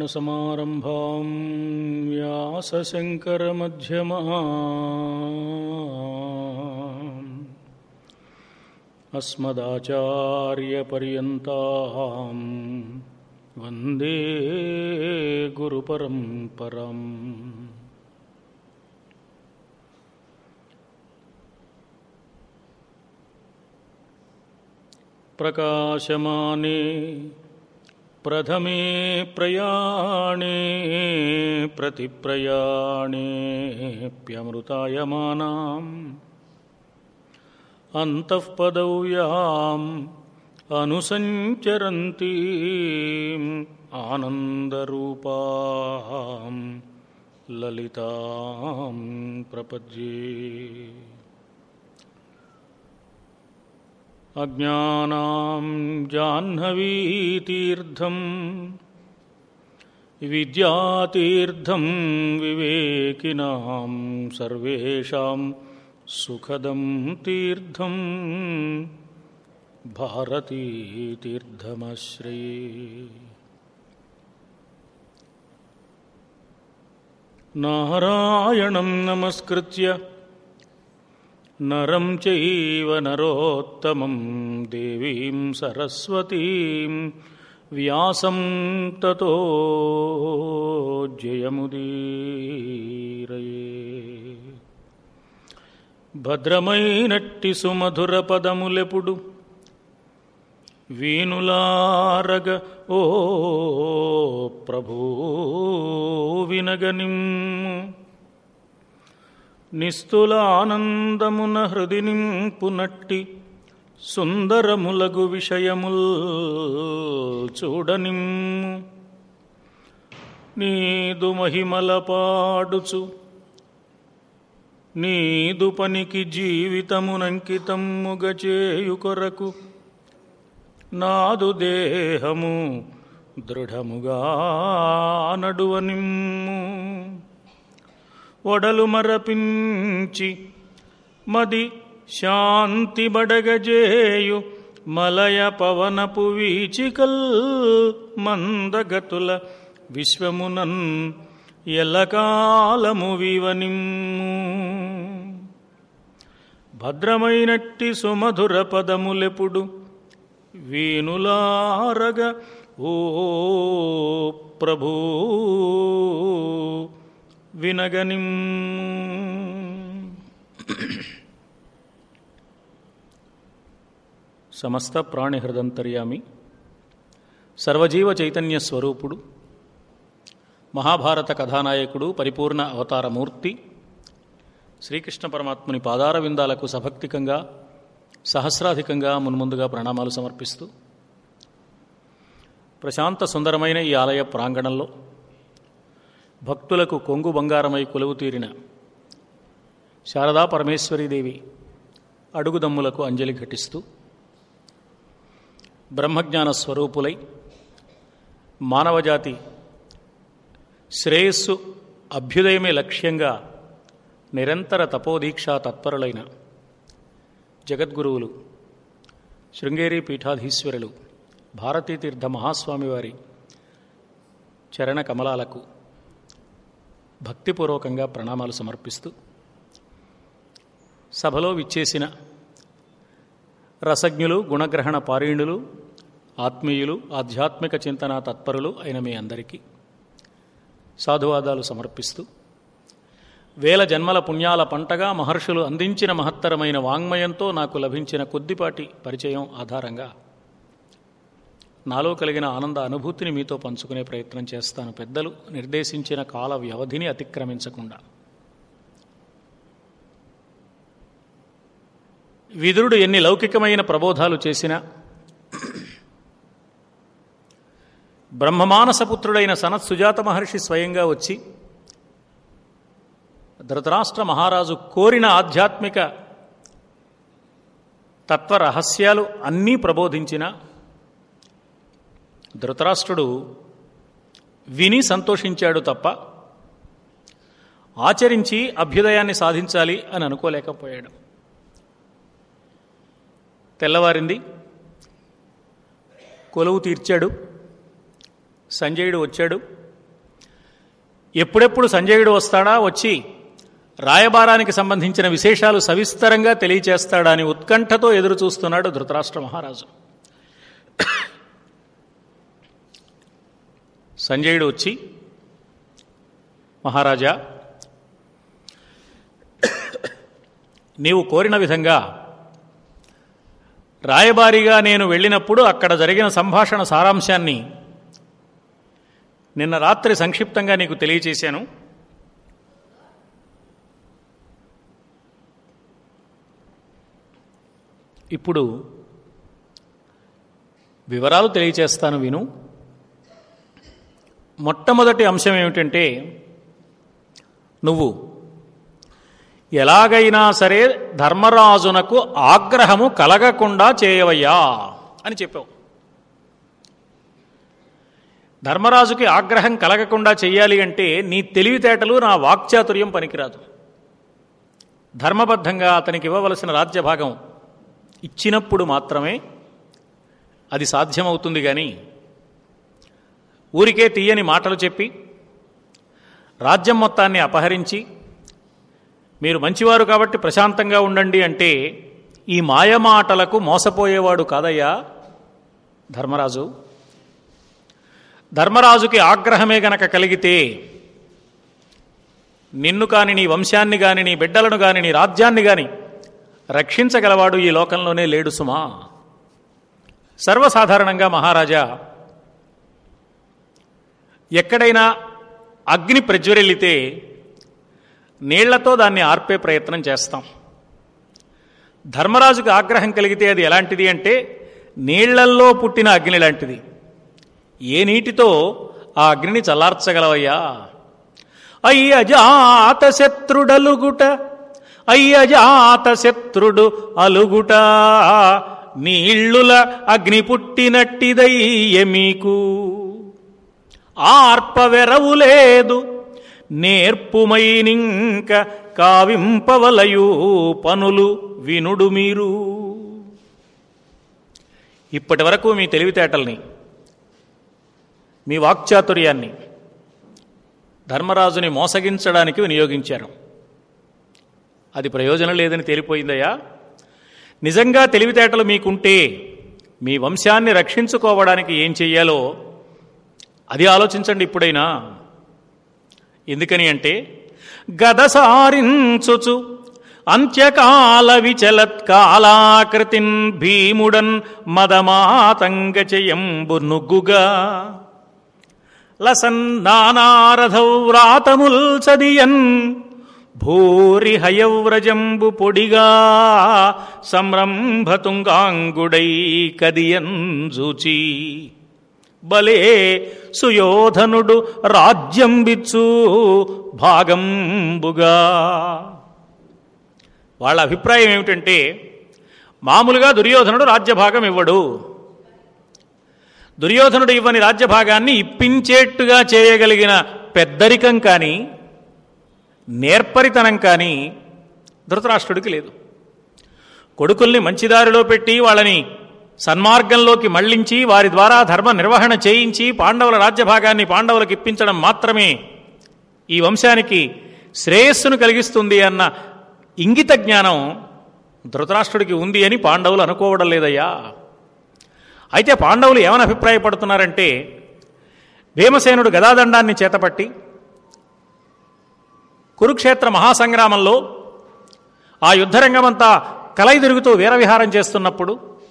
लक्ष्मीनारायणसमारम्भां व्यासशङ्करमध्यमाम् अस्मदाचार्यपर्यन्तां वन्दे गुरुपरम्परम् प्रकाशमाने प्रथमे प्रयाणे प्रतिप्रयाणेऽप्यमृतायमानाम् अन्तःपदौ याम् अनुसञ्चरन्तीम् आनन्दरूपाम् ललितां प्रपद्ये अज्ञानां जाह्नवीतीर्थं विद्यातीर्थं विवेकिनां सर्वेषां सुखदं तीर्थं भारतीतीर्थमश्रये नारायणं नमस्कृत्य नरं चैव नरोत्तमं देवीं सरस्वतीं व्यासं ततो जयमुदीरये భద్రమైనట్టి సుమధుర పదములెపుడు వీనులారగ ఓ ప్రభూ వినగనిమ్ము నిస్తులానందమున హృది నింపునట్టి సుందరములగు విషయముల్ చూడనిమ్ము నీదు మహిమల పాడుచు నీదు పనికి జీవితమునంకితమ్ముగ చేయు కొరకు నాదు దేహము దృఢముగా నడువనిమ్ము ఒడలు మరపించి మది శాంతి బడగజేయు మలయ పవనపు వీచికల్ మందగతుల విశ్వమునన్ ఎల్లకాలము వివనిమ్ము భద్రమైనట్టి సుమధుర పదములెపుడు వీనులారగ ఓ ప్రభూ వినగనిం సమస్త ప్రాణి హృదంతర్యామి సర్వజీవ చైతన్య స్వరూపుడు మహాభారత కథానాయకుడు పరిపూర్ణ అవతారమూర్తి శ్రీకృష్ణ పరమాత్ముని పాదార విందాలకు సభక్తికంగా సహస్రాధికంగా మున్ముందుగా ప్రణామాలు సమర్పిస్తూ ప్రశాంత సుందరమైన ఈ ఆలయ ప్రాంగణంలో భక్తులకు కొంగు బంగారమై కొలువు తీరిన శారదా పరమేశ్వరీదేవి అడుగుదమ్ములకు అంజలి ఘటిస్తూ బ్రహ్మజ్ఞాన స్వరూపులై మానవజాతి శ్రేయస్సు అభ్యుదయమే లక్ష్యంగా నిరంతర తపోదీక్షా తత్పరులైన జగద్గురువులు శృంగేరి పీఠాధీశ్వరులు భారతీతీర్థ మహాస్వామివారి చరణ కమలాలకు భక్తిపూర్వకంగా ప్రణామాలు సమర్పిస్తూ సభలో విచ్చేసిన రసజ్ఞులు గుణగ్రహణ పారీణులు ఆత్మీయులు ఆధ్యాత్మిక చింతన తత్పరులు అయిన మీ అందరికీ సాధువాదాలు సమర్పిస్తూ వేల జన్మల పుణ్యాల పంటగా మహర్షులు అందించిన మహత్తరమైన వాంగ్మయంతో నాకు లభించిన కొద్దిపాటి పరిచయం ఆధారంగా నాలో కలిగిన ఆనంద అనుభూతిని మీతో పంచుకునే ప్రయత్నం చేస్తాను పెద్దలు నిర్దేశించిన కాల వ్యవధిని అతిక్రమించకుండా విదురుడు ఎన్ని లౌకికమైన ప్రబోధాలు చేసినా బ్రహ్మమానసపుత్రుడైన సనత్ సుజాత మహర్షి స్వయంగా వచ్చి ధృతరాష్ట్ర మహారాజు కోరిన ఆధ్యాత్మిక తత్వ రహస్యాలు అన్నీ ప్రబోధించిన ధృతరాష్ట్రుడు విని సంతోషించాడు తప్ప ఆచరించి అభ్యుదయాన్ని సాధించాలి అని అనుకోలేకపోయాడు తెల్లవారింది కొలువు తీర్చాడు సంజయుడు వచ్చాడు ఎప్పుడెప్పుడు సంజయుడు వస్తాడా వచ్చి రాయబారానికి సంబంధించిన విశేషాలు సవిస్తరంగా తెలియచేస్తాడా అని ఉత్కంఠతో ఎదురు చూస్తున్నాడు ధృతరాష్ట్ర మహారాజు సంజయుడు వచ్చి మహారాజా నీవు కోరిన విధంగా రాయబారిగా నేను వెళ్ళినప్పుడు అక్కడ జరిగిన సంభాషణ సారాంశాన్ని నిన్న రాత్రి సంక్షిప్తంగా నీకు తెలియచేశాను ఇప్పుడు వివరాలు తెలియచేస్తాను విను మొట్టమొదటి అంశం ఏమిటంటే నువ్వు ఎలాగైనా సరే ధర్మరాజునకు ఆగ్రహము కలగకుండా చేయవయ్యా అని చెప్పావు ధర్మరాజుకి ఆగ్రహం కలగకుండా చెయ్యాలి అంటే నీ తెలివితేటలు నా వాక్చాతుర్యం పనికిరాదు ధర్మబద్ధంగా అతనికి ఇవ్వవలసిన రాజ్యభాగం ఇచ్చినప్పుడు మాత్రమే అది సాధ్యమవుతుంది కానీ ఊరికే తీయని మాటలు చెప్పి రాజ్యం మొత్తాన్ని అపహరించి మీరు మంచివారు కాబట్టి ప్రశాంతంగా ఉండండి అంటే ఈ మాయమాటలకు మోసపోయేవాడు కాదయ్యా ధర్మరాజు ధర్మరాజుకి ఆగ్రహమే గనక కలిగితే నిన్ను కాని నీ వంశాన్ని గాని నీ బిడ్డలను గాని నీ రాజ్యాన్ని గాని రక్షించగలవాడు ఈ లోకంలోనే లేడు సుమా సర్వసాధారణంగా మహారాజా ఎక్కడైనా అగ్ని ప్రజ్వరిల్లితే నీళ్లతో దాన్ని ఆర్పే ప్రయత్నం చేస్తాం ధర్మరాజుకు ఆగ్రహం కలిగితే అది ఎలాంటిది అంటే నీళ్లల్లో పుట్టిన అగ్ని లాంటిది ఏ నీటితో ఆ అగ్నిని చల్లార్చగలవయ్యా అయ్యజాత శత్రుడలుగుట అయ్యజాత శత్రుడు అలుగుట నీళ్ళుల అగ్ని పుట్టినట్టిదయ్య మీకు ఆర్పవెరవు లేదు నేర్పుమైనింక కావింపవలయు పనులు వినుడు మీరు ఇప్పటి వరకు మీ తెలివితేటల్ని మీ వాక్చాతుర్యాన్ని ధర్మరాజుని మోసగించడానికి వినియోగించారు అది ప్రయోజనం లేదని తేలిపోయిందయ్యా నిజంగా తెలివితేటలు మీకుంటే మీ వంశాన్ని రక్షించుకోవడానికి ఏం చెయ్యాలో అది ఆలోచించండి ఇప్పుడైనా ఎందుకని అంటే గద సారించుచు అంత్యకాల విచలత్కాలాకృతిన్ భీముడన్ మదమాతంగ చెయంబు నుగ్గుగా లసన్ నానారథవ్రాతముల్ చదియన్ భూరి హయవ్రజంబు పొడిగా సంరంభతుంగాంగుడై కదియన్ జూచి బలే సుయోధనుడు రాజ్యం బిచ్చు భాగంబుగా వాళ్ళ అభిప్రాయం ఏమిటంటే మామూలుగా దుర్యోధనుడు రాజ్యభాగం ఇవ్వడు దుర్యోధనుడు ఇవ్వని రాజ్యభాగాన్ని ఇప్పించేట్టుగా చేయగలిగిన పెద్దరికం కానీ నేర్పరితనం కానీ ధృతరాష్ట్రుడికి లేదు కొడుకుల్ని మంచిదారిలో పెట్టి వాళ్ళని సన్మార్గంలోకి మళ్లించి వారి ద్వారా ధర్మ నిర్వహణ చేయించి పాండవుల రాజ్యభాగాన్ని పాండవులకు ఇప్పించడం మాత్రమే ఈ వంశానికి శ్రేయస్సును కలిగిస్తుంది అన్న ఇంగిత జ్ఞానం ధృతరాష్ట్రుడికి ఉంది అని పాండవులు అనుకోవడం లేదయ్యా అయితే పాండవులు ఏమని అభిప్రాయపడుతున్నారంటే భీమసేనుడు గదాదండాన్ని చేతపట్టి కురుక్షేత్ర మహాసంగ్రామంలో ఆ యుద్ధరంగమంతా కలయిదిరుగుతూ వీరవిహారం చేస్తున్నప్పుడు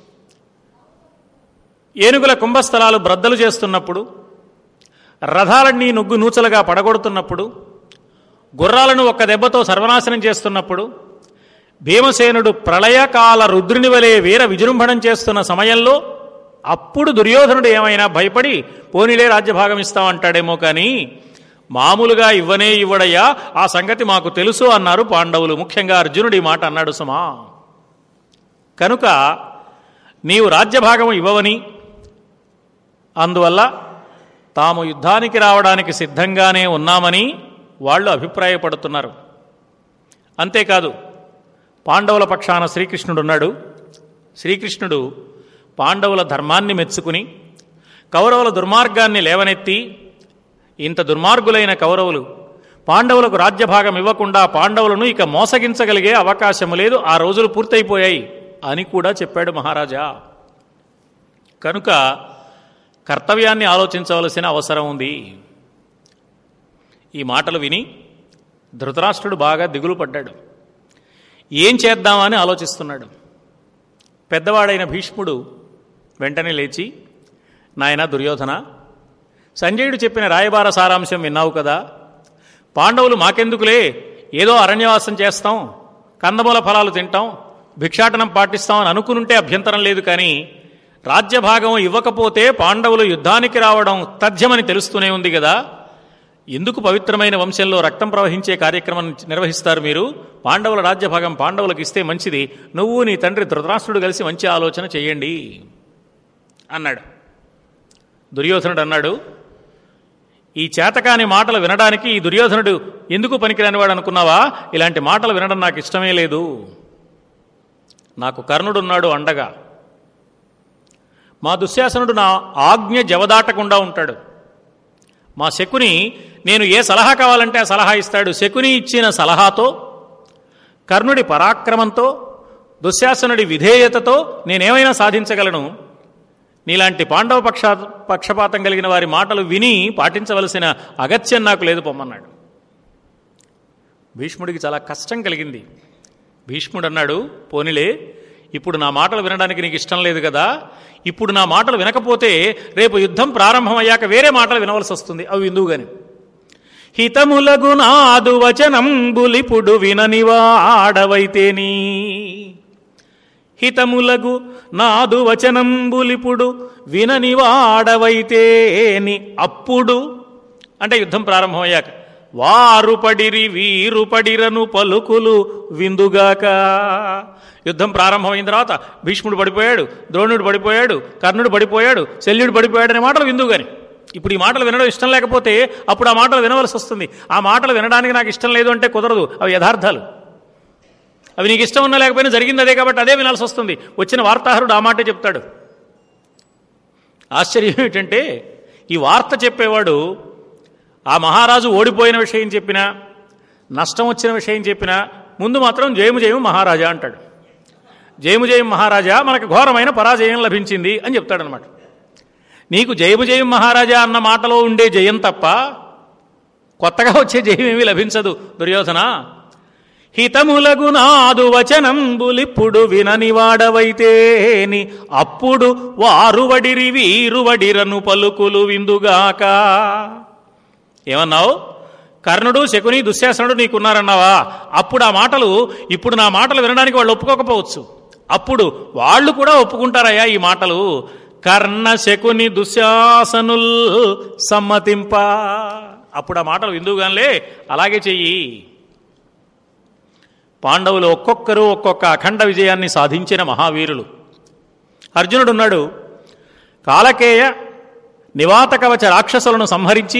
ఏనుగుల కుంభస్థలాలు బ్రద్దలు చేస్తున్నప్పుడు రథాలన్నీ నుగ్గు నూచలుగా పడగొడుతున్నప్పుడు గుర్రాలను ఒక్క దెబ్బతో సర్వనాశనం చేస్తున్నప్పుడు భీమసేనుడు ప్రళయకాల రుద్రుని వలె వీర విజృంభణం చేస్తున్న సమయంలో అప్పుడు దుర్యోధనుడు ఏమైనా భయపడి పోనీలే రాజ్యభాగం ఇస్తామంటాడేమో కానీ మామూలుగా ఇవ్వనే ఇవ్వడయ్యా ఆ సంగతి మాకు తెలుసు అన్నారు పాండవులు ముఖ్యంగా అర్జునుడు ఈ మాట అన్నాడు సుమా కనుక నీవు రాజ్యభాగం ఇవ్వవని అందువల్ల తాము యుద్ధానికి రావడానికి సిద్ధంగానే ఉన్నామని వాళ్ళు అభిప్రాయపడుతున్నారు అంతేకాదు పాండవుల పక్షాన శ్రీకృష్ణుడున్నాడు శ్రీకృష్ణుడు పాండవుల ధర్మాన్ని మెచ్చుకుని కౌరవుల దుర్మార్గాన్ని లేవనెత్తి ఇంత దుర్మార్గులైన కౌరవులు పాండవులకు రాజ్యభాగం ఇవ్వకుండా పాండవులను ఇక మోసగించగలిగే అవకాశము లేదు ఆ రోజులు పూర్తయిపోయాయి అని కూడా చెప్పాడు మహారాజా కనుక కర్తవ్యాన్ని ఆలోచించవలసిన అవసరం ఉంది ఈ మాటలు విని ధృతరాష్ట్రుడు బాగా దిగులు పడ్డాడు ఏం చేద్దామని ఆలోచిస్తున్నాడు పెద్దవాడైన భీష్ముడు వెంటనే లేచి నాయన దుర్యోధన సంజయుడు చెప్పిన రాయబార సారాంశం విన్నావు కదా పాండవులు మాకెందుకులే ఏదో అరణ్యవాసం చేస్తాం కందమూల ఫలాలు తింటాం భిక్షాటనం పాటిస్తాం అని అనుకునుంటే అభ్యంతరం లేదు కానీ రాజ్యభాగం ఇవ్వకపోతే పాండవులు యుద్ధానికి రావడం తథ్యమని తెలుస్తూనే ఉంది కదా ఎందుకు పవిత్రమైన వంశంలో రక్తం ప్రవహించే కార్యక్రమం నిర్వహిస్తారు మీరు పాండవుల రాజ్యభాగం పాండవులకు ఇస్తే మంచిది నువ్వు నీ తండ్రి ధృతరాష్ట్రుడు కలిసి మంచి ఆలోచన చేయండి అన్నాడు దుర్యోధనుడు అన్నాడు ఈ చేతకాని మాటలు వినడానికి ఈ దుర్యోధనుడు ఎందుకు పనికిరానివాడు అనుకున్నావా ఇలాంటి మాటలు వినడం నాకు ఇష్టమే లేదు నాకు కర్ణుడున్నాడు అండగా మా దుశ్శాసనుడు నా ఆజ్ఞ జవదాటకుండా ఉంటాడు మా శకుని నేను ఏ సలహా కావాలంటే ఆ సలహా ఇస్తాడు శకుని ఇచ్చిన సలహాతో కర్ణుడి పరాక్రమంతో దుశ్శాసనుడి విధేయతతో నేనేమైనా సాధించగలను నీలాంటి పాండవ పక్షా పక్షపాతం కలిగిన వారి మాటలు విని పాటించవలసిన అగత్యం నాకు లేదు పొమ్మన్నాడు భీష్ముడికి చాలా కష్టం కలిగింది భీష్ముడు అన్నాడు పోనిలే ఇప్పుడు నా మాటలు వినడానికి నీకు ఇష్టం లేదు కదా ఇప్పుడు నా మాటలు వినకపోతే రేపు యుద్ధం ప్రారంభమయ్యాక వేరే మాటలు వినవలసి వస్తుంది అవి ఎందుకు గాని హితములగు నాదు వచనంబులిపుడు విననివాడవైతేనీ హితములగు నాదు వచనంబులిపుడు విననివాడవైతేని అప్పుడు అంటే యుద్ధం ప్రారంభమయ్యాక వారు పడిరి వీరు పడిరను పలుకులు విందుగాక యుద్ధం ప్రారంభమైన తర్వాత భీష్ముడు పడిపోయాడు ద్రోణుడు పడిపోయాడు కర్ణుడు పడిపోయాడు శల్యుడు పడిపోయాడు అనే మాటలు విందువు గాని ఇప్పుడు ఈ మాటలు వినడం ఇష్టం లేకపోతే అప్పుడు ఆ మాటలు వినవలసి వస్తుంది ఆ మాటలు వినడానికి నాకు ఇష్టం లేదు అంటే కుదరదు అవి యథార్థాలు అవి నీకు ఇష్టం ఉన్నా లేకపోయినా జరిగింది అదే కాబట్టి అదే వినాల్సి వస్తుంది వచ్చిన వార్తాహరుడు ఆ మాటే చెప్తాడు ఆశ్చర్యం ఏమిటంటే ఈ వార్త చెప్పేవాడు ఆ మహారాజు ఓడిపోయిన విషయం చెప్పినా నష్టం వచ్చిన విషయం చెప్పినా ముందు మాత్రం జయము జయము మహారాజా అంటాడు జయము జయం మహారాజా మనకు ఘోరమైన పరాజయం లభించింది అని చెప్తాడనమాట నీకు జయము జయం మహారాజా అన్న మాటలో ఉండే జయం తప్ప కొత్తగా వచ్చే జయం ఏమీ లభించదు దుర్యోధన హితములగు నాదు వచనంబులిప్పుడు విననివాడవైతేని అప్పుడు వారు వడిరి వీరు వడిరను పలుకులు విందుగాక ఏమన్నావు కర్ణుడు శకుని దుశ్శాసనుడు నీకున్నారన్నావా అప్పుడు ఆ మాటలు ఇప్పుడు నా మాటలు వినడానికి వాళ్ళు ఒప్పుకోకపోవచ్చు అప్పుడు వాళ్ళు కూడా ఒప్పుకుంటారయ్యా ఈ మాటలు కర్ణ శకుని దుశ్శాసనుల్ సమ్మతింప అప్పుడు ఆ మాటలు విందుగానిలే అలాగే చెయ్యి పాండవులు ఒక్కొక్కరు ఒక్కొక్క అఖండ విజయాన్ని సాధించిన మహావీరులు అర్జునుడున్నాడు కాలకేయ నివాతకవచ రాక్షసులను సంహరించి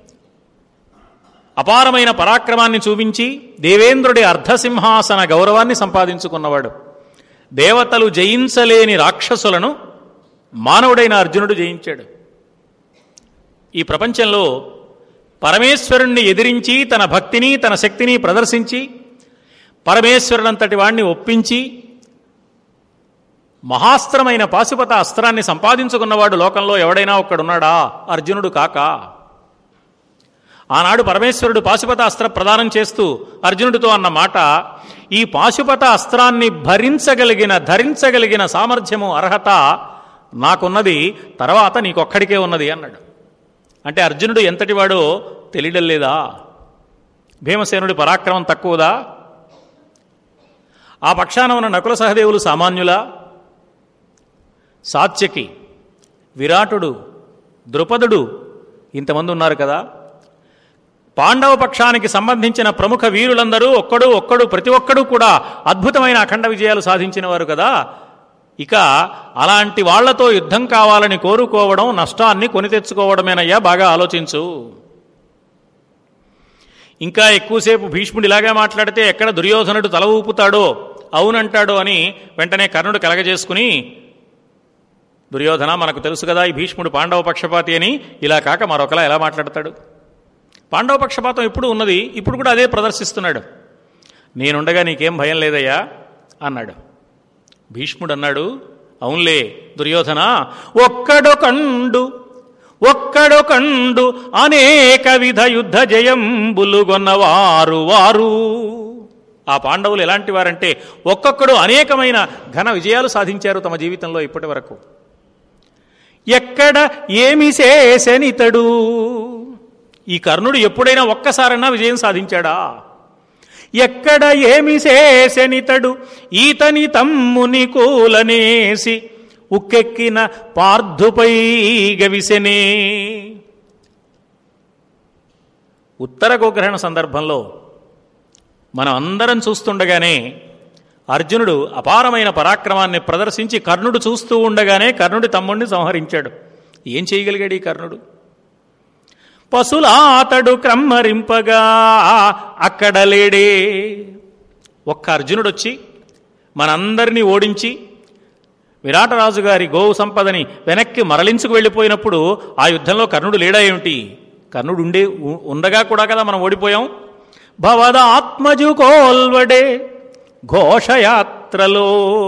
అపారమైన పరాక్రమాన్ని చూపించి దేవేంద్రుడి అర్ధసింహాసన గౌరవాన్ని సంపాదించుకున్నవాడు దేవతలు జయించలేని రాక్షసులను మానవుడైన అర్జునుడు జయించాడు ఈ ప్రపంచంలో పరమేశ్వరుణ్ణి ఎదిరించి తన భక్తిని తన శక్తిని ప్రదర్శించి పరమేశ్వరుడంతటి వాణ్ణి ఒప్పించి మహాస్త్రమైన పాశుపత అస్త్రాన్ని సంపాదించుకున్నవాడు లోకంలో ఎవడైనా ఒక్కడున్నాడా అర్జునుడు కాక ఆనాడు పరమేశ్వరుడు పాశుపత అస్త్ర ప్రదానం చేస్తూ అర్జునుడితో అన్న మాట ఈ పాశుపత అస్త్రాన్ని భరించగలిగిన ధరించగలిగిన సామర్థ్యము అర్హత నాకున్నది తర్వాత నీకొక్కడికే ఉన్నది అన్నాడు అంటే అర్జునుడు ఎంతటివాడో తెలియడం లేదా భీమసేనుడి పరాక్రమం తక్కువదా ఆ పక్షాన ఉన్న నకుల సహదేవులు సామాన్యులా సాత్యకి విరాటుడు ద్రుపదుడు ఇంతమంది ఉన్నారు కదా పాండవ పక్షానికి సంబంధించిన ప్రముఖ వీరులందరూ ఒక్కడు ఒక్కడు ప్రతి ఒక్కడు కూడా అద్భుతమైన అఖండ విజయాలు సాధించిన వారు కదా ఇక అలాంటి వాళ్లతో యుద్ధం కావాలని కోరుకోవడం నష్టాన్ని కొని తెచ్చుకోవడమేనయ్యా బాగా ఆలోచించు ఇంకా ఎక్కువసేపు భీష్ముడు ఇలాగే మాట్లాడితే ఎక్కడ దుర్యోధనుడు తల ఊపుతాడో అవునంటాడో అని వెంటనే కర్ణుడు కలగజేసుకుని దుర్యోధన మనకు తెలుసు కదా ఈ భీష్ముడు పాండవ పక్షపాతి అని ఇలా కాక మరొకలా ఎలా మాట్లాడతాడు పాండవ పక్షపాతం ఎప్పుడు ఉన్నది ఇప్పుడు కూడా అదే ప్రదర్శిస్తున్నాడు నేనుండగా నీకేం భయం లేదయ్యా అన్నాడు భీష్ముడు అన్నాడు అవునులే దుర్యోధన ఒక్కడొకండు ఒక్కడొకండు అనేక విధ యుద్ధ జయంబులుగొన్నవారు వారు ఆ పాండవులు ఎలాంటి వారంటే ఒక్కొక్కడు అనేకమైన ఘన విజయాలు సాధించారు తమ జీవితంలో ఇప్పటి వరకు ఎక్కడ ఏమి చేసనితడు ఈ కర్ణుడు ఎప్పుడైనా ఒక్కసారన్నా విజయం సాధించాడా ఎక్కడ ఏమి చేసనితడు ఈతని తమ్ముని కూలనేసి ఉక్కెక్కిన పార్థుపై గవిసెనే ఉత్తర గోగ్రహణ సందర్భంలో మనం అందరం చూస్తుండగానే అర్జునుడు అపారమైన పరాక్రమాన్ని ప్రదర్శించి కర్ణుడు చూస్తూ ఉండగానే కర్ణుడి తమ్ముడిని సంహరించాడు ఏం చేయగలిగాడు ఈ కర్ణుడు పశులాతడు క్రమ్మరింపగా అక్కడ లేడే ఒక్క అర్జునుడు వచ్చి మనందరినీ ఓడించి విరాటరాజు గారి గోవు సంపదని వెనక్కి మరలించుకు వెళ్ళిపోయినప్పుడు ఆ యుద్ధంలో కర్ణుడు లేడా ఏమిటి కర్ణుడు ఉండే ఉ- ఉండగా కూడా కదా మనం ఓడిపోయాం భవద ఆత్మజు కోల్వడే ఘోషయాత్రలో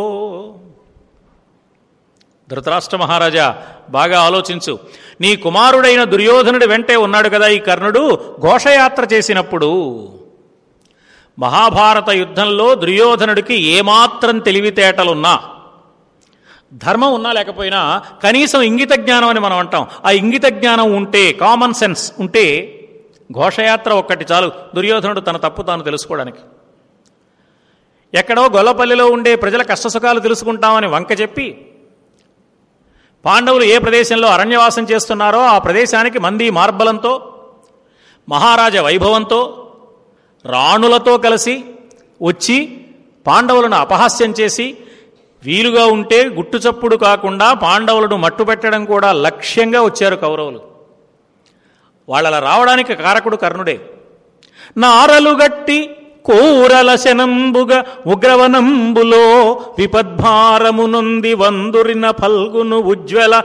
ధృతరాష్ట్ర మహారాజా బాగా ఆలోచించు నీ కుమారుడైన దుర్యోధనుడి వెంటే ఉన్నాడు కదా ఈ కర్ణుడు ఘోషయాత్ర చేసినప్పుడు మహాభారత యుద్ధంలో దుర్యోధనుడికి ఏమాత్రం తెలివితేటలున్నా ధర్మం ఉన్నా లేకపోయినా కనీసం ఇంగిత జ్ఞానం అని మనం అంటాం ఆ ఇంగిత జ్ఞానం ఉంటే కామన్ సెన్స్ ఉంటే ఘోషయాత్ర ఒక్కటి చాలు దుర్యోధనుడు తన తప్పు తాను తెలుసుకోవడానికి ఎక్కడో గొల్లపల్లిలో ఉండే ప్రజల కష్టసుఖాలు తెలుసుకుంటామని వంక చెప్పి పాండవులు ఏ ప్రదేశంలో అరణ్యవాసం చేస్తున్నారో ఆ ప్రదేశానికి మంది మార్బలంతో మహారాజ వైభవంతో రాణులతో కలిసి వచ్చి పాండవులను అపహాస్యం చేసి వీలుగా ఉంటే గుట్టుచప్పుడు కాకుండా పాండవులను మట్టుపెట్టడం కూడా లక్ష్యంగా వచ్చారు కౌరవులు వాళ్ళ రావడానికి కారకుడు కర్ణుడే నారలు గట్టి కూరల శనంబుగ ఉగ్రవనంబులో విపద్భారమునొంది వందురిన ఫల్గును ఉజ్వల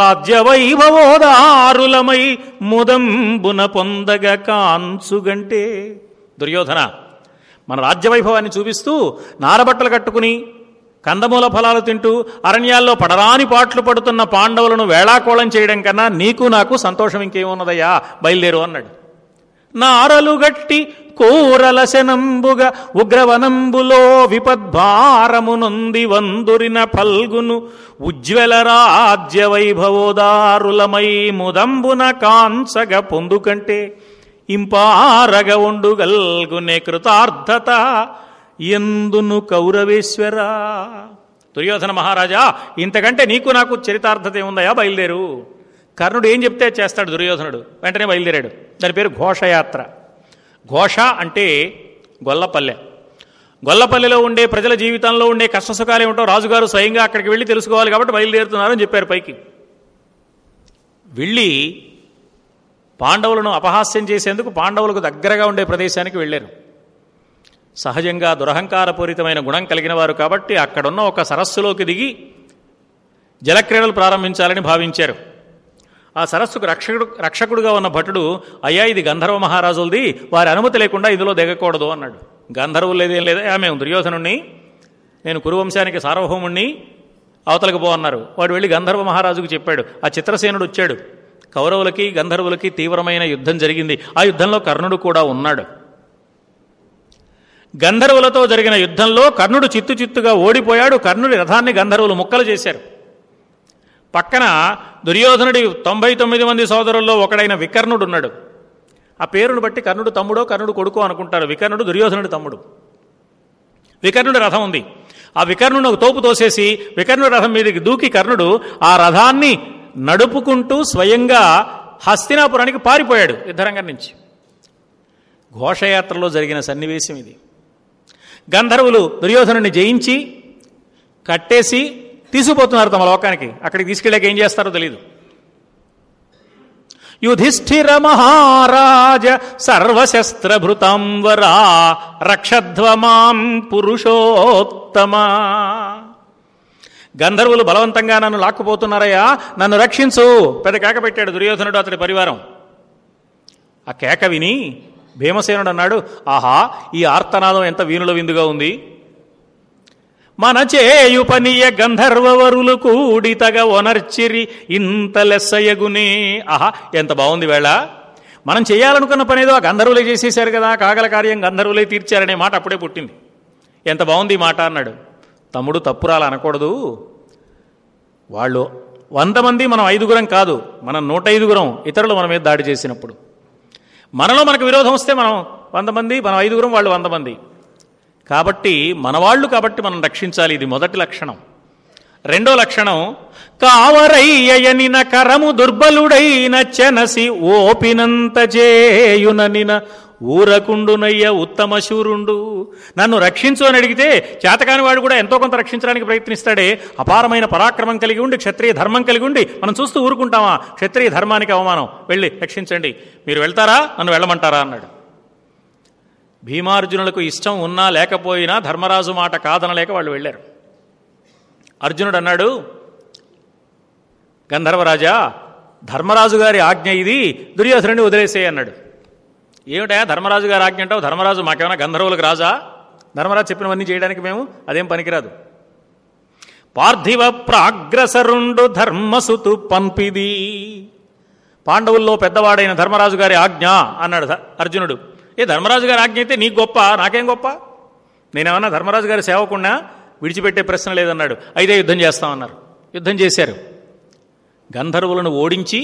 రాజ్యవైభవోదారులమై ముదంబున పొందగ కాంచుగంటే దుర్యోధన మన రాజ్యవైభవాన్ని చూపిస్తూ నారబట్టలు కట్టుకుని కందమూల ఫలాలు తింటూ అరణ్యాల్లో పడరాని పాట్లు పడుతున్న పాండవులను వేళాకోళం చేయడం కన్నా నీకు నాకు సంతోషం ఇంకేమున్నదయ్యా బయలుదేరు అన్నాడు నారలు గట్టి కూరల శనంబుగ ఉగ్రవనంబులో విపద్భారమునుంది వందురిన ఫల్గును ఉజ్వల రాజ్య వైభవోదారులమై ముదంబున కాంసగ పొందుకంటే ఇంపారగ ఉండుగల్గునే కృతార్థత ఎందును కౌరవేశ్వర దుర్యోధన మహారాజా ఇంతకంటే నీకు నాకు చరితార్థత ఏముందయా బయలుదేరు కర్ణుడు ఏం చెప్తే చేస్తాడు దుర్యోధనుడు వెంటనే బయలుదేరాడు దాని పేరు ఘోషయాత్ర ఘోష అంటే గొల్లపల్లె గొల్లపల్లెలో ఉండే ప్రజల జీవితంలో ఉండే కష్టసుఖాలు ఏమిటో రాజుగారు స్వయంగా అక్కడికి వెళ్ళి తెలుసుకోవాలి కాబట్టి బయలుదేరుతున్నారని చెప్పారు పైకి వెళ్ళి పాండవులను అపహాస్యం చేసేందుకు పాండవులకు దగ్గరగా ఉండే ప్రదేశానికి వెళ్ళారు సహజంగా దురహంకారపూరితమైన గుణం కలిగిన వారు కాబట్టి అక్కడున్న ఒక సరస్సులోకి దిగి జలక్రీడలు ప్రారంభించాలని భావించారు ఆ సరస్సుకు రక్షకుడు రక్షకుడుగా ఉన్న భటుడు అయ్యా ఇది గంధర్వ మహారాజులది వారి అనుమతి లేకుండా ఇందులో దిగకూడదు అన్నాడు గంధర్వులు లేదేం లేదా ఆమె దుర్యోధనుణ్ణి నేను కురువంశానికి సార్వభౌముణ్ణి అవతలకు పో అన్నారు వాడు వెళ్ళి గంధర్వ మహారాజుకు చెప్పాడు ఆ చిత్రసేనుడు వచ్చాడు కౌరవులకి గంధర్వులకి తీవ్రమైన యుద్ధం జరిగింది ఆ యుద్ధంలో కర్ణుడు కూడా ఉన్నాడు గంధర్వులతో జరిగిన యుద్ధంలో కర్ణుడు చిత్తు చిత్తుగా ఓడిపోయాడు కర్ణుడి రథాన్ని గంధర్వులు ముక్కలు చేశారు పక్కన దుర్యోధనుడి తొంభై తొమ్మిది మంది సోదరుల్లో ఒకడైన వికర్ణుడు ఉన్నాడు ఆ పేరును బట్టి కర్ణుడు తమ్ముడో కర్ణుడు కొడుకో అనుకుంటారు వికర్ణుడు దుర్యోధనుడి తమ్ముడు వికర్ణుడి రథం ఉంది ఆ వికర్ణుడు ఒక తోపు తోసేసి వికర్ణుడి రథం మీదకి దూకి కర్ణుడు ఆ రథాన్ని నడుపుకుంటూ స్వయంగా హస్తినాపురానికి పారిపోయాడు యుద్ధరంగం నుంచి ఘోషయాత్రలో జరిగిన సన్నివేశం ఇది గంధర్వులు దుర్యోధనుని జయించి కట్టేసి తీసుకుపోతున్నారు తమ లోకానికి అక్కడికి తీసుకెళ్ళాక ఏం చేస్తారో తెలియదు యుధిష్ఠిర మహారాజ సర్వశస్త్రభృతాంవరా రక్షధ్వమాం పురుషోత్తమా గంధర్వులు బలవంతంగా నన్ను లాక్కుపోతున్నారయ్యా నన్ను రక్షించు పెద్ద కేక పెట్టాడు దుర్యోధనుడు అతడి పరివారం ఆ కేక విని భీమసేనుడు అన్నాడు ఆహా ఈ ఆర్తనాదం ఎంత వీణుల విందుగా ఉంది మన చేయు పనియ గంధర్వవరులు కూడితగా ఒనర్చిరి ఇంత లెస్సయగునే ఆహా ఎంత బాగుంది వేళ మనం చేయాలనుకున్న పని ఏదో ఆ గంధర్వులే చేసేశారు కదా కాగల కార్యం గంధర్వులే తీర్చారనే మాట అప్పుడే పుట్టింది ఎంత బాగుంది ఈ మాట అన్నాడు తమ్ముడు తప్పురాలు అనకూడదు వాళ్ళు వంద మంది మనం ఐదుగురం కాదు మనం నూట ఐదుగురం ఇతరులు మన మీద దాడి చేసినప్పుడు మనలో మనకు విరోధం వస్తే మనం వంద మంది మనం ఐదుగురం వాళ్ళు వంద మంది కాబట్టి మనవాళ్ళు కాబట్టి మనం రక్షించాలి ఇది మొదటి లక్షణం రెండో లక్షణం కావరయ్యనిన కరము దుర్బలుడైన చెనసి ఓపినంత చేయుననిన ఊరకుండునయ్య ఉత్తమ శూరుండు నన్ను రక్షించు అని అడిగితే చేతకాని వాడు కూడా ఎంతో కొంత రక్షించడానికి ప్రయత్నిస్తాడే అపారమైన పరాక్రమం కలిగి ఉండి క్షత్రియ ధర్మం కలిగి ఉండి మనం చూస్తూ ఊరుకుంటామా క్షత్రియ ధర్మానికి అవమానం వెళ్ళి రక్షించండి మీరు వెళ్తారా నన్ను వెళ్ళమంటారా అన్నాడు భీమార్జునులకు ఇష్టం ఉన్నా లేకపోయినా ధర్మరాజు మాట కాదనలేక వాళ్ళు వెళ్ళారు అర్జునుడు అన్నాడు గంధర్వరాజా ధర్మరాజు గారి ఆజ్ఞ ఇది దుర్యోధనుడిని వదిలేసేయి అన్నాడు ఏమిటా ధర్మరాజు గారి ఆజ్ఞ అంటావు ధర్మరాజు మాకేమైనా గంధర్వులకు రాజా ధర్మరాజు చెప్పినవన్నీ చేయడానికి మేము అదేం పనికిరాదు పార్థివ ప్రాగ్రసరుండు ధర్మసుతు పంపిది పాండవుల్లో పెద్దవాడైన ధర్మరాజు గారి ఆజ్ఞ అన్నాడు ధ- అర్జునుడు ఏ ధర్మరాజు గారి ఆజ్ఞ అయితే నీకు గొప్ప నాకేం గొప్ప నేనేమన్నా ధర్మరాజు గారి సేవకుండా విడిచిపెట్టే ప్రశ్న లేదన్నాడు అయితే యుద్ధం చేస్తామన్నారు యుద్ధం చేశారు గంధర్వులను ఓడించి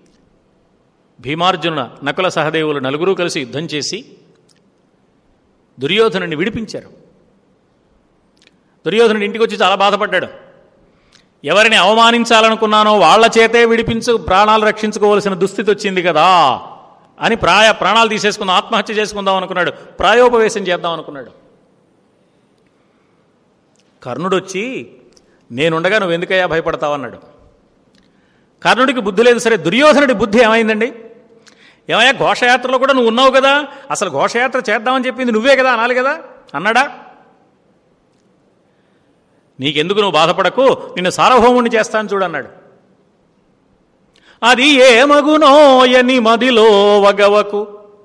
భీమార్జున నకుల సహదేవులు నలుగురు కలిసి యుద్ధం చేసి దుర్యోధనుని విడిపించారు దుర్యోధనుడి ఇంటికి వచ్చి చాలా బాధపడ్డాడు ఎవరిని అవమానించాలనుకున్నానో వాళ్ళ చేతే విడిపించు ప్రాణాలు రక్షించుకోవలసిన దుస్థితి వచ్చింది కదా అని ప్రాయ ప్రాణాలు తీసేసుకుందాం ఆత్మహత్య చేసుకుందాం అనుకున్నాడు ప్రాయోపవేశం చేద్దాం అనుకున్నాడు కర్ణుడు వచ్చి నేనుండగా నువ్వు ఎందుకయ్యా భయపడతావన్నాడు కర్ణుడికి బుద్ధి లేదు సరే దుర్యోధనుడి బుద్ధి ఏమైందండి ఏమయ్యా ఘోషయాత్రలో కూడా నువ్వు ఉన్నావు కదా అసలు ఘోషయాత్ర చేద్దామని చెప్పింది నువ్వే కదా అనాలి కదా అన్నాడా నీకెందుకు నువ్వు బాధపడకు నిన్ను సార్వభౌముణ్ణి చేస్తాను చూడన్నాడు అది ఏమగునోయని మదిలో వగవకు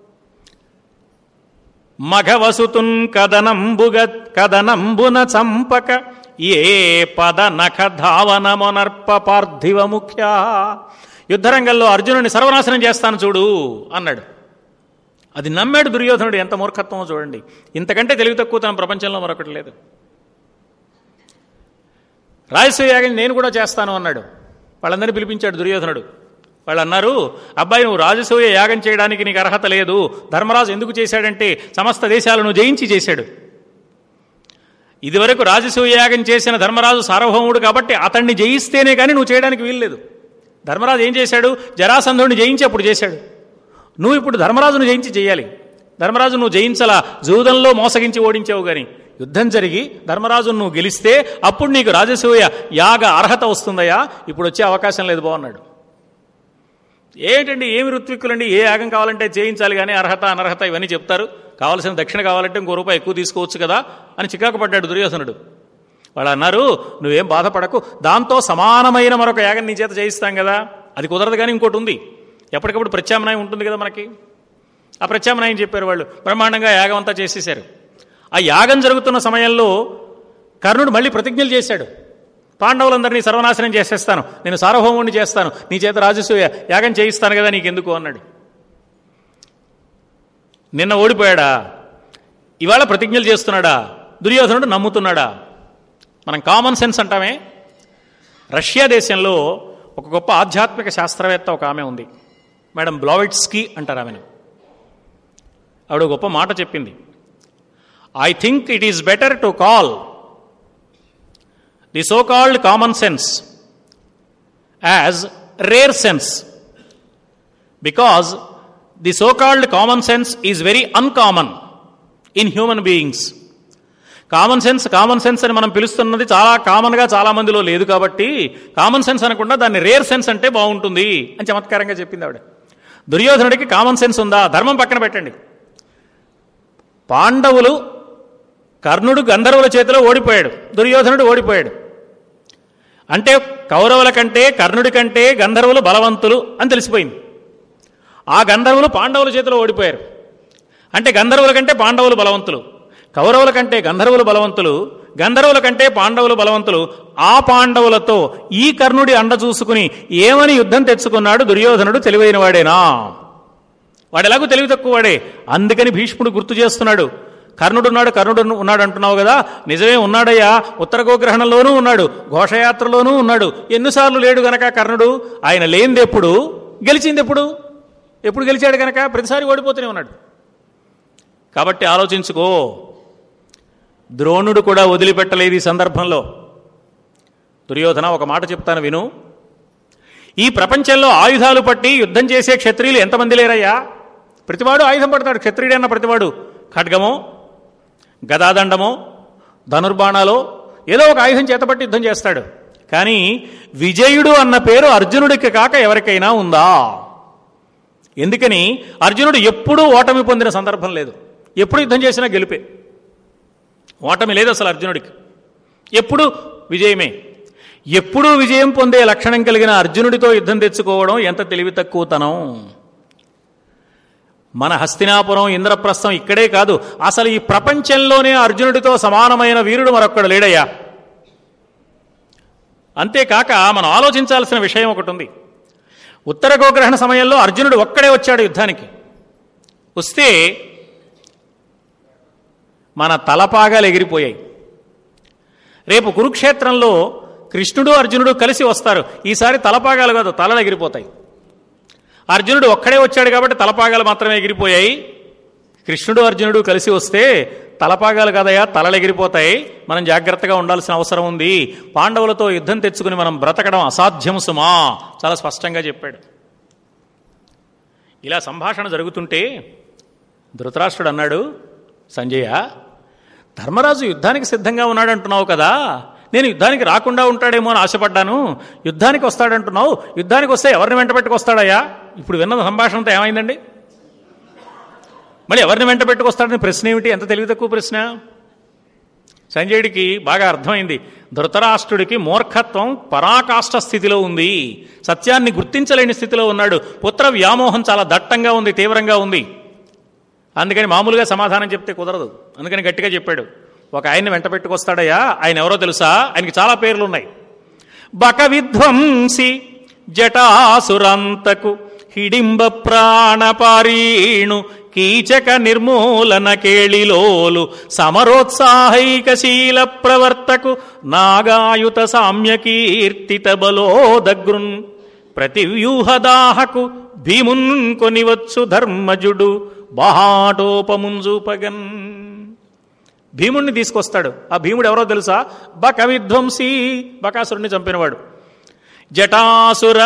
మఘవసుతున్ కదనంబుగ కదనంబున చంపక ఏ పద నఖ ధావనమొనర్ప పార్థివ ముఖ్య యుద్ధరంగంలో అర్జునుడిని సర్వనాశనం చేస్తాను చూడు అన్నాడు అది నమ్మాడు దుర్యోధనుడు ఎంత మూర్ఖత్వమో చూడండి ఇంతకంటే తెలివి తక్కువ తన ప్రపంచంలో మరొకటి లేదు రాజసూయ యాగం నేను కూడా చేస్తాను అన్నాడు వాళ్ళందరినీ పిలిపించాడు దుర్యోధనుడు వాళ్ళు అన్నారు అబ్బాయి నువ్వు రాజసూయ యాగం చేయడానికి నీకు అర్హత లేదు ధర్మరాజు ఎందుకు చేశాడంటే సమస్త దేశాలను జయించి చేశాడు ఇదివరకు రాజసూయ యాగం చేసిన ధర్మరాజు సార్వభౌముడు కాబట్టి అతన్ని జయిస్తేనే కానీ నువ్వు చేయడానికి వీల్లేదు ధర్మరాజు ఏం చేశాడు జరాసంధుడిని జయించి అప్పుడు చేశాడు నువ్వు ఇప్పుడు ధర్మరాజును జయించి చేయాలి ధర్మరాజు నువ్వు జయించలా జూదంలో మోసగించి ఓడించావు గాని యుద్ధం జరిగి ధర్మరాజును నువ్వు గెలిస్తే అప్పుడు నీకు రాజసూయ యాగ అర్హత వస్తుందయ్యా ఇప్పుడు వచ్చే అవకాశం లేదు బాగున్నాడు ఏంటండి ఏమి ఋత్విక్కులండి ఏ యాగం కావాలంటే చేయించాలి కానీ అర్హత అనర్హత ఇవన్నీ చెప్తారు కావాల్సిన దక్షిణ కావాలంటే ఇంకో రూపాయి ఎక్కువ తీసుకోవచ్చు కదా అని చికాకు పడ్డాడు దుర్యోధనుడు వాళ్ళు అన్నారు నువ్వేం బాధపడకు దాంతో సమానమైన మరొక యాగం నీ చేత చేయిస్తాం కదా అది కుదరదు కానీ ఇంకోటి ఉంది ఎప్పటికప్పుడు ప్రత్యామ్నాయం ఉంటుంది కదా మనకి ఆ ప్రత్యామ్నాయం చెప్పారు వాళ్ళు బ్రహ్మాండంగా యాగం అంతా చేసేశారు ఆ యాగం జరుగుతున్న సమయంలో కర్ణుడు మళ్ళీ ప్రతిజ్ఞలు చేశాడు పాండవులందరినీ సర్వనాశనం చేసేస్తాను నేను సార్వభౌముడిని చేస్తాను నీ చేత రాజసూయ యాగం చేయిస్తాను కదా నీకెందుకు అన్నాడు నిన్న ఓడిపోయాడా ఇవాళ ప్రతిజ్ఞలు చేస్తున్నాడా దుర్యోధనుడు నమ్ముతున్నాడా మనం కామన్ సెన్స్ అంటామే రష్యా దేశంలో ఒక గొప్ప ఆధ్యాత్మిక శాస్త్రవేత్త ఒక ఆమె ఉంది మేడం బ్లావిట్స్కీ అంటారు ఆమెను ఆవిడ గొప్ప మాట చెప్పింది I think it is better to call the so called common sense as rare sense because the so called common sense is very uncommon in human beings common sense common sense అని మనం పిలుస్తున్నది చాలా కామన్గా చాలా మందిలో లేదు కాబట్టి common sense అనకుండా దాన్ని రేర్ సెన్స్ అంటే బాగుంటుంది అని చమత్కారంగా చెప్పింది ఆవిడ దుర్యోధనుడికి కామన్ సెన్స్ ఉందా ధర్మం పక్కన పెట్టండి పాండవులు కర్ణుడు గంధర్వుల చేతిలో ఓడిపోయాడు దుర్యోధనుడు ఓడిపోయాడు అంటే కౌరవుల కంటే కర్ణుడి కంటే గంధర్వులు బలవంతులు అని తెలిసిపోయింది ఆ గంధర్వులు పాండవుల చేతిలో ఓడిపోయారు అంటే గంధర్వుల కంటే పాండవులు బలవంతులు కౌరవుల కంటే గంధర్వులు బలవంతులు గంధర్వుల కంటే పాండవులు బలవంతులు ఆ పాండవులతో ఈ కర్ణుడి అండ చూసుకుని ఏమని యుద్ధం తెచ్చుకున్నాడు దుర్యోధనుడు తెలివైన వాడేనా వాడు ఎలాగో తెలివి తక్కువ వాడే అందుకని భీష్ముడు గుర్తు చేస్తున్నాడు కర్ణుడు ఉన్నాడు కర్ణుడు ఉన్నాడు అంటున్నావు కదా నిజమే ఉన్నాడయ్యా ఉత్తర గోగ్రహణంలోనూ ఉన్నాడు ఘోషయాత్రలోనూ ఉన్నాడు ఎన్నిసార్లు లేడు గనక కర్ణుడు ఆయన లేనిది ఎప్పుడు గెలిచింది ఎప్పుడు ఎప్పుడు గెలిచాడు గనక ప్రతిసారి ఓడిపోతూనే ఉన్నాడు కాబట్టి ఆలోచించుకో ద్రోణుడు కూడా వదిలిపెట్టలేదు ఈ సందర్భంలో దుర్యోధన ఒక మాట చెప్తాను విను ఈ ప్రపంచంలో ఆయుధాలు పట్టి యుద్ధం చేసే క్షత్రియులు ఎంతమంది లేరయ్యా ప్రతివాడు ఆయుధం పడతాడు క్షత్రియుడన్న ప్రతివాడు ఖడ్గమో గదాదండమో ధనుర్బాణాలో ఏదో ఒక ఆయుధం చేతపట్టి యుద్ధం చేస్తాడు కానీ విజయుడు అన్న పేరు అర్జునుడికి కాక ఎవరికైనా ఉందా ఎందుకని అర్జునుడు ఎప్పుడూ ఓటమి పొందిన సందర్భం లేదు ఎప్పుడు యుద్ధం చేసినా గెలిపే ఓటమి లేదు అసలు అర్జునుడికి ఎప్పుడు విజయమే ఎప్పుడూ విజయం పొందే లక్షణం కలిగిన అర్జునుడితో యుద్ధం తెచ్చుకోవడం ఎంత తెలివి తక్కువతనం మన హస్తినాపురం ఇంద్రప్రస్థం ఇక్కడే కాదు అసలు ఈ ప్రపంచంలోనే అర్జునుడితో సమానమైన వీరుడు మరొక్కడు లేడయ్యా అంతేకాక మనం ఆలోచించాల్సిన విషయం ఒకటి ఉంది ఉత్తర గోగ్రహణ సమయంలో అర్జునుడు ఒక్కడే వచ్చాడు యుద్ధానికి వస్తే మన తలపాగాలు ఎగిరిపోయాయి రేపు కురుక్షేత్రంలో కృష్ణుడు అర్జునుడు కలిసి వస్తారు ఈసారి తలపాగాలు కాదు తలలు ఎగిరిపోతాయి అర్జునుడు ఒక్కడే వచ్చాడు కాబట్టి తలపాగాలు మాత్రమే ఎగిరిపోయాయి కృష్ణుడు అర్జునుడు కలిసి వస్తే తలపాగాలు కదయా తలలు ఎగిరిపోతాయి మనం జాగ్రత్తగా ఉండాల్సిన అవసరం ఉంది పాండవులతో యుద్ధం తెచ్చుకుని మనం బ్రతకడం అసాధ్యం సుమా చాలా స్పష్టంగా చెప్పాడు ఇలా సంభాషణ జరుగుతుంటే ధృతరాష్ట్రుడు అన్నాడు సంజయ ధర్మరాజు యుద్ధానికి సిద్ధంగా ఉన్నాడంటున్నావు కదా నేను యుద్ధానికి రాకుండా ఉంటాడేమో అని ఆశపడ్డాను యుద్ధానికి వస్తాడంటున్నావు యుద్ధానికి వస్తే ఎవరిని వెంట పెట్టుకొస్తాడయ్యా ఇప్పుడు విన్న సంభాషణతో ఏమైందండి మళ్ళీ ఎవరిని వెంట పెట్టుకొస్తాడని ప్రశ్న ఏమిటి ఎంత తెలివి తక్కువ ప్రశ్న సంజయుడికి బాగా అర్థమైంది ధృతరాష్ట్రుడికి మూర్ఖత్వం పరాకాష్ట స్థితిలో ఉంది సత్యాన్ని గుర్తించలేని స్థితిలో ఉన్నాడు పుత్ర వ్యామోహం చాలా దట్టంగా ఉంది తీవ్రంగా ఉంది అందుకని మామూలుగా సమాధానం చెప్తే కుదరదు అందుకని గట్టిగా చెప్పాడు ఒక ఆయన్ని వెంట పెట్టుకొస్తాడయ్యా ఆయన ఎవరో తెలుసా ఆయనకి చాలా పేర్లు ఉన్నాయి బక విధ్వంసి జటాసురంతకు హిడింబ ప్రాణపారీణు కీచక నిర్మూలన కేళిలోలు సమరోత్సాహైకశీల ప్రవర్తకు నాగాయుత సామ్యకీర్తిత బలోదగ్రున్ ప్రతివ్యూహదాహకు భీమున్ కొనివచ్చు ధర్మజుడు బహాటోపముంజూపగన్ భీముణ్ణి తీసుకొస్తాడు ఆ భీముడు ఎవరో తెలుసా బక విధ్వంసి బకాసురుణ్ణి చంపినవాడు జటాసుర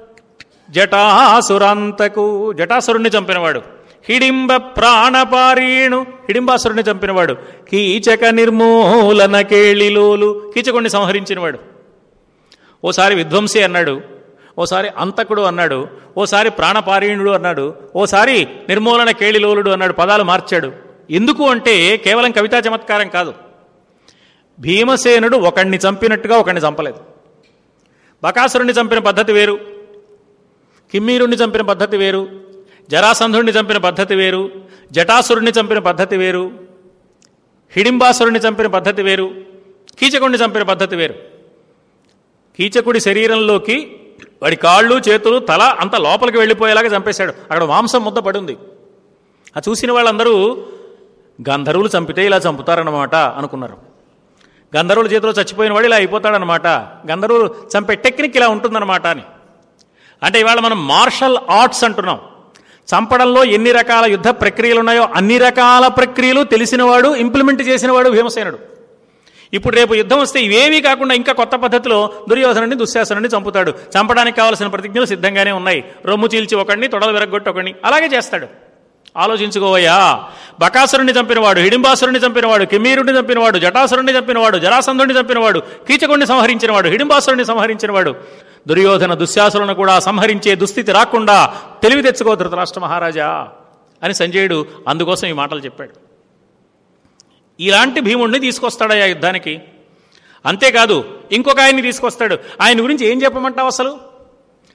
జటాసురాంతకు జటాసురుణ్ణి చంపినవాడు హిడింబ ప్రాణపారీణు హిడింబాసురుణ్ణి చంపినవాడు కీచక నిర్మూలన కేళిలోలు కీచకుణ్ణి సంహరించినవాడు ఓసారి విధ్వంసి అన్నాడు ఓసారి అంతకుడు అన్నాడు ఓసారి ప్రాణపారీణుడు అన్నాడు ఓసారి నిర్మూలన కేళిలోలుడు అన్నాడు పదాలు మార్చాడు ఎందుకు అంటే కేవలం కవితా చమత్కారం కాదు భీమసేనుడు ఒకణ్ణి చంపినట్టుగా ఒకణ్ణి చంపలేదు బకాసురుణ్ణి చంపిన పద్ధతి వేరు కిమ్మీరుణ్ణి చంపిన పద్ధతి వేరు జరాసంధుణ్ణి చంపిన పద్ధతి వేరు జటాసురుణ్ణి చంపిన పద్ధతి వేరు హిడింబాసురుణ్ణి చంపిన పద్ధతి వేరు కీచకుణ్ణి చంపిన పద్ధతి వేరు కీచకుడి శరీరంలోకి వాడి కాళ్ళు చేతులు తల అంత లోపలికి వెళ్ళిపోయేలాగా చంపేశాడు అక్కడ మాంసం ముద్ద పడింది ఆ చూసిన వాళ్ళందరూ గంధర్వులు చంపితే ఇలా చంపుతారన్నమాట అనుకున్నారు గంధర్వుల చేతిలో చచ్చిపోయిన వాడు ఇలా అయిపోతాడనమాట గంధర్వులు చంపే టెక్నిక్ ఇలా ఉంటుందన్నమాట అని అంటే ఇవాళ మనం మార్షల్ ఆర్ట్స్ అంటున్నాం చంపడంలో ఎన్ని రకాల యుద్ధ ప్రక్రియలు ఉన్నాయో అన్ని రకాల ప్రక్రియలు తెలిసినవాడు ఇంప్లిమెంట్ చేసినవాడు భీమసేనుడు ఇప్పుడు రేపు యుద్ధం వస్తే ఇవేవీ కాకుండా ఇంకా కొత్త పద్ధతిలో దుర్యోధనుడిని దుశ్శాసనుడిని చంపుతాడు చంపడానికి కావాల్సిన ప్రతిజ్ఞలు సిద్ధంగానే ఉన్నాయి రొమ్ము చీల్చి ఒకడిని తొడలు విరగొట్టి ఒకడిని అలాగే చేస్తాడు ఆలోచించుకోవయ్యా బకాసురుణ్ణి చంపినవాడు హిడింబాసురుణ్ణి చంపినవాడు కిమీరుడిని చంపినవాడు జటాసురుణ్ణి చంపినవాడు జరాసంధుడిని చంపినవాడు కీచకుడిని సంహరించినవాడు హిడింబాసురుణ్ణి సంహరించినవాడు దుర్యోధన దుశ్శాసులను కూడా సంహరించే దుస్థితి రాకుండా తెలివి తెచ్చుకో ధృతరాష్ట్ర మహారాజా అని సంజయుడు అందుకోసం ఈ మాటలు చెప్పాడు ఇలాంటి భీముడిని తీసుకొస్తాడయ్యా యుద్ధానికి అంతేకాదు ఇంకొక ఆయన్ని తీసుకొస్తాడు ఆయన గురించి ఏం చెప్పమంటావు అసలు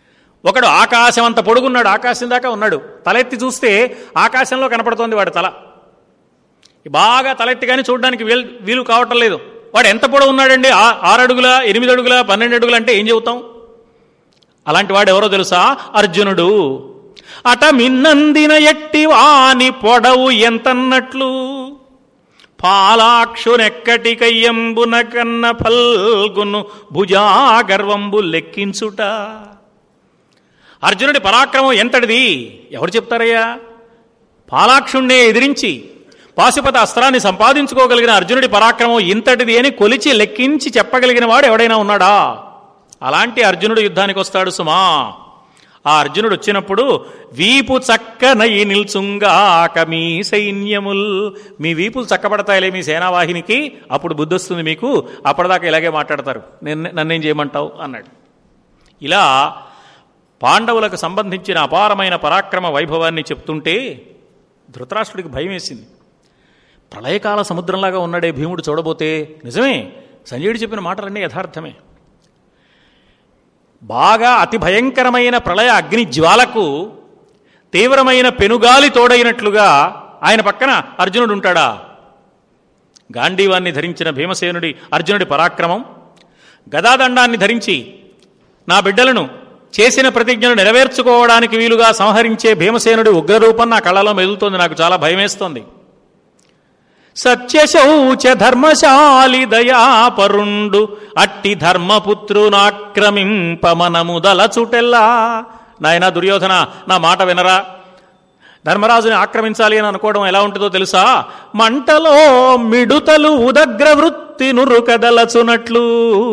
ఒకడు ఆకాశం అంత పొడుగున్నాడు ఆకాశం దాకా ఉన్నాడు తలెత్తి చూస్తే ఆకాశంలో కనపడుతోంది వాడి తల బాగా తలెత్తి కానీ చూడడానికి వీలు వీలు కావటం లేదు వాడు ఎంత పొడవు ఉన్నాడండి ఆ- ఆరు అడుగుల ఎనిమిది అడుగుల పన్నెండు అడుగుల అంటే ఏం చెబుతాం అలాంటి వాడు ఎవరో తెలుసా అర్జునుడు అట మిన్నందిన ఎట్టి వాని పొడవు ఎంతన్నట్లు పాలాక్షునెక్కటికయ్యంబున కన్న ఫల్గును భుజాగర్వంబు లెక్కించుట అర్జునుడి పరాక్రమం ఎంతటిది ఎవరు చెప్తారయ్యా పాలాక్షుణ్ణే ఎదిరించి పాశుపత అస్త్రాన్ని సంపాదించుకోగలిగిన అర్జునుడి పరాక్రమం ఇంతటిది అని కొలిచి లెక్కించి చెప్పగలిగిన వాడు ఎవడైనా ఉన్నాడా అలాంటి అర్జునుడు యుద్ధానికి వస్తాడు సుమా ఆ అర్జునుడు వచ్చినప్పుడు వీపు చక్కనయి నిల్చుంగాక మీ సైన్యముల్ మీ వీపులు చక్కబడతాయిలే మీ సేనావాహినికి అప్పుడు బుద్ధి వస్తుంది మీకు అప్పటిదాకా ఇలాగే మాట్లాడతారు నేను నన్నేం చేయమంటావు అన్నాడు ఇలా పాండవులకు సంబంధించిన అపారమైన పరాక్రమ వైభవాన్ని చెప్తుంటే ధృతరాష్ట్రుడికి భయం వేసింది ప్రళయకాల సముద్రంలాగా ఉన్నాడే భీముడు చూడబోతే నిజమే సంజయుడు చెప్పిన మాటలన్నీ యథార్థమే బాగా అతి భయంకరమైన ప్రళయ అగ్ని జ్వాలకు తీవ్రమైన పెనుగాలి తోడైనట్లుగా ఆయన పక్కన అర్జునుడు ఉంటాడా గాంధీవాన్ని ధరించిన భీమసేనుడి అర్జునుడి పరాక్రమం గదాదండాన్ని ధరించి నా బిడ్డలను చేసిన ప్రతిజ్ఞను నెరవేర్చుకోవడానికి వీలుగా సంహరించే భీమసేనుడి ఉగ్రరూపం నా కళ్ళలో మెదులుతోంది నాకు చాలా భయమేస్తోంది సత్యశౌచ ధర్మశాలి దయాపరుండు అట్టి ధర్మపుత్రునాక్రమింప మనముదలచుటెల్లా నాయనా దుర్యోధన నా మాట వినరా ధర్మరాజుని ఆక్రమించాలి అని అనుకోవడం ఎలా ఉంటుందో తెలుసా మంటలో మిడుతలు ఉదగ్ర వృత్తి నురుకదలచునట్లు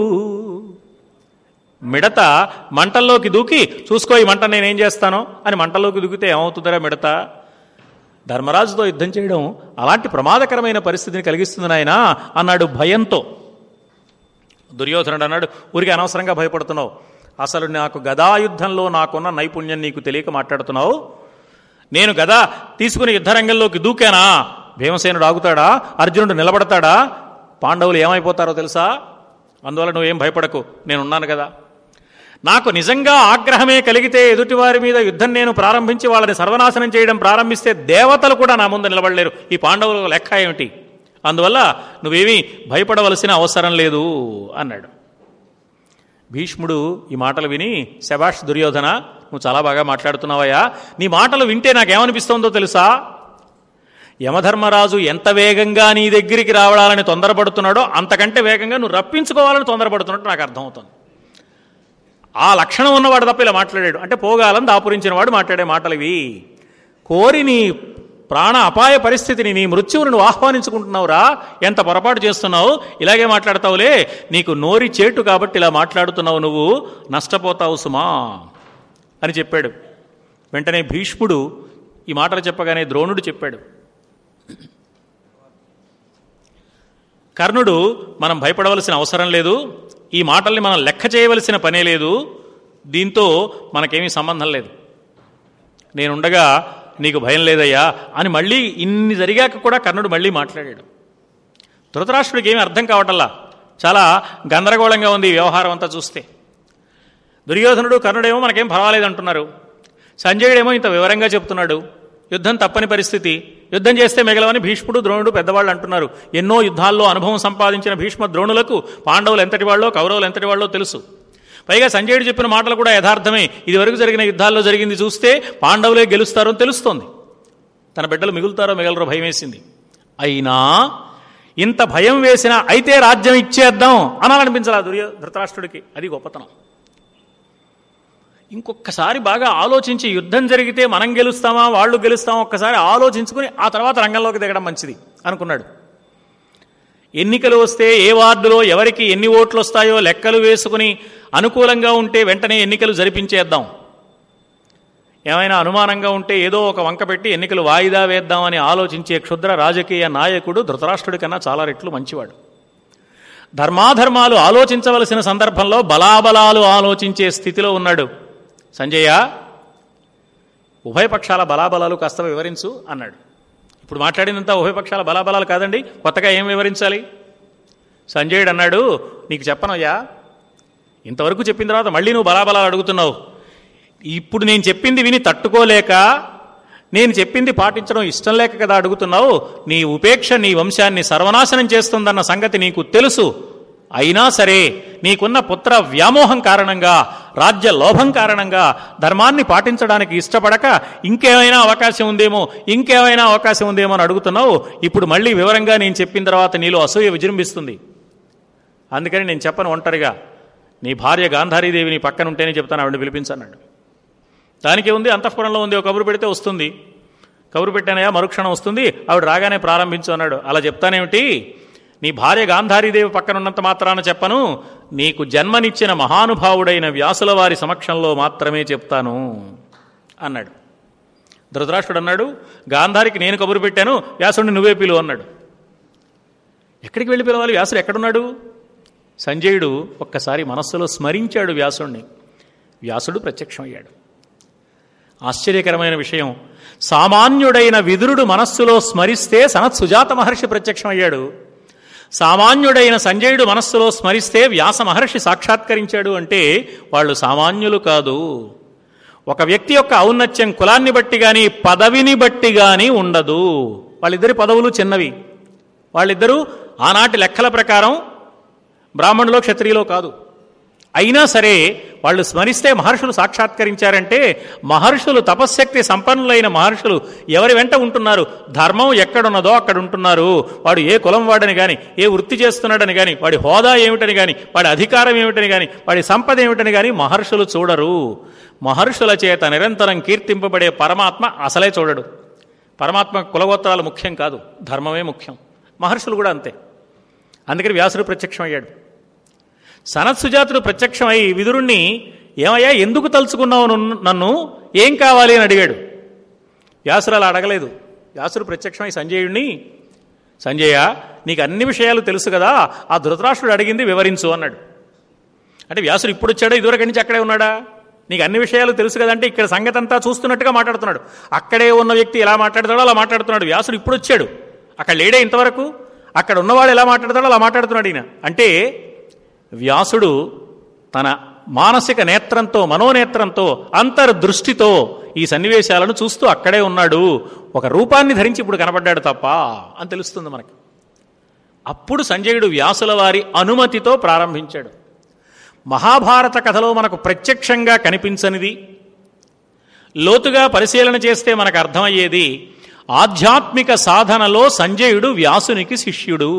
మిడత మంటల్లోకి దూకి చూసుకో ఈ మంట నేనేం చేస్తానో అని మంటల్లోకి దూకితే ఏమవుతుందరా మిడత ధర్మరాజుతో యుద్ధం చేయడం అలాంటి ప్రమాదకరమైన పరిస్థితిని కలిగిస్తుంది నాయన అన్నాడు భయంతో దుర్యోధనుడు అన్నాడు ఊరికి అనవసరంగా భయపడుతున్నావు అసలు నాకు గదాయుద్ధంలో నాకున్న నైపుణ్యం నీకు తెలియక మాట్లాడుతున్నావు నేను గదా తీసుకుని యుద్ధరంగంలోకి దూకానా భీమసేనుడు ఆగుతాడా అర్జునుడు నిలబడతాడా పాండవులు ఏమైపోతారో తెలుసా అందువల్ల నువ్వేం భయపడకు నేనున్నాను కదా నాకు నిజంగా ఆగ్రహమే కలిగితే ఎదుటివారి మీద యుద్ధం నేను ప్రారంభించి వాళ్ళని సర్వనాశనం చేయడం ప్రారంభిస్తే దేవతలు కూడా నా ముందు నిలబడలేరు ఈ పాండవుల లెక్క ఏమిటి అందువల్ల నువ్వేమీ భయపడవలసిన అవసరం లేదు అన్నాడు భీష్ముడు ఈ మాటలు విని శభాష్ దుర్యోధన నువ్వు చాలా బాగా మాట్లాడుతున్నావయ్యా నీ మాటలు వింటే నాకేమనిపిస్తోందో తెలుసా యమధర్మరాజు ఎంత వేగంగా నీ దగ్గరికి రావడాలని తొందరపడుతున్నాడో అంతకంటే వేగంగా నువ్వు రప్పించుకోవాలని తొందరపడుతున్నట్టు నాకు అర్థమవుతుంది ఆ లక్షణం ఉన్నవాడు తప్ప ఇలా మాట్లాడాడు అంటే పోగాలని దాపురించిన వాడు మాట్లాడే మాటలు ఇవి కోరి నీ ప్రాణ అపాయ పరిస్థితిని నీ మృత్యువును నువ్వు ఆహ్వానించుకుంటున్నావురా ఎంత పొరపాటు చేస్తున్నావు ఇలాగే మాట్లాడతావులే నీకు నోరి చేటు కాబట్టి ఇలా మాట్లాడుతున్నావు నువ్వు నష్టపోతావు సుమా అని చెప్పాడు వెంటనే భీష్ముడు ఈ మాటలు చెప్పగానే ద్రోణుడు చెప్పాడు కర్ణుడు మనం భయపడవలసిన అవసరం లేదు ఈ మాటల్ని మనం లెక్క చేయవలసిన పనే లేదు దీంతో మనకేమీ సంబంధం లేదు నేనుండగా నీకు భయం లేదయ్యా అని మళ్ళీ ఇన్ని జరిగాక కూడా కర్ణుడు మళ్ళీ మాట్లాడాడు ధృతరాష్ట్రుడికి ఏమీ అర్థం కావటల్లా చాలా గందరగోళంగా ఉంది ఈ వ్యవహారం అంతా చూస్తే దుర్యోధనుడు కర్ణుడేమో మనకేం పర్వాలేదు అంటున్నారు సంజయుడేమో ఇంత వివరంగా చెప్తున్నాడు యుద్ధం తప్పని పరిస్థితి యుద్ధం చేస్తే మిగలవని భీష్ముడు ద్రోణుడు పెద్దవాళ్ళు అంటున్నారు ఎన్నో యుద్ధాల్లో అనుభవం సంపాదించిన భీష్మ ద్రోణులకు పాండవులు ఎంతటి వాళ్ళో కౌరవులు ఎంతటి వాళ్ళో తెలుసు పైగా సంజయుడు చెప్పిన మాటలు కూడా యథార్థమే ఇదివరకు జరిగిన యుద్ధాల్లో జరిగింది చూస్తే పాండవులే గెలుస్తారో అని తెలుస్తోంది తన బిడ్డలు మిగులుతారో మిగలరో భయం వేసింది అయినా ఇంత భయం వేసినా అయితే రాజ్యం ఇచ్చేద్దాం అనాలనిపించాలి దుర్యో ధృతరాష్ట్రుడికి అది గొప్పతనం ఇంకొకసారి బాగా ఆలోచించి యుద్ధం జరిగితే మనం గెలుస్తామా వాళ్ళు గెలుస్తామా ఒక్కసారి ఆలోచించుకుని ఆ తర్వాత రంగంలోకి దిగడం మంచిది అనుకున్నాడు ఎన్నికలు వస్తే ఏ వార్డులో ఎవరికి ఎన్ని ఓట్లు వస్తాయో లెక్కలు వేసుకుని అనుకూలంగా ఉంటే వెంటనే ఎన్నికలు జరిపించేద్దాం ఏమైనా అనుమానంగా ఉంటే ఏదో ఒక వంక పెట్టి ఎన్నికలు వాయిదా వేద్దామని ఆలోచించే క్షుద్ర రాజకీయ నాయకుడు ధృతరాష్ట్రుడి కన్నా చాలా రెట్లు మంచివాడు ధర్మాధర్మాలు ఆలోచించవలసిన సందర్భంలో బలాబలాలు ఆలోచించే స్థితిలో ఉన్నాడు సంజయ ఉభయపక్షాల బలాబలాలు కాస్త వివరించు అన్నాడు ఇప్పుడు మాట్లాడినంత ఉభయపక్షాల బలాబలాలు కాదండి కొత్తగా ఏం వివరించాలి సంజయుడు అన్నాడు నీకు చెప్పనయ్యా ఇంతవరకు చెప్పిన తర్వాత మళ్ళీ నువ్వు బలాబలాలు అడుగుతున్నావు ఇప్పుడు నేను చెప్పింది విని తట్టుకోలేక నేను చెప్పింది పాటించడం ఇష్టం లేక కదా అడుగుతున్నావు నీ ఉపేక్ష నీ వంశాన్ని సర్వనాశనం చేస్తుందన్న సంగతి నీకు తెలుసు అయినా సరే నీకున్న పుత్ర వ్యామోహం కారణంగా రాజ్య లోభం కారణంగా ధర్మాన్ని పాటించడానికి ఇష్టపడక ఇంకేమైనా అవకాశం ఉందేమో ఇంకేమైనా అవకాశం ఉందేమో అని అడుగుతున్నావు ఇప్పుడు మళ్ళీ వివరంగా నేను చెప్పిన తర్వాత నీలో అసూయ విజృంభిస్తుంది అందుకని నేను చెప్పను ఒంటరిగా నీ భార్య గాంధారీదేవి నీ పక్కన ఉంటేనే చెప్తాను ఆవిడ పిలిపించన్నాడు దానికి ఉంది అంతఃపురంలో ఉంది ఒక కబురు పెడితే వస్తుంది కబురు పెట్టానయా మరుక్షణం వస్తుంది ఆవిడ రాగానే ప్రారంభించు అన్నాడు అలా చెప్తానేమిటి నీ భార్య గాంధారీదేవి పక్కన ఉన్నంత మాత్రాన చెప్పను నీకు జన్మనిచ్చిన మహానుభావుడైన వ్యాసుల వారి సమక్షంలో మాత్రమే చెప్తాను అన్నాడు ధృతరాష్ట్రుడు అన్నాడు గాంధారికి నేను కబురు పెట్టాను వ్యాసుడిని నువ్వే పిలువు అన్నాడు ఎక్కడికి వెళ్ళి పిలవాలి వ్యాసుడు ఎక్కడున్నాడు సంజయుడు ఒక్కసారి మనస్సులో స్మరించాడు వ్యాసుణ్ణి వ్యాసుడు ప్రత్యక్షమయ్యాడు ఆశ్చర్యకరమైన విషయం సామాన్యుడైన విదురుడు మనస్సులో స్మరిస్తే సనత్ సుజాత మహర్షి ప్రత్యక్షమయ్యాడు సామాన్యుడైన సంజయుడు మనస్సులో స్మరిస్తే వ్యాస మహర్షి సాక్షాత్కరించాడు అంటే వాళ్ళు సామాన్యులు కాదు ఒక వ్యక్తి యొక్క ఔన్నత్యం కులాన్ని బట్టి గాని పదవిని బట్టి గాని ఉండదు వాళ్ళిద్దరి పదవులు చిన్నవి వాళ్ళిద్దరూ ఆనాటి లెక్కల ప్రకారం బ్రాహ్మణులో క్షత్రియులో కాదు అయినా సరే వాళ్ళు స్మరిస్తే మహర్షులు సాక్షాత్కరించారంటే మహర్షులు తపశ్శక్తి సంపన్నులైన మహర్షులు ఎవరి వెంట ఉంటున్నారు ధర్మం ఎక్కడున్నదో అక్కడ ఉంటున్నారు వాడు ఏ కులం వాడని కానీ ఏ వృత్తి చేస్తున్నాడని కానీ వాడి హోదా ఏమిటని కానీ వాడి అధికారం ఏమిటని కానీ వాడి సంపద ఏమిటని కానీ మహర్షులు చూడరు మహర్షుల చేత నిరంతరం కీర్తింపబడే పరమాత్మ అసలే చూడడు పరమాత్మ కులగోత్రాలు ముఖ్యం కాదు ధర్మమే ముఖ్యం మహర్షులు కూడా అంతే అందుకని వ్యాసుడు ప్రత్యక్షమయ్యాడు సనత్సుజాతుడు ప్రత్యక్షమై విదురుణ్ణి ఏమయ్యా ఎందుకు తలుచుకున్నావు నన్ను- నన్ను ఏం కావాలి అని అడిగాడు వ్యాసుడు అలా అడగలేదు వ్యాసుడు ప్రత్యక్షమై సంజయుడిని సంజయ నీకు అన్ని విషయాలు తెలుసు కదా ఆ ధృతరాష్ట్రుడు అడిగింది వివరించు అన్నాడు అంటే వ్యాసుడు ఇప్పుడు వచ్చాడో ఇదివరకు నుంచి అక్కడే ఉన్నాడా నీకు అన్ని విషయాలు తెలుసు కదంటే ఇక్కడ సంగతి అంతా చూస్తున్నట్టుగా మాట్లాడుతున్నాడు అక్కడే ఉన్న వ్యక్తి ఎలా మాట్లాడతాడో అలా మాట్లాడుతున్నాడు వ్యాసుడు ఇప్పుడు వచ్చాడు అక్కడ లేడే ఇంతవరకు అక్కడ ఉన్నవాడు ఎలా మాట్లాడతాడో అలా మాట్లాడుతున్నాడు ఈయన అంటే వ్యాసుడు తన మానసిక నేత్రంతో మనోనేత్రంతో అంతర్దృష్టితో ఈ సన్నివేశాలను చూస్తూ అక్కడే ఉన్నాడు ఒక రూపాన్ని ధరించి ఇప్పుడు కనబడ్డాడు తప్ప అని తెలుస్తుంది మనకి అప్పుడు సంజయుడు వ్యాసుల వారి అనుమతితో ప్రారంభించాడు మహాభారత కథలో మనకు ప్రత్యక్షంగా కనిపించనిది లోతుగా పరిశీలన చేస్తే మనకు అర్థమయ్యేది ఆధ్యాత్మిక సాధనలో సంజయుడు వ్యాసునికి శిష్యుడు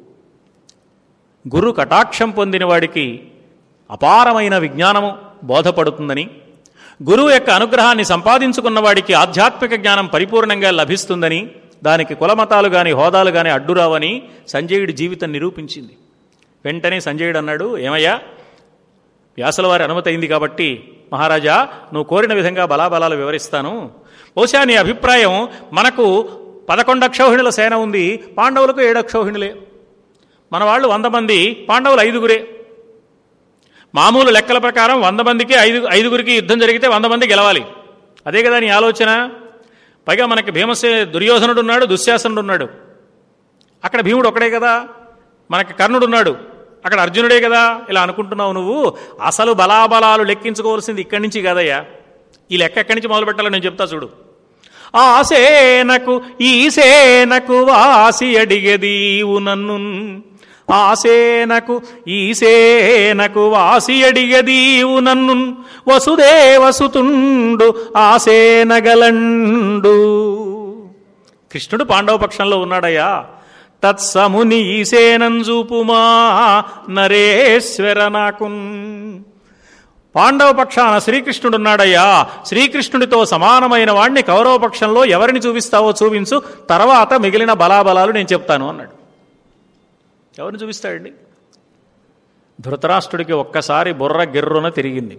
గురు కటాక్షం పొందిన వాడికి అపారమైన విజ్ఞానము బోధపడుతుందని గురువు యొక్క అనుగ్రహాన్ని సంపాదించుకున్న వాడికి ఆధ్యాత్మిక జ్ఞానం పరిపూర్ణంగా లభిస్తుందని దానికి కులమతాలు గాని హోదాలు గాని అడ్డురావని సంజయుడి జీవితం నిరూపించింది వెంటనే సంజయుడు అన్నాడు ఏమయ్యా వ్యాసుల వారి అనుమతి అయింది కాబట్టి మహారాజా నువ్వు కోరిన విధంగా బలాబలాలు వివరిస్తాను బహుశా నీ అభిప్రాయం మనకు పదకొండు అక్షౌహిణుల సేన ఉంది పాండవులకు ఏడు అక్షౌహిణులే మన వాళ్ళు వంద మంది పాండవులు ఐదుగురే మామూలు లెక్కల ప్రకారం వంద మందికి ఐదు ఐదుగురికి యుద్ధం జరిగితే వంద మంది గెలవాలి అదే కదా నీ ఆలోచన పైగా మనకి భీమసే దుర్యోధనుడు ఉన్నాడు దుశ్శాసనుడు ఉన్నాడు అక్కడ భీముడు ఒకడే కదా మనకి కర్ణుడు ఉన్నాడు అక్కడ అర్జునుడే కదా ఇలా అనుకుంటున్నావు నువ్వు అసలు బలాబలాలు లెక్కించుకోవాల్సింది ఇక్కడి నుంచి కాదయ్యా ఈ లెక్క ఎక్కడి నుంచి మొదలు పెట్టాలో నేను చెప్తా చూడు ఆ సేనకు ఈ సేనకు వాసి అడిగదీవు నన్ను ఆ సేనకు ఈ సేనకు వాసి అడిగదీవు నన్ను వసుదేవసుతుండు ఆ సేనగలండు కృష్ణుడు పాండవ పక్షంలో ఉన్నాడయ్యా తత్సముని ఈసేనంజూపుమా నరేశ్వర నాకున్ పాండవ పక్షాన శ్రీకృష్ణుడున్నాడయ్యా శ్రీకృష్ణుడితో సమానమైన వాణ్ణి కౌరవ పక్షంలో ఎవరిని చూపిస్తావో చూపించు తర్వాత మిగిలిన బలాబలాలు నేను చెప్తాను అన్నాడు ఎవరిని చూపిస్తాడండి ధృతరాష్ట్రుడికి ఒక్కసారి బుర్ర గిర్రున తిరిగింది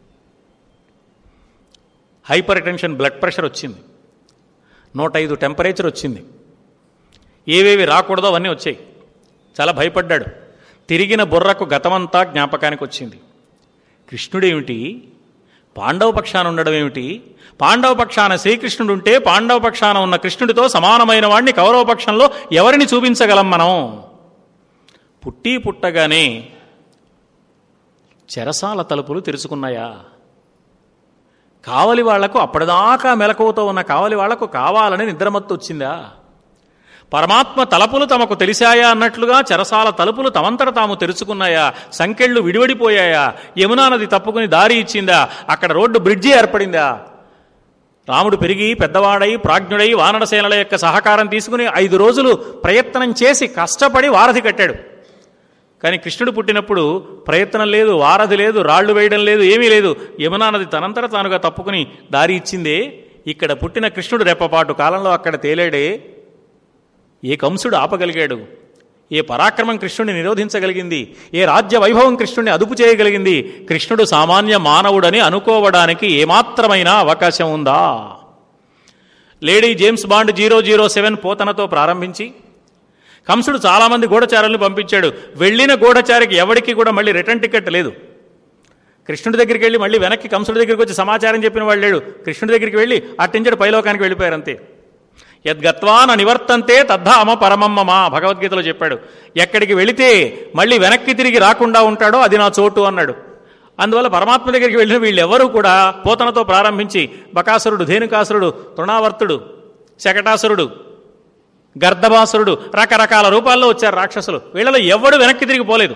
హైపర్ టెన్షన్ బ్లడ్ ప్రెషర్ వచ్చింది నూట ఐదు టెంపరేచర్ వచ్చింది ఏవేవి రాకూడదో అవన్నీ వచ్చాయి చాలా భయపడ్డాడు తిరిగిన బుర్రకు గతమంతా జ్ఞాపకానికి వచ్చింది కృష్ణుడేమిటి పాండవ పక్షాన ఉండడం ఏమిటి పాండవ పక్షాన శ్రీకృష్ణుడు ఉంటే పాండవ పక్షాన ఉన్న కృష్ణుడితో సమానమైన వాడిని కౌరవ పక్షంలో ఎవరిని చూపించగలం మనం పుట్టి పుట్టగానే చెరసాల తలుపులు తెరుచుకున్నాయా కావలి వాళ్లకు అప్పటిదాకా మెలకువతో ఉన్న కావలి వాళ్లకు కావాలని నిద్రమత్తు వచ్చిందా పరమాత్మ తలపులు తమకు తెలిసాయా అన్నట్లుగా చెరసాల తలుపులు తమంతట తాము తెరుచుకున్నాయా సంకెళ్ళు విడివడిపోయాయా యమునా నది తప్పుకుని దారి ఇచ్చిందా అక్కడ రోడ్డు బ్రిడ్జి ఏర్పడిందా రాముడు పెరిగి పెద్దవాడై ప్రాజ్ఞుడై వానరసేనల యొక్క సహకారం తీసుకుని ఐదు రోజులు ప్రయత్నం చేసి కష్టపడి వారధి కట్టాడు కానీ కృష్ణుడు పుట్టినప్పుడు ప్రయత్నం లేదు వారధి లేదు రాళ్లు వేయడం లేదు ఏమీ లేదు యమునా నది తనంతట తానుగా తప్పుకుని దారి ఇచ్చిందే ఇక్కడ పుట్టిన కృష్ణుడు రెప్పపాటు కాలంలో అక్కడ తేలేడే ఏ కంసుడు ఆపగలిగాడు ఏ పరాక్రమం కృష్ణుడిని నిరోధించగలిగింది ఏ రాజ్య వైభవం కృష్ణుడిని అదుపు చేయగలిగింది కృష్ణుడు సామాన్య మానవుడని అనుకోవడానికి ఏమాత్రమైన అవకాశం ఉందా lady James Bond zero zero seven పోతనతో ప్రారంభించి కంసుడు చాలామంది గూఢచారులను పంపించాడు వెళ్ళిన గూఢచారికి ఎవరికి కూడా మళ్ళీ రిటర్న్ టికెట్ లేదు కృష్ణుడి దగ్గరికి వెళ్ళి మళ్ళీ వెనక్కి కంసుడి దగ్గరికి వచ్చి సమాచారం చెప్పిన వాళ్ళు లేడు కృష్ణుడి దగ్గరికి వెళ్ళి అట్టించడు పైలోకానికి వెళ్ళిపోయారు అంతే యద్గత్వాన నివర్తంతే తద్ధామ పరమమ్మమ భగవద్గీతలో చెప్పాడు ఎక్కడికి వెళితే మళ్ళీ వెనక్కి తిరిగి రాకుండా ఉంటాడో అది నా చోటు అన్నాడు అందువల్ల పరమాత్మ దగ్గరికి వెళ్ళిన వీళ్ళెవరూ కూడా పోతనతో ప్రారంభించి బకాసురుడు ధేనుకాసురుడు తృణావర్తుడు శకటాసురుడు గర్ధబాసురుడు రకరకాల రూపాల్లో వచ్చారు రాక్షసులు వీళ్ళలో ఎవడు వెనక్కి తిరిగి పోలేదు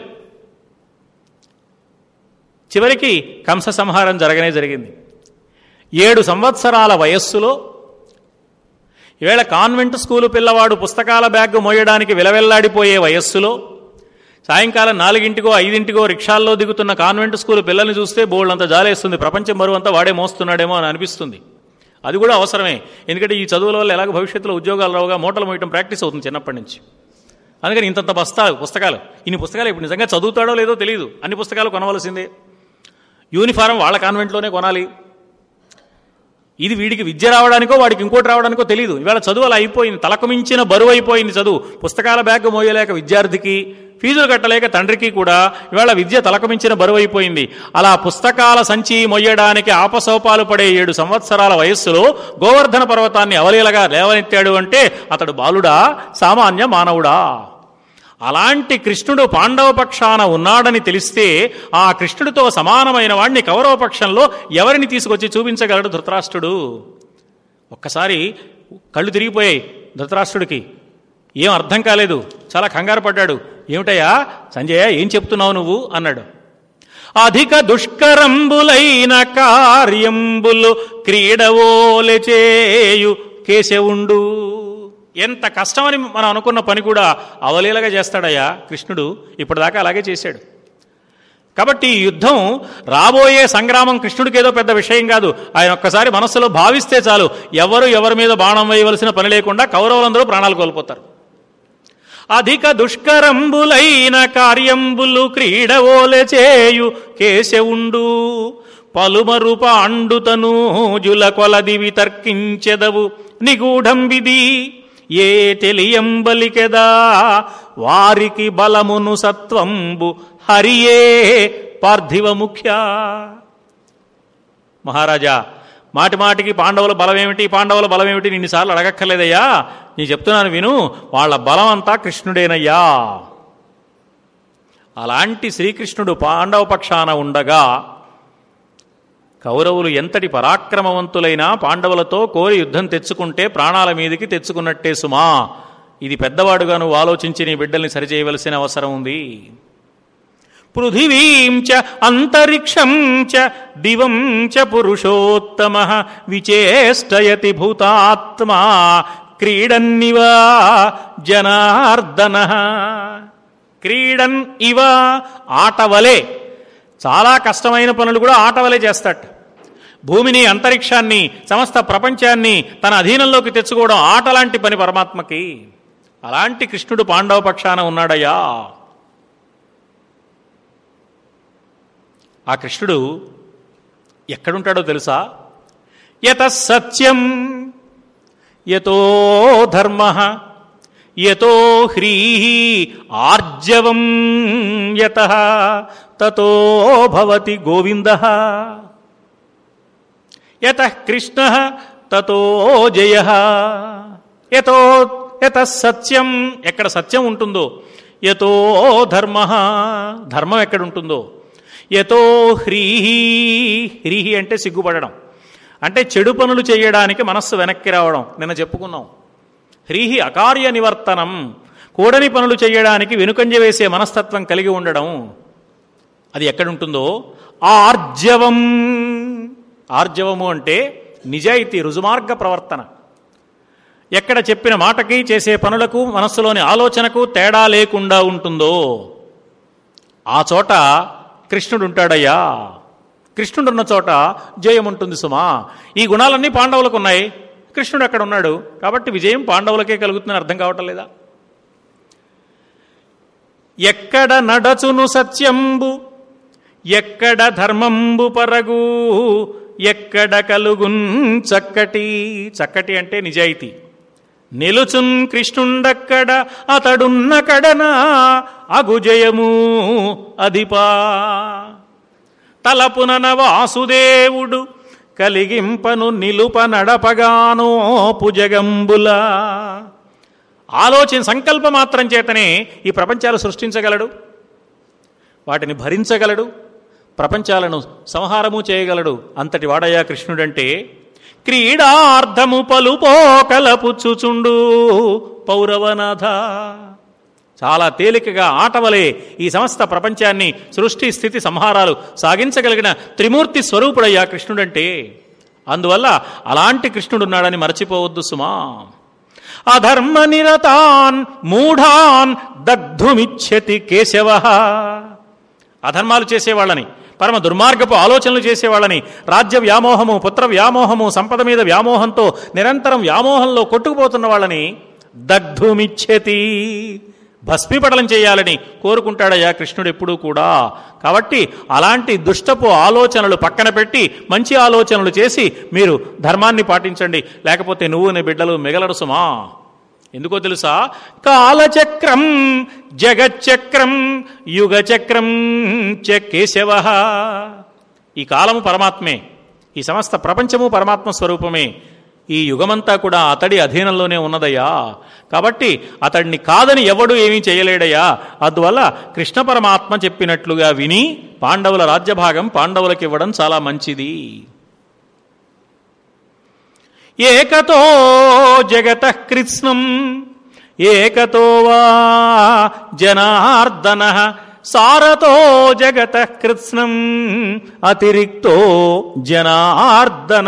చివరికి కంస సంహారం జరగనే జరిగింది ఏడు సంవత్సరాల వయస్సులో ఈవేళ కాన్వెంట్ స్కూలు పిల్లవాడు పుస్తకాల బ్యాగ్ మోయడానికి విలవెల్లాడిపోయే వయస్సులో సాయంకాలం నాలుగింటికో ఐదింటికో రిక్షాల్లో దిగుతున్న కాన్వెంట్ స్కూలు పిల్లల్ని చూస్తే బోళ్ళంత జాలేస్తుంది ప్రపంచం బరువంతా వాడే మోస్తున్నాడేమో అని అనిపిస్తుంది అది కూడా అవసరమే ఎందుకంటే ఈ చదువుల వల్ల ఎలాగ భవిష్యత్తులో ఉద్యోగాలు రావుగా మూటలు మోయటం ప్రాక్టీస్ అవుతుంది చిన్నప్పటి నుంచి అందుకని ఇంతంత బస్తాలు పుస్తకాలు ఇన్ని పుస్తకాలు ఇప్పుడు నిజంగా చదువుతాడో లేదో తెలియదు అన్ని పుస్తకాలు కొనవలసిందే యూనిఫారం వాళ్ళ కాన్వెంట్లోనే కొనాలి ఇది వీడికి విద్య రావడానికో వాడికి ఇంకోటి రావడానికో తెలియదు ఇవాళ చదువు అలా అయిపోయింది తలకు మించిన బరువు అయిపోయింది చదువు పుస్తకాల బ్యాగ్ మోయలేక విద్యార్థికి ఫీజులు కట్టలేక తండ్రికి కూడా ఇవాళ విద్య తలకు మించిన బరువు అయిపోయింది అలా పుస్తకాల సంచి మొయ్యడానికి ఆపసోపాలు పడే ఏడు సంవత్సరాల వయస్సులో గోవర్ధన పర్వతాన్ని అవలీలగా లేవనెత్తాడు అంటే అతడు బాలుడా సామాన్య మానవుడా అలాంటి కృష్ణుడు పాండవ పక్షాన ఉన్నాడని తెలిస్తే ఆ కృష్ణుడితో సమానమైన వాణ్ణి కౌరవ పక్షంలో ఎవరిని తీసుకొచ్చి చూపించగలడు ధృతరాష్ట్రుడు ఒక్కసారి కళ్ళు తిరిగిపోయాయి ధృతరాష్ట్రుడికి ఏం అర్థం కాలేదు చాలా కంగారు పడ్డాడు ఏమిటయ్యా సంజయ ఏం చెప్తున్నావు నువ్వు అన్నాడు అధిక దుష్కరంబులైన కార్యంబులు క్రీడవోలె చేయు కేశవుండు ఎంత కష్టమని మనం అనుకున్న పని కూడా అవలీలగా చేస్తాడయ్యా కృష్ణుడు ఇప్పటిదాకా అలాగే చేశాడు కాబట్టి ఈ యుద్ధం రాబోయే సంగ్రామం కృష్ణుడికి ఏదో పెద్ద విషయం కాదు ఆయన ఒక్కసారి మనస్సులో భావిస్తే చాలు ఎవరు ఎవరి మీద బాణం వేయవలసిన పని లేకుండా కౌరవులందరూ ప్రాణాలు కోల్పోతారు అధిక దుష్కరంబులైన కార్యంబులు క్రీడవోలె చేయు కేశవుండు పలుమరు పాండుతను జుల కొలదివి తర్కించెదవు నిగూఢంబిది ఏ తెలియంబలికెదా వారికి బలమును సత్వంబు హరియే పార్థివ ముఖ్య మహారాజా మాటి మాటికి పాండవుల బలం ఏమిటి పాండవుల బలం ఏమిటి నిన్నిసార్లు అడగక్కర్లేదయ్యా నేను చెప్తున్నాను విను వాళ్ళ బలం అంతా కృష్ణుడేనయ్యా అలాంటి శ్రీకృష్ణుడు పాండవ పక్షాన ఉండగా కౌరవులు ఎంతటి పరాక్రమవంతులైనా పాండవులతో కోరి యుద్ధం తెచ్చుకుంటే ప్రాణాల మీదికి తెచ్చుకున్నట్టే సుమా ఇది పెద్దవాడుగా నువ్వు ఆలోచించి నీ బిడ్డల్ని సరిచేయవలసిన అవసరం ఉంది పృథివీం చ అంతరిక్షం చ దివం చ పురుషోత్తమ విచేష్టయతి భూతాత్మా క్రీడన్నివ జనార్దన క్రీడన్ ఇవ ఆటవలే చాలా కష్టమైన పనులు కూడా ఆటవలే చేస్తాడు భూమిని అంతరిక్షాన్ని సమస్త ప్రపంచాన్ని తన అధీనంలోకి తెచ్చుకోవడం ఆటలాంటి పని పరమాత్మకి అలాంటి కృష్ణుడు పాండవ పక్షాన ఉన్నాడయ్యా ఆ కృష్ణుడు ఎక్కడుంటాడో తెలుసా యత సత్యం యతో ధర్మ యతో హ్రీ ఆర్జవం యత తతో భవతి గోవింద యత కృష్ణ తతో జయ యతో యత సత్యం ఎక్కడ సత్యం ఉంటుందో యతో ధర్మ ధర్మం ఎక్కడ ఉంటుందో యతో హ్రీహి హ్రీహి అంటే సిగ్గుపడడం అంటే చెడు పనులు చేయడానికి మనస్సు వెనక్కి రావడం నిన్న చెప్పుకున్నాం హ్రీహి అకార్య నివర్తనం కూడని పనులు చేయడానికి వెనుకంజ వేసే మనస్తత్వం కలిగి ఉండడం అది ఎక్కడుంటుందో ఆర్జవం ఆర్జవము అంటే నిజాయితీ రుజుమార్గ ప్రవర్తన ఎక్కడ చెప్పిన మాటకి చేసే పనులకు మనస్సులోని ఆలోచనకు తేడా లేకుండా ఉంటుందో ఆ చోట కృష్ణుడు ఉంటాడయ్యా కృష్ణుడున్న చోట జయం ఉంటుంది సుమా ఈ గుణాలన్నీ పాండవులకు ఉన్నాయి కృష్ణుడు అక్కడ ఉన్నాడు కాబట్టి విజయం పాండవులకే కలుగుతుందని అర్థం కావటం లేదా ఎక్కడ నడచును సత్యంబు ఎక్కడ ధర్మంబు పరగు ఎక్కడ కలుగున్ చక్కటి చక్కటి అంటే నిజాయితీ నిలుచున్ కృష్ణుండక్కడ అతడున్న కడన అగుజయము అధిపా తలపునన వాసుదేవుడు కలిగింపను నిలుప నడపగానో పుజగంబుల ఆలోచన సంకల్ప మాత్రం చేతనే ఈ ప్రపంచాలు సృష్టించగలడు వాటిని భరించగలడు ప్రపంచాలను సంహారము చేయగలడు అంతటి వాడయ్యా కృష్ణుడంటే క్రీడార్థము పలు పోకలపుచ్చుచుండు పౌరవనాథ చాలా తేలికగా ఆటవలే ఈ సమస్త ప్రపంచాన్ని సృష్టి స్థితి సంహారాలు సాగించగలిగిన త్రిమూర్తి స్వరూపుడయ్యా కృష్ణుడంటే అందువల్ల అలాంటి కృష్ణుడున్నాడని మరచిపోవద్దు సుమా అధర్మ నిరతాన్ మూఢాన్ దగ్ధుమిచ్చతి కేశవ అధర్మాలు చేసేవాళ్ళని పరమ దుర్మార్గపు ఆలోచనలు చేసేవాళ్ళని రాజ్య వ్యామోహము పుత్ర వ్యామోహము సంపద మీద వ్యామోహంతో నిరంతరం వ్యామోహంలో కొట్టుకుపోతున్న వాళ్ళని దగ్ధుమిచ్చతి భస్మీపటలం చేయాలని కోరుకుంటాడయ్యా కృష్ణుడు ఎప్పుడూ కూడా కాబట్టి అలాంటి దుష్టపు ఆలోచనలు పక్కన పెట్టి మంచి ఆలోచనలు చేసి మీరు ధర్మాన్ని పాటించండి లేకపోతే నువ్వు నీ బిడ్డలు మిగలడు సుమా ఎందుకో తెలుసా కాలచక్రం జగచ్చక్రం యుగచక్రం చ కేశవ ఈ కాలము పరమాత్మే ఈ సమస్త ప్రపంచము పరమాత్మ స్వరూపమే ఈ యుగమంతా కూడా అతడి అధీనంలోనే ఉన్నదయ్యా కాబట్టి అతడిని కాదని ఎవడు ఏమీ చేయలేడయ్యా అందువల్ల కృష్ణ పరమాత్మ చెప్పినట్లుగా విని పాండవుల రాజ్యభాగం పాండవులకు ఇవ్వడం చాలా మంచిది ఏకతో జగత కృత్స్నం ఏకతో వా జనార్దన సారతో జగత కృత్స్నం అతిరిక్తో జనార్దన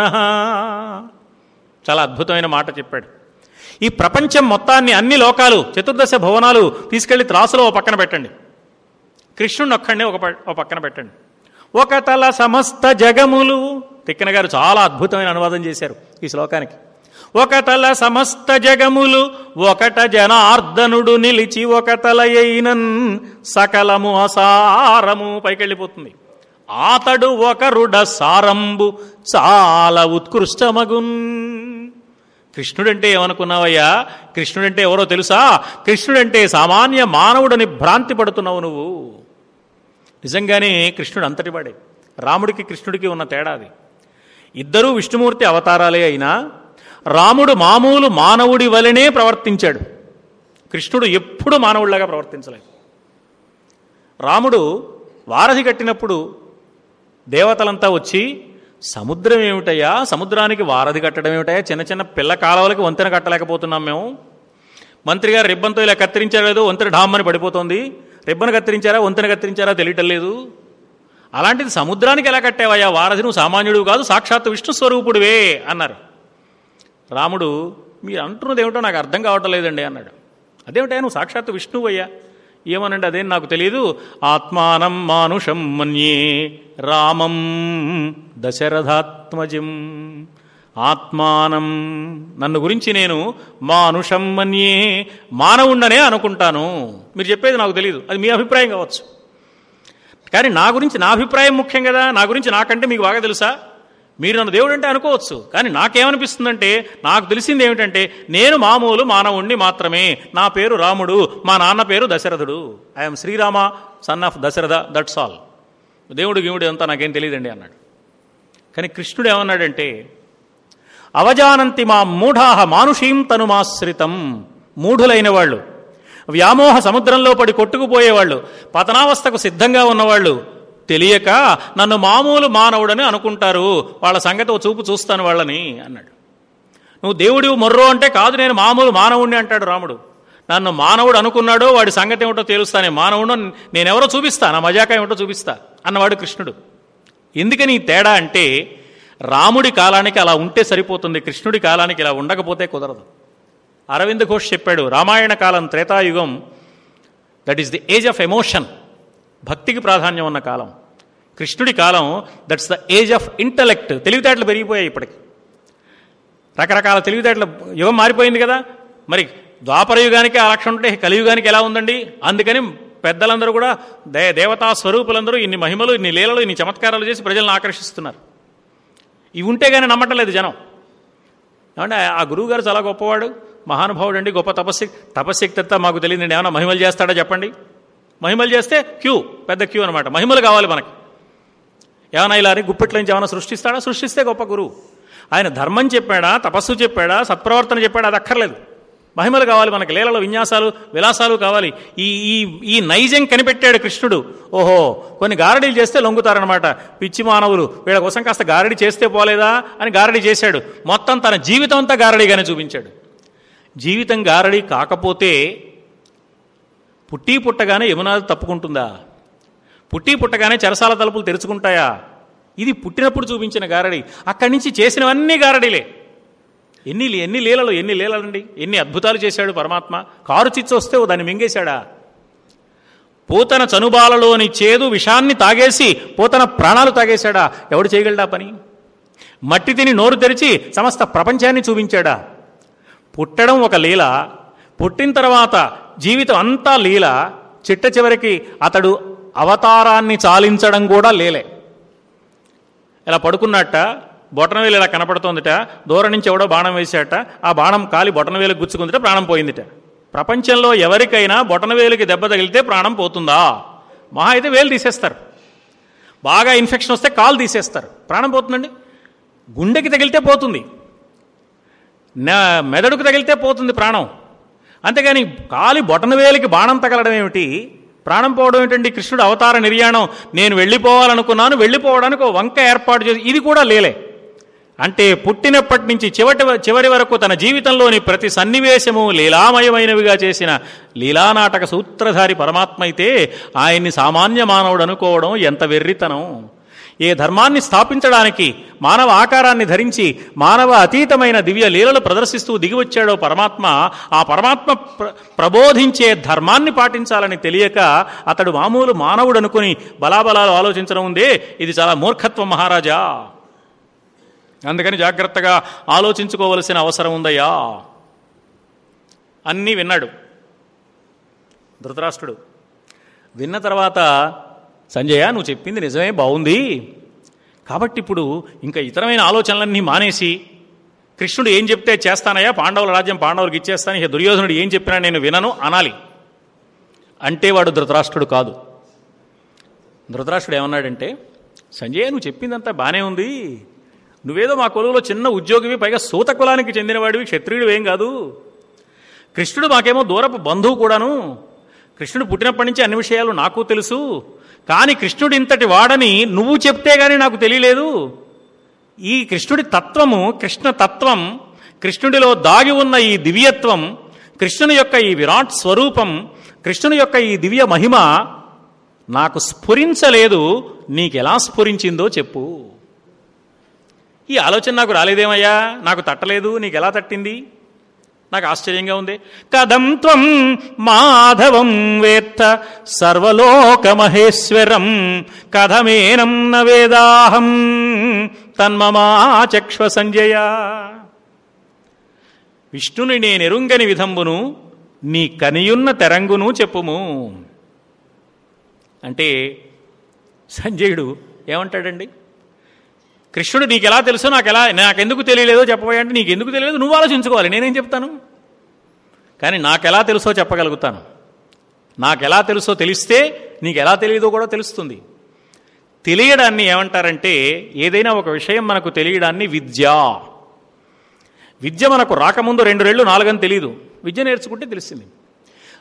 చాలా అద్భుతమైన మాట చెప్పాడు ఈ ప్రపంచం మొత్తాన్ని అన్ని లోకాలు చతుర్దశ భువనాలు తీసుకెళ్లి త్రాసులో ఓ పక్కన పెట్టండి కృష్ణుని ఒక్కడినే ఒక ప- ఒక పక్కన పెట్టండి ఒక తల సమస్త జగములు తిక్కన గారు చాలా అద్భుతమైన అనువాదం చేశారు ఈ శ్లోకానికి ఒక తల సమస్త జగములు ఒకట జనార్దనుడు నిలిచి ఒక తల అయినన్ సకలము అసారము పైకెళ్ళిపోతుంది ఆతడు ఒకరుడ సారంబు చాలా ఉత్కృష్టమగున్ కృష్ణుడంటే ఏమనుకున్నావయ్యా కృష్ణుడంటే ఎవరో తెలుసా కృష్ణుడంటే సామాన్య మానవుడని భ్రాంతి పడుతున్నావు నువ్వు నిజంగానే కృష్ణుడు అంతటివాడే రాముడికి కృష్ణుడికి ఉన్న తేడా అది ఇద్దరూ విష్ణుమూర్తి అవతారాలే అయినా రాముడు మామూలు మానవుడి వలనే ప్రవర్తించాడు కృష్ణుడు ఎప్పుడు మానవుడిలాగా ప్రవర్తించలేదు రాముడు వారధి కట్టినప్పుడు దేవతలంతా వచ్చి సముద్రం ఏమిటయ్యా సముద్రానికి వారధి కట్టడం ఏమిటయ్యా చిన్న చిన్న పిల్ల కాలువలకి వంతెన కట్టలేకపోతున్నాం మేము మంత్రి గారు రిబ్బన్తో ఇలా కత్తిరించారో లేదో వంతెన ఢామ్మని పడిపోతుంది రిబ్బన్ కత్తిరించారా వంతెన కత్తిరించారా తెలియటం లేదు అలాంటిది సముద్రానికి ఎలా కట్టావయ్యా వారధి నువ్వు సామాన్యుడు కాదు సాక్షాత్ విష్ణు స్వరూపుడివే అన్నారు రాముడు మీరు అంటున్నది ఏమిటో నాకు అర్థం కావటం లేదండి అన్నాడు అదేమిటా నువ్వు సాక్షాత్ విష్ణువు అయ్యా ఏమనండి అదేం నాకు తెలియదు ఆత్మానం మానుషం మన్యే రామం దశరథాత్మజం ఆత్మానం నన్ను గురించి నేను మానుషం మన్యే మానవుండనే అనుకుంటాను మీరు చెప్పేది నాకు తెలియదు అది మీ అభిప్రాయం కావచ్చు కానీ నా గురించి నా అభిప్రాయం ముఖ్యం కదా నా గురించి నాకంటే మీకు బాగా తెలుసా మీరు నన్ను దేవుడు అంటే అనుకోవచ్చు కానీ నాకేమనిపిస్తుందంటే నాకు తెలిసింది ఏమిటంటే నేను మామూలు మానవుణ్ణి మాత్రమే నా పేరు రాముడు మా నాన్న పేరు దశరథుడు I'm Srirama son of Dasaratha that's all దేవుడు గీవుడు అంతా నాకేం తెలియదండి అన్నాడు కానీ కృష్ణుడు ఏమన్నాడంటే అవజానంతి మా మూఢాహ మానుషీం తనుమాశ్రితం మూఢులైన వాళ్ళు వ్యామోహ సముద్రంలో పడి కొట్టుకుపోయేవాళ్ళు పతనావస్థకు సిద్ధంగా ఉన్నవాళ్ళు తెలియక నన్ను మామూలు మానవుడని అనుకుంటారు వాళ్ళ సంగతి ఓ చూపు చూస్తాను వాళ్ళని అన్నాడు నువ్వు దేవుడివి మొర్రో అంటే కాదు నేను మామూలు మానవుడిని అంటాడు రాముడు నన్ను మానవుడు అనుకున్నాడో వాడి సంగతి ఏమిటో తెలుస్తానే మానవుడు నేనెవరో చూపిస్తా నా మజాక ఏమిటో చూపిస్తా అన్నవాడు కృష్ణుడు ఎందుకని ఈ తేడా అంటే రాముడి కాలానికి అలా ఉంటే సరిపోతుంది కృష్ణుడి కాలానికి ఇలా ఉండకపోతే కుదరదు అరవింద్ ఘోష్ చెప్పాడు రామాయణ కాలం త్రేతాయుగం that is the age of emotion భక్తికి ప్రాధాన్యం ఉన్న కాలం కృష్ణుడి కాలం that's the age of intellect తెలివితేటలు పెరిగిపోయాయి ఇప్పటికి రకరకాల తెలివితేటల యుగం మారిపోయింది కదా మరి ద్వాపర యుగానికి ఆ లక్షణం ఉంటే కలియుగానికి ఎలా ఉందండి అందుకని పెద్దలందరూ కూడా దే దేవతా స్వరూపులందరూ ఇన్ని మహిమలు ఇన్ని లీలలు ఇన్ని చమత్కారాలు చేసి ప్రజలను ఆకర్షిస్తున్నారు ఇవి ఉంటే కానీ నమ్మటం లేదు జనం ఏమంటే ఆ గురువు గారు చాలా గొప్పవాడు మహానుభావుడు అండి గొప్ప తపస్సు తపశ్శక్తి అంతా మాకు తెలియదండి ఏమైనా మహిమలు చేస్తాడా చెప్పండి మహిమలు చేస్తే క్యూ పెద్ద క్యూ అనమాట మహిమలు కావాలి మనకి ఏమైనా ఇలా అని గుప్పెట్ల నుంచి ఏమైనా సృష్టిస్తాడా సృష్టిస్తే గొప్ప గురువు ఆయన ధర్మం చెప్పాడా తపస్సు చెప్పాడా సత్ప్రవర్తన చెప్పాడా అది అక్కర్లేదు మహిమలు కావాలి మనకి లీలలో విన్యాసాలు విలాసాలు కావాలి ఈ ఈ ఈ నైజం కనిపెట్టాడు కృష్ణుడు ఓహో కొన్ని గారడీలు చేస్తే లొంగుతారనమాట పిచ్చి మానవులు వీళ్ళ కోసం కాస్త గారడీ చేస్తే పోలేదా అని గారడీ చేశాడు మొత్తం తన జీవితం అంతా గారడీగానే చూపించాడు జీవితం గారడీ కాకపోతే పుట్టి పుట్టగానే యమునాది తప్పుకుంటుందా పుట్టి పుట్టగానే చెరసాల తలుపులు తెరుచుకుంటాయా ఇది పుట్టినప్పుడు చూపించిన గారడి అక్కడి నుంచి చేసినవన్నీ గారడీలే ఎన్ని ఎన్ని లీలలు ఎన్ని లీలలండి ఎన్ని అద్భుతాలు చేశాడు పరమాత్మ కారు చిచ్చు వస్తే ఓ దాన్ని మింగేశాడా పూతన చనుబాలలోని చేదు విషాన్ని తాగేసి పూతన ప్రాణాలు తాగేశాడా ఎవడు చేయగలడా పని మట్టి తిని నోరు తెరిచి సమస్త ప్రపంచాన్ని చూపించాడా పుట్టడం ఒక లీల పుట్టిన తర్వాత జీవితం అంతా లీల చిట్ట చివరికి అతడు అవతారాన్ని చాలించడం కూడా లేలే ఇలా పడుకున్నట్ట బొటనవేలు ఇలా కనపడుతోందిట దూరం నుంచి ఎవడో బాణం వేసాట ఆ బాణం కాలి బొటనవేలు గుచ్చుకుందిట ప్రాణం పోయిందిట ప్రపంచంలో ఎవరికైనా బొటనవేలుకి దెబ్బ తగిలితే ప్రాణం పోతుందా మహా అయితే వేలు తీసేస్తారు బాగా ఇన్ఫెక్షన్ వస్తే కాలు తీసేస్తారు ప్రాణం పోతుందండి గుండెకి తగిలితే పోతుంది నా మెదడుకు తగిలితే పోతుంది ప్రాణం అంతేగాని కాలి బొటనవేలికి బాణం తగలడం ఏమిటి ప్రాణం పోవడం ఏంటండి కృష్ణుడు అవతార నిర్యాణం నేను వెళ్ళిపోవాలనుకున్నాను వెళ్ళిపోవడానికి ఒక వంక ఏర్పాటు చేసి ఇది కూడా లేలే అంటే పుట్టినప్పటి నుంచి చివటి చివరి వరకు తన జీవితంలోని ప్రతి సన్నివేశము లీలామయమైనవిగా చేసిన లీలానాటక సూత్రధారి పరమాత్మ అయితే ఆయన్ని సామాన్య మానవుడు అనుకోవడం ఎంత వెర్రితనం ఏ ధర్మాన్ని స్థాపించడానికి మానవ ఆకారాన్ని ధరించి మానవ అతీతమైన దివ్య లీలలు ప్రదర్శిస్తూ దిగివచ్చాడో పరమాత్మ ఆ పరమాత్మ ప్ర ప్రబోధించే ధర్మాన్ని పాటించాలని తెలియక అతడు మామూలు మానవుడు అనుకుని బలాబలాలు ఆలోచించడం ఉందే ఇది చాలా మూర్ఖత్వం మహారాజా అందుకని జాగ్రత్తగా ఆలోచించుకోవలసిన అవసరం ఉందయ్యా అన్నీ విన్నాడు ధృతరాష్ట్రుడు విన్న తర్వాత సంజయ నువ్వు చెప్పింది నిజమే బాగుంది కాబట్టి ఇప్పుడు ఇంకా ఇతరమైన ఆలోచనలన్నీ మానేసి కృష్ణుడు ఏం చెప్తే చేస్తానయ్యా పాండవుల రాజ్యం పాండవులకు ఇచ్చేస్తాను ఇక దుర్యోధనుడు ఏం చెప్పినా నేను వినను అనాలి అంటే వాడు ధృతరాష్ట్రుడు కాదు ధృతరాష్ట్రుడు ఏమన్నాడంటే సంజయ్ నువ్వు చెప్పిందంతా బాగానే ఉంది నువ్వేదో మా కొలువులో చిన్న ఉద్యోగివి పైగా సూత కులానికి చెందినవాడివి క్షత్రియుడు ఏం కాదు కృష్ణుడు మాకేమో దూరపు బంధువు కూడాను కృష్ణుడు పుట్టినప్పటి నుంచి అన్ని విషయాలు నాకు తెలుసు కానీ కృష్ణుడు ఇంతటి వాడని నువ్వు చెప్తే గానీ నాకు తెలియలేదు ఈ కృష్ణుడి తత్వము కృష్ణ తత్వం కృష్ణుడిలో దాగి ఉన్న ఈ దివ్యత్వం కృష్ణుని యొక్క ఈ విరాట్ స్వరూపం కృష్ణుని యొక్క ఈ దివ్య మహిమ నాకు స్ఫురించలేదు నీకెలా స్ఫురించిందో చెప్పు ఈ ఆలోచన నాకు రాలేదేమయ్యా నాకు తట్టలేదు నీకు ఎలా తట్టింది నాకు ఆశ్చర్యంగా ఉంది కథం త్వం మాధవం వేత్త సర్వలోక మహేశ్వరం కథమేనం న వేదాహం తన్మమాచక్ష్వ సంజయ విష్ణుని నేనెరుంగని విధంబును నీ కనియున్న తెరంగును చెప్పుము అంటే సంజయుడు ఏమంటాడండి కృష్ణుడు నీకు ఎలా తెలుసో నాకు ఎలా నాకెందుకు తెలియలేదో చెప్పబోయా అంటే నీకు ఎందుకు తెలియలేదు నువ్వు ఆలోచించుకోవాలి నేనేం చెప్తాను కానీ నాకెలా తెలుసో చెప్పగలుగుతాను నాకెలా తెలుసో తెలిస్తే నీకు ఎలా తెలియదో కూడా తెలుస్తుంది తెలియడాన్ని ఏమంటారంటే ఏదైనా ఒక విషయం మనకు తెలియడాన్ని విద్య విద్య మనకు రాకముందు రెండు రెళ్ళు నాలుగని తెలియదు విద్య నేర్చుకుంటే తెలిసింది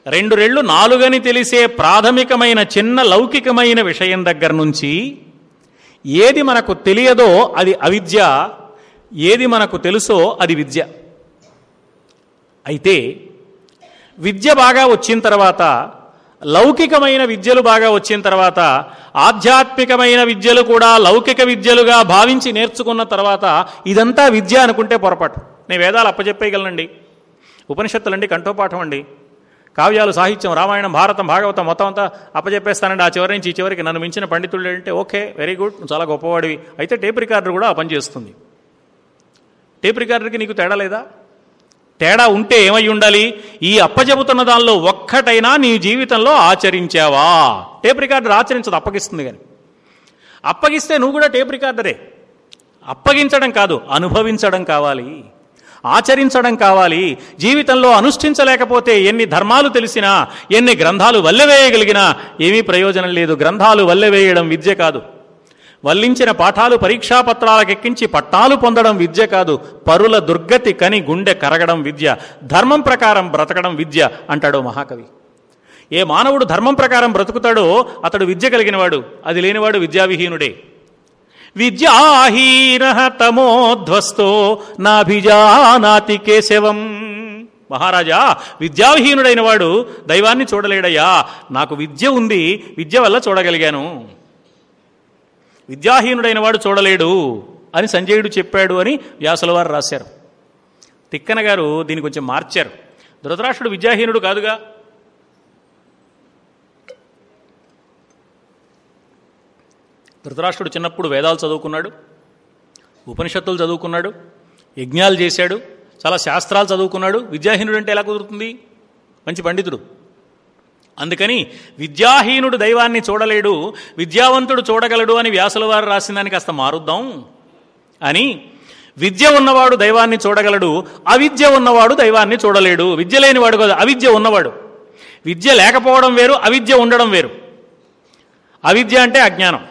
రెండు రెళ్ళు నాలుగని తెలిసే ప్రాథమికమైన చిన్న లౌకికమైన విషయం దగ్గర నుంచి ఏది మనకు తెలియదో అది అవిద్య ఏది మనకు తెలుసో అది విద్య అయితే విద్య బాగా వచ్చిన తర్వాత లౌకికమైన విద్యలు బాగా వచ్చిన తర్వాత ఆధ్యాత్మికమైన విద్యలు కూడా లౌకిక విద్యలుగా భావించి నేర్చుకున్న తర్వాత ఇదంతా విద్య అనుకుంటే పొరపాటు నేను వేదాలు అప్పచెప్పేయగలనండి ఉపనిషత్తులండి కంఠోపాఠం అండి కావ్యాలు సాహిత్యం రామాయణం భారతం భాగవతం మొత్తం అంతా అప్పచెప్పేస్తానండి ఆ చివరి నుంచి ఈ చివరికి నన్ను మించిన పండితుడు అంటే ఓకే వెరీ గుడ్ నువ్వు చాలా గొప్పవాడివి అయితే టేప్ రికార్డర్ కూడా ఆ పని చేస్తుంది టేప్ రికార్డర్కి నీకు తేడా లేదా తేడా ఉంటే ఏమై ఉండాలి ఈ అప్పచెబుతున్న దానిలో ఒక్కటైనా నీ జీవితంలో ఆచరించావా టేప్ రికార్డర్ ఆచరించదు అప్పగిస్తుంది కానీ అప్పగిస్తే నువ్వు కూడా టేప్ రికార్డరే అప్పగించడం కాదు అనుభవించడం కావాలి ఆచరించడం కావాలి జీవితంలో అనుష్ఠించలేకపోతే ఎన్ని ధర్మాలు తెలిసినా ఎన్ని గ్రంథాలు వల్లెవేయగలిగినా ఏమీ ప్రయోజనం లేదు గ్రంథాలు వల్లెవేయడం విద్య కాదు వల్లించిన పాఠాలు పరీక్షాపత్రాలకెక్కించి పట్టాలు పొందడం విద్య కాదు పరుల దుర్గతి కని గుండె కరగడం విద్య ధర్మం ప్రకారం బ్రతకడం విద్య అంటాడు మహాకవి ఏ మానవుడు ధర్మం ప్రకారం బ్రతుకుతాడో అతడు విద్య కలిగినవాడు అది లేనివాడు విద్యావిహీనుడే విద్యాహీన తమోధ్వస్తో నాభిజానాతి కేశవం మహారాజా విద్యావిహీనుడైన వాడు దైవాన్ని చూడలేడయ్యా నాకు విద్య ఉంది విద్య వల్ల చూడగలిగాను విద్యాహీనుడైన వాడు చూడలేడు అని సంజయుడు చెప్పాడు అని వ్యాసుల వారు రాశారు తిక్కన గారు దీన్ని కొంచెం మార్చారు ధృతరాష్ట్రుడు విద్యాహీనుడు కాదుగా ధృతరాష్ట్రుడు చిన్నప్పుడు వేదాలు చదువుకున్నాడు ఉపనిషత్తులు చదువుకున్నాడు యజ్ఞాలు చేశాడు చాలా శాస్త్రాలు చదువుకున్నాడు విద్యాహీనుడు అంటే ఎలా కుదురుతుంది మంచి పండితుడు అందుకని విద్యాహీనుడు దైవాన్ని చూడలేడు విద్యావంతుడు చూడగలడు అని వ్యాసుల వారు రాసిన దాన్ని కాస్త మారుద్దాం అని విద్య ఉన్నవాడు దైవాన్ని చూడగలడు అవిద్య ఉన్నవాడు దైవాన్ని చూడలేడు విద్య లేనివాడు కాదు అవిద్య ఉన్నవాడు విద్య లేకపోవడం వేరు అవిద్య ఉండడం వేరు అవిద్య అంటే అజ్ఞానం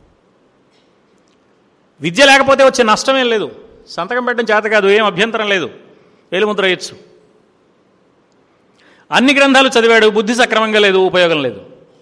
విద్య లేకపోతే వచ్చే నష్టమేం లేదు సంతకం పెట్టడం చేత కాదు ఏం అభ్యంతరం లేదు వేలుముద్ర వేయచ్చు అన్ని గ్రంథాలు చదివాడు బుద్ధి సక్రమంగా లేదు ఉపయోగం లేదు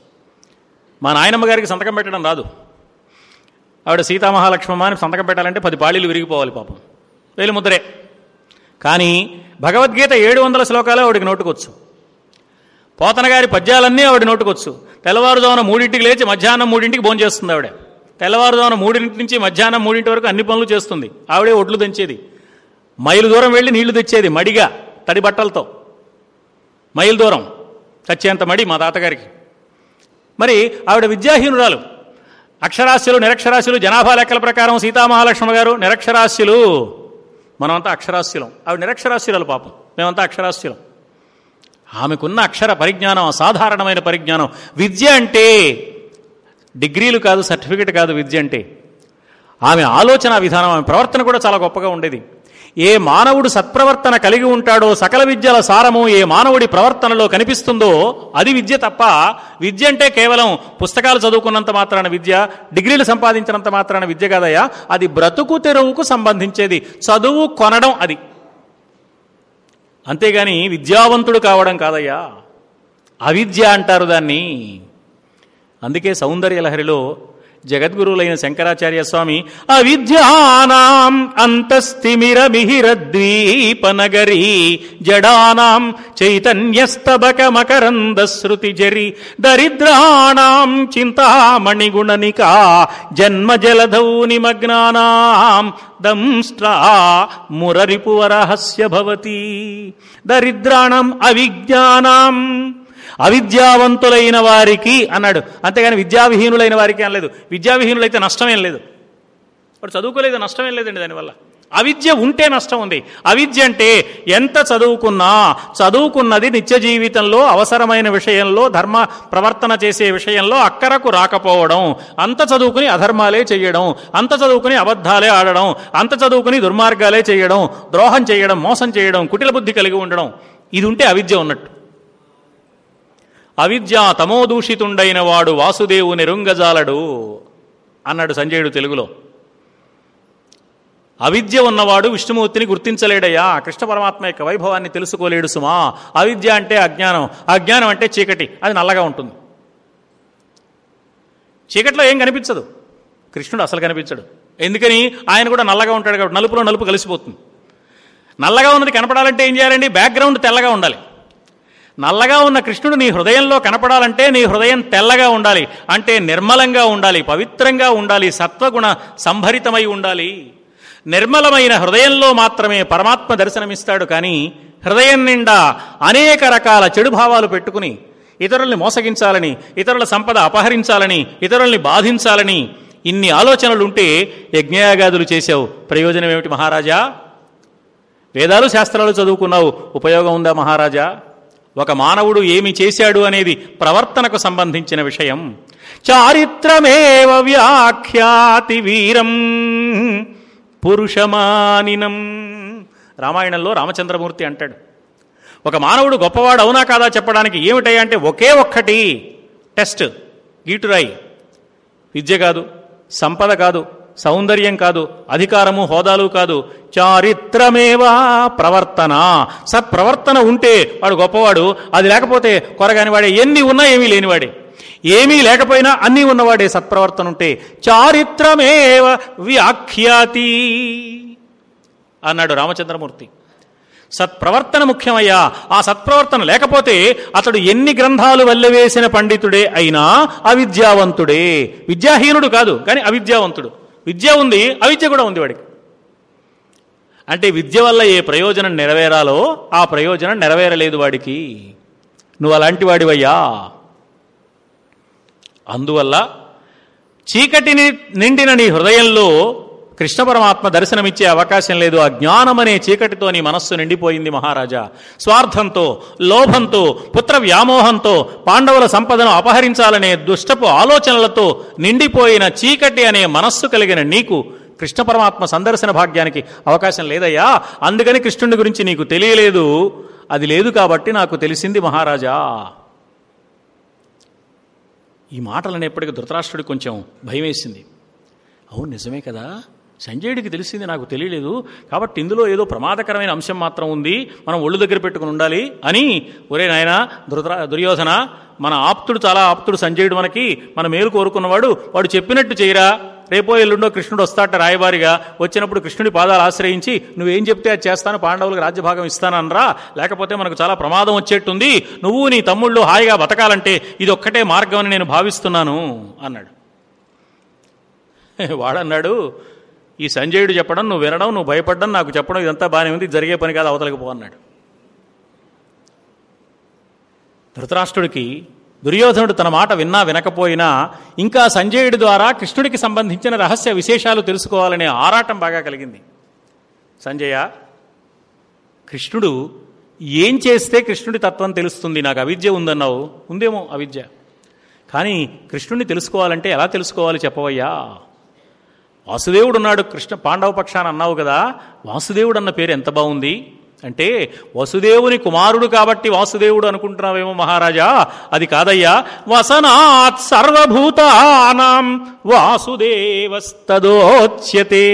మా నాయనమ్మ గారికి సంతకం పెట్టడం రాదు ఆవిడ సీతామహాలక్ష్మమ్మ అని సంతకం పెట్టాలంటే పది పాళీలు విరిగిపోవాలి పాపం వేలుముద్రే కానీ భగవద్గీత ఏడు వందల శ్లోకాలే ఆవిడికి నోటుకొచ్చు పోతన గారి పద్యాలన్నీ ఆవిడ నోటుకొచ్చు తెల్లవారుజామున మూడింటికి లేచి మధ్యాహ్నం మూడింటికి భోజనం చేస్తుంది ఆవిడ తెల్లవారుజామున మూడింటి నుంచి మధ్యాహ్నం మూడింటి వరకు అన్ని పనులు చేస్తుంది ఆవిడే ఒడ్లు తెంచేది మైలు దూరం వెళ్ళి నీళ్లు తెచ్చేది మడిగా తడి బట్టలతో మైలు దూరం చచ్చేంత మడి మా తాతగారికి మరి ఆవిడ విద్యాహీనురాలు అక్షరాస్యులు నిరక్షరాస్యులు జనాభా లెక్కల ప్రకారం సీతామహాలక్ష్మ గారు నిరక్షరాస్యులు మనమంతా అక్షరాస్యులం ఆవిడ నిరక్షరాస్యురాలు పాపం మేమంతా అక్షరాస్యులం ఆమెకున్న అక్షర పరిజ్ఞానం అసాధారణమైన పరిజ్ఞానం విద్య అంటే డిగ్రీలు కాదు సర్టిఫికెట్ కాదు విద్య అంటే ఆమె ఆలోచన విధానం ఆమె ప్రవర్తన కూడా చాలా గొప్పగా ఉండేది ఏ మానవుడు సత్ప్రవర్తన కలిగి ఉంటాడో సకల విద్యల సారము ఏ మానవుడి ప్రవర్తనలో కనిపిస్తుందో అది విద్య తప్ప విద్య అంటే కేవలం పుస్తకాలు చదువుకున్నంత మాత్రాన విద్య డిగ్రీలు సంపాదించినంత మాత్రాన విద్య కాదయ్యా అది బ్రతుకు తెరువుకు సంబంధించేది చదువు కొనడం అది అంతేగాని విద్యావంతుడు కావడం కాదయ్యా అవిద్య అంటారు దాన్ని అందుకే సౌందర్య లహరిలో జగద్గురువులైన శంకరాచార్య స్వామి అవిద్యానాం అంతస్తిమిర మిహిరద్వీప నగరీ జడానాం చైతన్యస్తబక మకరంద శృతి జరి దరిద్రాణం చింతామణిగుణనికా జన్మ జలధౌ నిమగ్నానాం దంష్ట్రా మురరిపువరహస్య భవతి దరిద్రాణం అవిజ్ఞానం అవిద్యావంతులైన వారికి అన్నాడు అంతేగాని విద్యావిహీనులైన వారికి అనలేదు విద్యావిహీనులైతే నష్టమేం లేదు వాడు చదువుకోలేదు నష్టమేం లేదండి దానివల్ల అవిద్య ఉంటే నష్టం ఉంది అవిద్య అంటే ఎంత చదువుకున్నా చదువుకున్నది నిత్య జీవితంలో అవసరమైన విషయంలో ధర్మ ప్రవర్తన చేసే విషయంలో అక్కరకు రాకపోవడం అంత చదువుకుని అధర్మాలే చేయడం అంత చదువుకుని అబద్ధాలే ఆడడం అంత చదువుకుని దుర్మార్గాలే చేయడం ద్రోహం చేయడం మోసం చేయడం కుటిల బుద్ధి కలిగి ఉండడం ఇది ఉంటే అవిద్య ఉన్నట్టు అవిద్యా తమోదూషితుండైన వాడు వాసుదేవుని రుంగజాలడు అన్నాడు సంజయుడు తెలుగులో అవిద్య ఉన్నవాడు విష్ణుమూర్తిని గుర్తించలేడయ్యా కృష్ణ పరమాత్మ యొక్క వైభవాన్ని తెలుసుకోలేడు సుమా అవిద్య అంటే అజ్ఞానం అజ్ఞానం అంటే చీకటి అది నల్లగా ఉంటుంది చీకట్లో ఏం కనిపించదు కృష్ణుడు అసలు కనిపించడు ఎందుకని ఆయన కూడా నల్లగా ఉంటాడు కాబట్టి నలుపులో నలుపు కలిసిపోతుంది నల్లగా ఉన్నది కనపడాలంటే ఏం చేయాలండి బ్యాక్గ్రౌండ్ తెల్లగా ఉండాలి నల్లగా ఉన్న కృష్ణుడు నీ హృదయంలో కనపడాలంటే నీ హృదయం తెల్లగా ఉండాలి అంటే నిర్మలంగా ఉండాలి పవిత్రంగా ఉండాలి సత్వగుణ సంభరితమై ఉండాలి నిర్మలమైన హృదయంలో మాత్రమే పరమాత్మ దర్శనమిస్తాడు కానీ హృదయం నిండా అనేక రకాల చెడు భావాలు పెట్టుకుని ఇతరుల్ని మోసగించాలని ఇతరుల సంపద అపహరించాలని ఇతరుల్ని బాధించాలని ఇన్ని ఆలోచనలు ఉంటే యజ్ఞయాగాదులు చేశావు ప్రయోజనం ఏమిటి మహారాజా వేదాలు శాస్త్రాలు చదువుకున్నావు ఉపయోగం ఉందా మహారాజా ఒక మానవుడు ఏమి చేశాడు అనేది ప్రవర్తనకు సంబంధించిన విషయం చారిత్రమేవ వ్యాఖ్యాతి వీరం పురుషమానినం రామాయణంలో రామచంద్రమూర్తి అంటాడు ఒక మానవుడు గొప్పవాడు అవునా కాదా చెప్పడానికి ఏమిటయ్యా అంటే ఒకే ఒక్కటి టెస్ట్ గీటురాయి విద్య కాదు సంపద కాదు సౌందర్యం కాదు అధికారము హోదాలు కాదు చారిత్రమేవా ప్రవర్తన సత్ప్రవర్తన ఉంటే వాడు గొప్పవాడు అది లేకపోతే కొరగాని వాడే ఎన్ని ఉన్నా ఏమీ లేనివాడే ఏమీ లేకపోయినా అన్నీ ఉన్నవాడే సత్ప్రవర్తన ఉంటే చారిత్రమేవ వ్యాఖ్యాతి అన్నాడు రామచంద్రమూర్తి సత్ప్రవర్తన ముఖ్యమయ్యా ఆ సత్ప్రవర్తన లేకపోతే అతడు ఎన్ని గ్రంథాలు వల్లవేసిన పండితుడే అయినా అవిద్యావంతుడే విద్యాహీనుడు కాదు కానీ అవిద్యావంతుడు విద్య ఉంది అవిద్య కూడా ఉంది వాడికి అంటే విద్య వల్ల ఏ ప్రయోజనం నెరవేరాలో ఆ ప్రయోజనం నెరవేరలేదు వాడికి నువ్వు అలాంటి వాడివయ్యా అందువల్ల చీకటిని నిండిన నీ హృదయంలో కృష్ణ పరమాత్మ దర్శనమిచ్చే అవకాశం లేదు ఆ జ్ఞానమనే చీకటితో నీ మనస్సు నిండిపోయింది మహారాజా స్వార్థంతో లోభంతో పుత్ర వ్యామోహంతో పాండవుల సంపదను అపహరించాలనే దుష్టపు ఆలోచనలతో నిండిపోయిన చీకటి అనే మనస్సు కలిగిన నీకు కృష్ణ పరమాత్మ సందర్శన భాగ్యానికి అవకాశం లేదయ్యా అందుకని కృష్ణుడి గురించి నీకు తెలియలేదు అది లేదు కాబట్టి నాకు తెలిసింది మహారాజా ఈ మాటలు అనేప్పటికీ ధృతరాష్ట్రుడికి కొంచెం భయం వేసింది అవును నిజమే కదా సంజయుడికి తెలిసింది నాకు తెలియలేదు కాబట్టి ఇందులో ఏదో ప్రమాదకరమైన అంశం మాత్రం ఉంది మనం ఒళ్ళు దగ్గర పెట్టుకుని ఉండాలి అని ఒరే నాయన ధృతరా దుర్యోధన మన ఆప్తుడు చాలా ఆప్తుడు సంజయుడు మనకి మన మేలు కోరుకున్నవాడు వాడు చెప్పినట్టు చేయరా రేపో ఎల్లుండో కృష్ణుడు వస్తాట రాయబారిగా వచ్చినప్పుడు కృష్ణుడి పాదాలు ఆశ్రయించి నువ్వేం చెప్తే అది చేస్తాను పాండవులకు రాజ్యభాగం ఇస్తాననరా లేకపోతే మనకు చాలా ప్రమాదం వచ్చేట్టుంది నువ్వు నీ తమ్ముళ్ళు హాయిగా బతకాలంటే ఇది ఒక్కటే మార్గం అని నేను భావిస్తున్నాను అన్నాడు వాడన్నాడు ఈ సంజయుడు చెప్పడం నువ్వు వినడం నువ్వు భయపడడం నాకు చెప్పడం ఇదంతా బాగానే ఉంది ఇది జరిగే పని కాదు అవతలకి పో అన్నాడు ధృతరాష్ట్రుడికి దుర్యోధనుడు తన మాట విన్నా వినకపోయినా ఇంకా సంజయుడి ద్వారా కృష్ణుడికి సంబంధించిన రహస్య విశేషాలు తెలుసుకోవాలనే ఆరాటం బాగా కలిగింది సంజయ కృష్ణుడు ఏం చేస్తే కృష్ణుడి తత్వం తెలుస్తుంది నాకు అవిద్య ఉందన్నావు ఉందేమో అవిద్య కానీ కృష్ణుడిని తెలుసుకోవాలంటే ఎలా తెలుసుకోవాలి చెప్పవయ్యా వాసుదేవుడు ఉన్నాడు కృష్ణ పాండవ పక్షాన అన్నావు కదా వాసుదేవుడు అన్న పేరు ఎంత బాగుంది అంటే వసుదేవుని కుమారుడు కాబట్టి వాసుదేవుడు అనుకుంటున్నావేమో మహారాజా అది కాదయ్యా వసనాత్ సర్వభూతానాం వాసుదేవస్తదోచ్యతే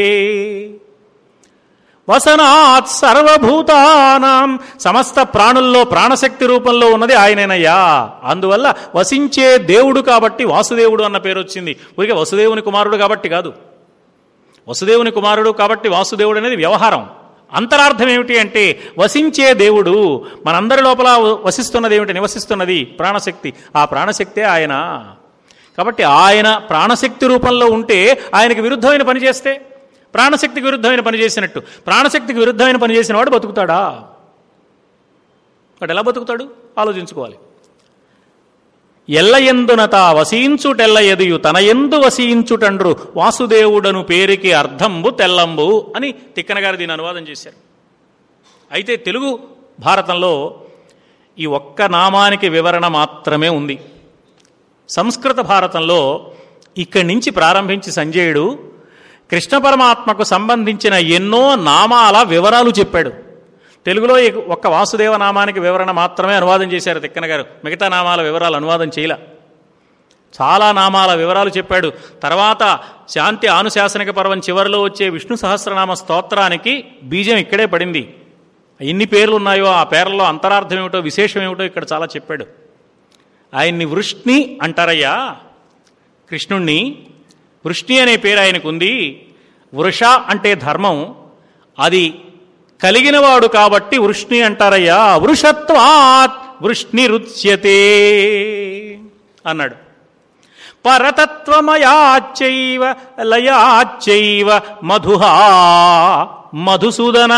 వసనాత్ సర్వభూతానాం సమస్త ప్రాణుల్లో ప్రాణశక్తి రూపంలో ఉన్నది ఆయనేనయ్యా అందువల్ల వసించే దేవుడు కాబట్టి వాసుదేవుడు అన్న పేరు వచ్చింది ఊరికే వసుదేవుని కుమారుడు కాబట్టి కాదు వసుదేవుని కుమారుడు కాబట్టి వాసుదేవుడు అనేది వ్యవహారం అంతరార్థం ఏమిటి అంటే వసించే దేవుడు మనందరి లోపల వసిస్తున్నది ఏమిటి నివసిస్తున్నది ప్రాణశక్తి ఆ ప్రాణశక్తే ఆయన కాబట్టి ఆయన ప్రాణశక్తి రూపంలో ఉంటే ఆయనకి విరుద్ధమైన పని చేస్తే ప్రాణశక్తికి విరుద్ధమైన పని చేసినట్టు ప్రాణశక్తికి విరుద్ధమైన పని చేసిన వాడు బతుకుతాడా వాడు ఎలా బతుకుతాడు ఆలోచించుకోవాలి ఎల్లయందునత వసించుటెల్ల ఎదియు తన ఎందు వసించుటండ్రు వాసుదేవుడను పేరుకి అర్థంబు తెల్లంబు అని తిక్కన గారు దీని అనువాదం చేశారు అయితే తెలుగు భారతంలో ఈ ఒక్క నామానికి వివరణ మాత్రమే ఉంది సంస్కృత భారతంలో ఇక్కడి నుంచి ప్రారంభించి సంజయుడు కృష్ణ పరమాత్మకు సంబంధించిన ఎన్నో నామాల వివరాలు చెప్పాడు తెలుగులో ఈ ఒక్క వాసుదేవ నామానికి వివరణ మాత్రమే అనువాదం చేశారు తిక్కన గారు మిగతా నామాల వివరాలు అనువాదం చేయలే చాలా నామాల వివరాలు చెప్పాడు తర్వాత శాంతి ఆనుశాసనిక పర్వం చివరిలో వచ్చే విష్ణు సహస్రనామ స్తోత్రానికి బీజం ఇక్కడే పడింది ఎన్ని పేర్లు ఉన్నాయో ఆ పేర్లలో అంతరార్థం ఏమిటో విశేషం ఏమిటో ఇక్కడ చాలా చెప్పాడు ఆయన్ని వృష్ణి అంటారయ్యా కృష్ణుణ్ణి వృష్ణి అనే పేరు ఆయనకు ఉంది వృష అంటే ధర్మం అది కలిగినవాడు కాబట్టి వృష్ణి అంటారయ్యా వృషత్వాత్ వృష్ణి రుచ్యతే అన్నాడు పరతత్వమయాచైవ లయాచైవ మధుహా మధుసూదన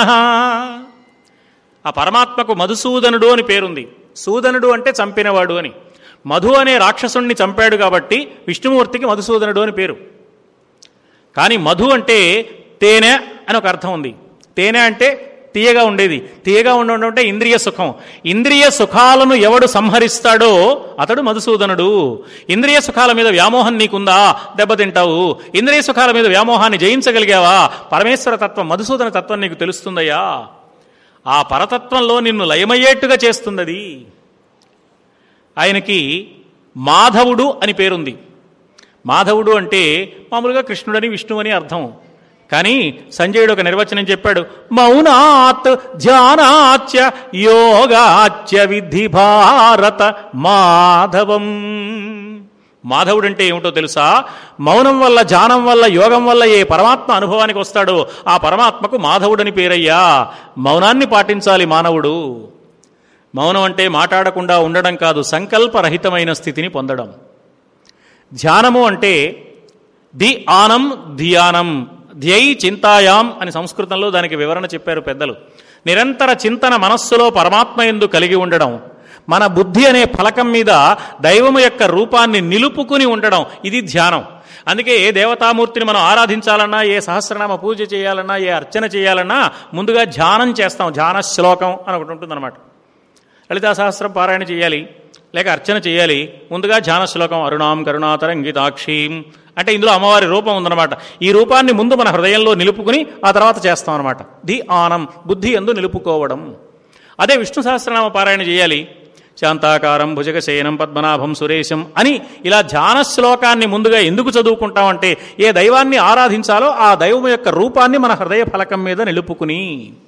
ఆ పరమాత్మకు మధుసూదనుడు అని పేరుంది సూదనుడు అంటే చంపినవాడు అని మధు అనే రాక్షసుణ్ణి చంపాడు కాబట్టి విష్ణుమూర్తికి మధుసూదనుడు అని పేరు కానీ మధు అంటే తేనె అని ఒక అర్థం ఉంది తేనె అంటే తీయగా ఉండేది తీయగా ఉండడం అంటే ఇంద్రియ సుఖం ఇంద్రియ సుఖాలను ఎవడు సంహరిస్తాడో అతడు మధుసూదనుడు ఇంద్రియ సుఖాల మీద వ్యామోహం నీకుందా దెబ్బతింటావు ఇంద్రియ సుఖాల మీద వ్యామోహాన్ని జయించగలిగావా పరమేశ్వర తత్వం మధుసూదన తత్వం నీకు తెలుస్తుందయ్యా ఆ పరతత్వంలో నిన్ను లయమయ్యేట్టుగా చేస్తుందది ఆయనకి మాధవుడు అని పేరుంది మాధవుడు అంటే మామూలుగా కృష్ణుడని విష్ణువు అని అర్థం కానీ సంజయుడు ఒక నిర్వచనం చెప్పాడు మౌనాత్ ధ్యానాచ్య యోగాచ్య విధి భారత మాధవం మాధవుడు అంటే ఏమిటో తెలుసా మౌనం వల్ల ధ్యానం వల్ల యోగం వల్ల ఏ పరమాత్మ అనుభవానికి వస్తాడో ఆ పరమాత్మకు మాధవుడని పేరయ్యా మౌనాన్ని పాటించాలి మానవుడు మౌనం అంటే మాట్లాడకుండా ఉండడం కాదు సంకల్పరహితమైన స్థితిని పొందడం ధ్యానము అంటే ది ఆనం ధ్యానం ధ్యై చింతాయాం అని సంస్కృతంలో దానికి వివరణ చెప్పారు పెద్దలు నిరంతర చింతన మనస్సులో పరమాత్మ ఎందు కలిగి ఉండడం మన బుద్ధి అనే ఫలకం మీద దైవము యొక్క రూపాన్ని నిలుపుకుని ఉండడం ఇది ధ్యానం అందుకే ఏ దేవతామూర్తిని మనం ఆరాధించాలన్నా ఏ సహస్రనామ పూజ చేయాలన్నా ఏ అర్చన చేయాలన్నా ముందుగా ధ్యానం చేస్తాం ధ్యాన శ్లోకం అని ఒకటి ఉంటుందన్నమాట లలితా సహస్రం పారాయణ చేయాలి లేక అర్చన చేయాలి ముందుగా ధ్యాన శ్లోకం అరుణాం కరుణాతరంగితాక్షీం అంటే ఇందులో అమ్మవారి రూపం ఉందన్నమాట ఈ రూపాన్ని ముందు మన హృదయంలో నిలుపుకుని ఆ తర్వాత చేస్తాం అనమాట ది ఆనం బుద్ధి ఎందు నిలుపుకోవడం అదే విష్ణు సహస్రనామ పారాయణ చేయాలి శాంతాకారం భుజగశయనం పద్మనాభం సురేశం అని ఇలా ధ్యాన శ్లోకాన్ని ముందుగా ఎందుకు చదువుకుంటామంటే ఏ దైవాన్ని ఆరాధించాలో ఆ దైవం యొక్క రూపాన్ని మన హృదయ ఫలకం మీద నిలుపుకుని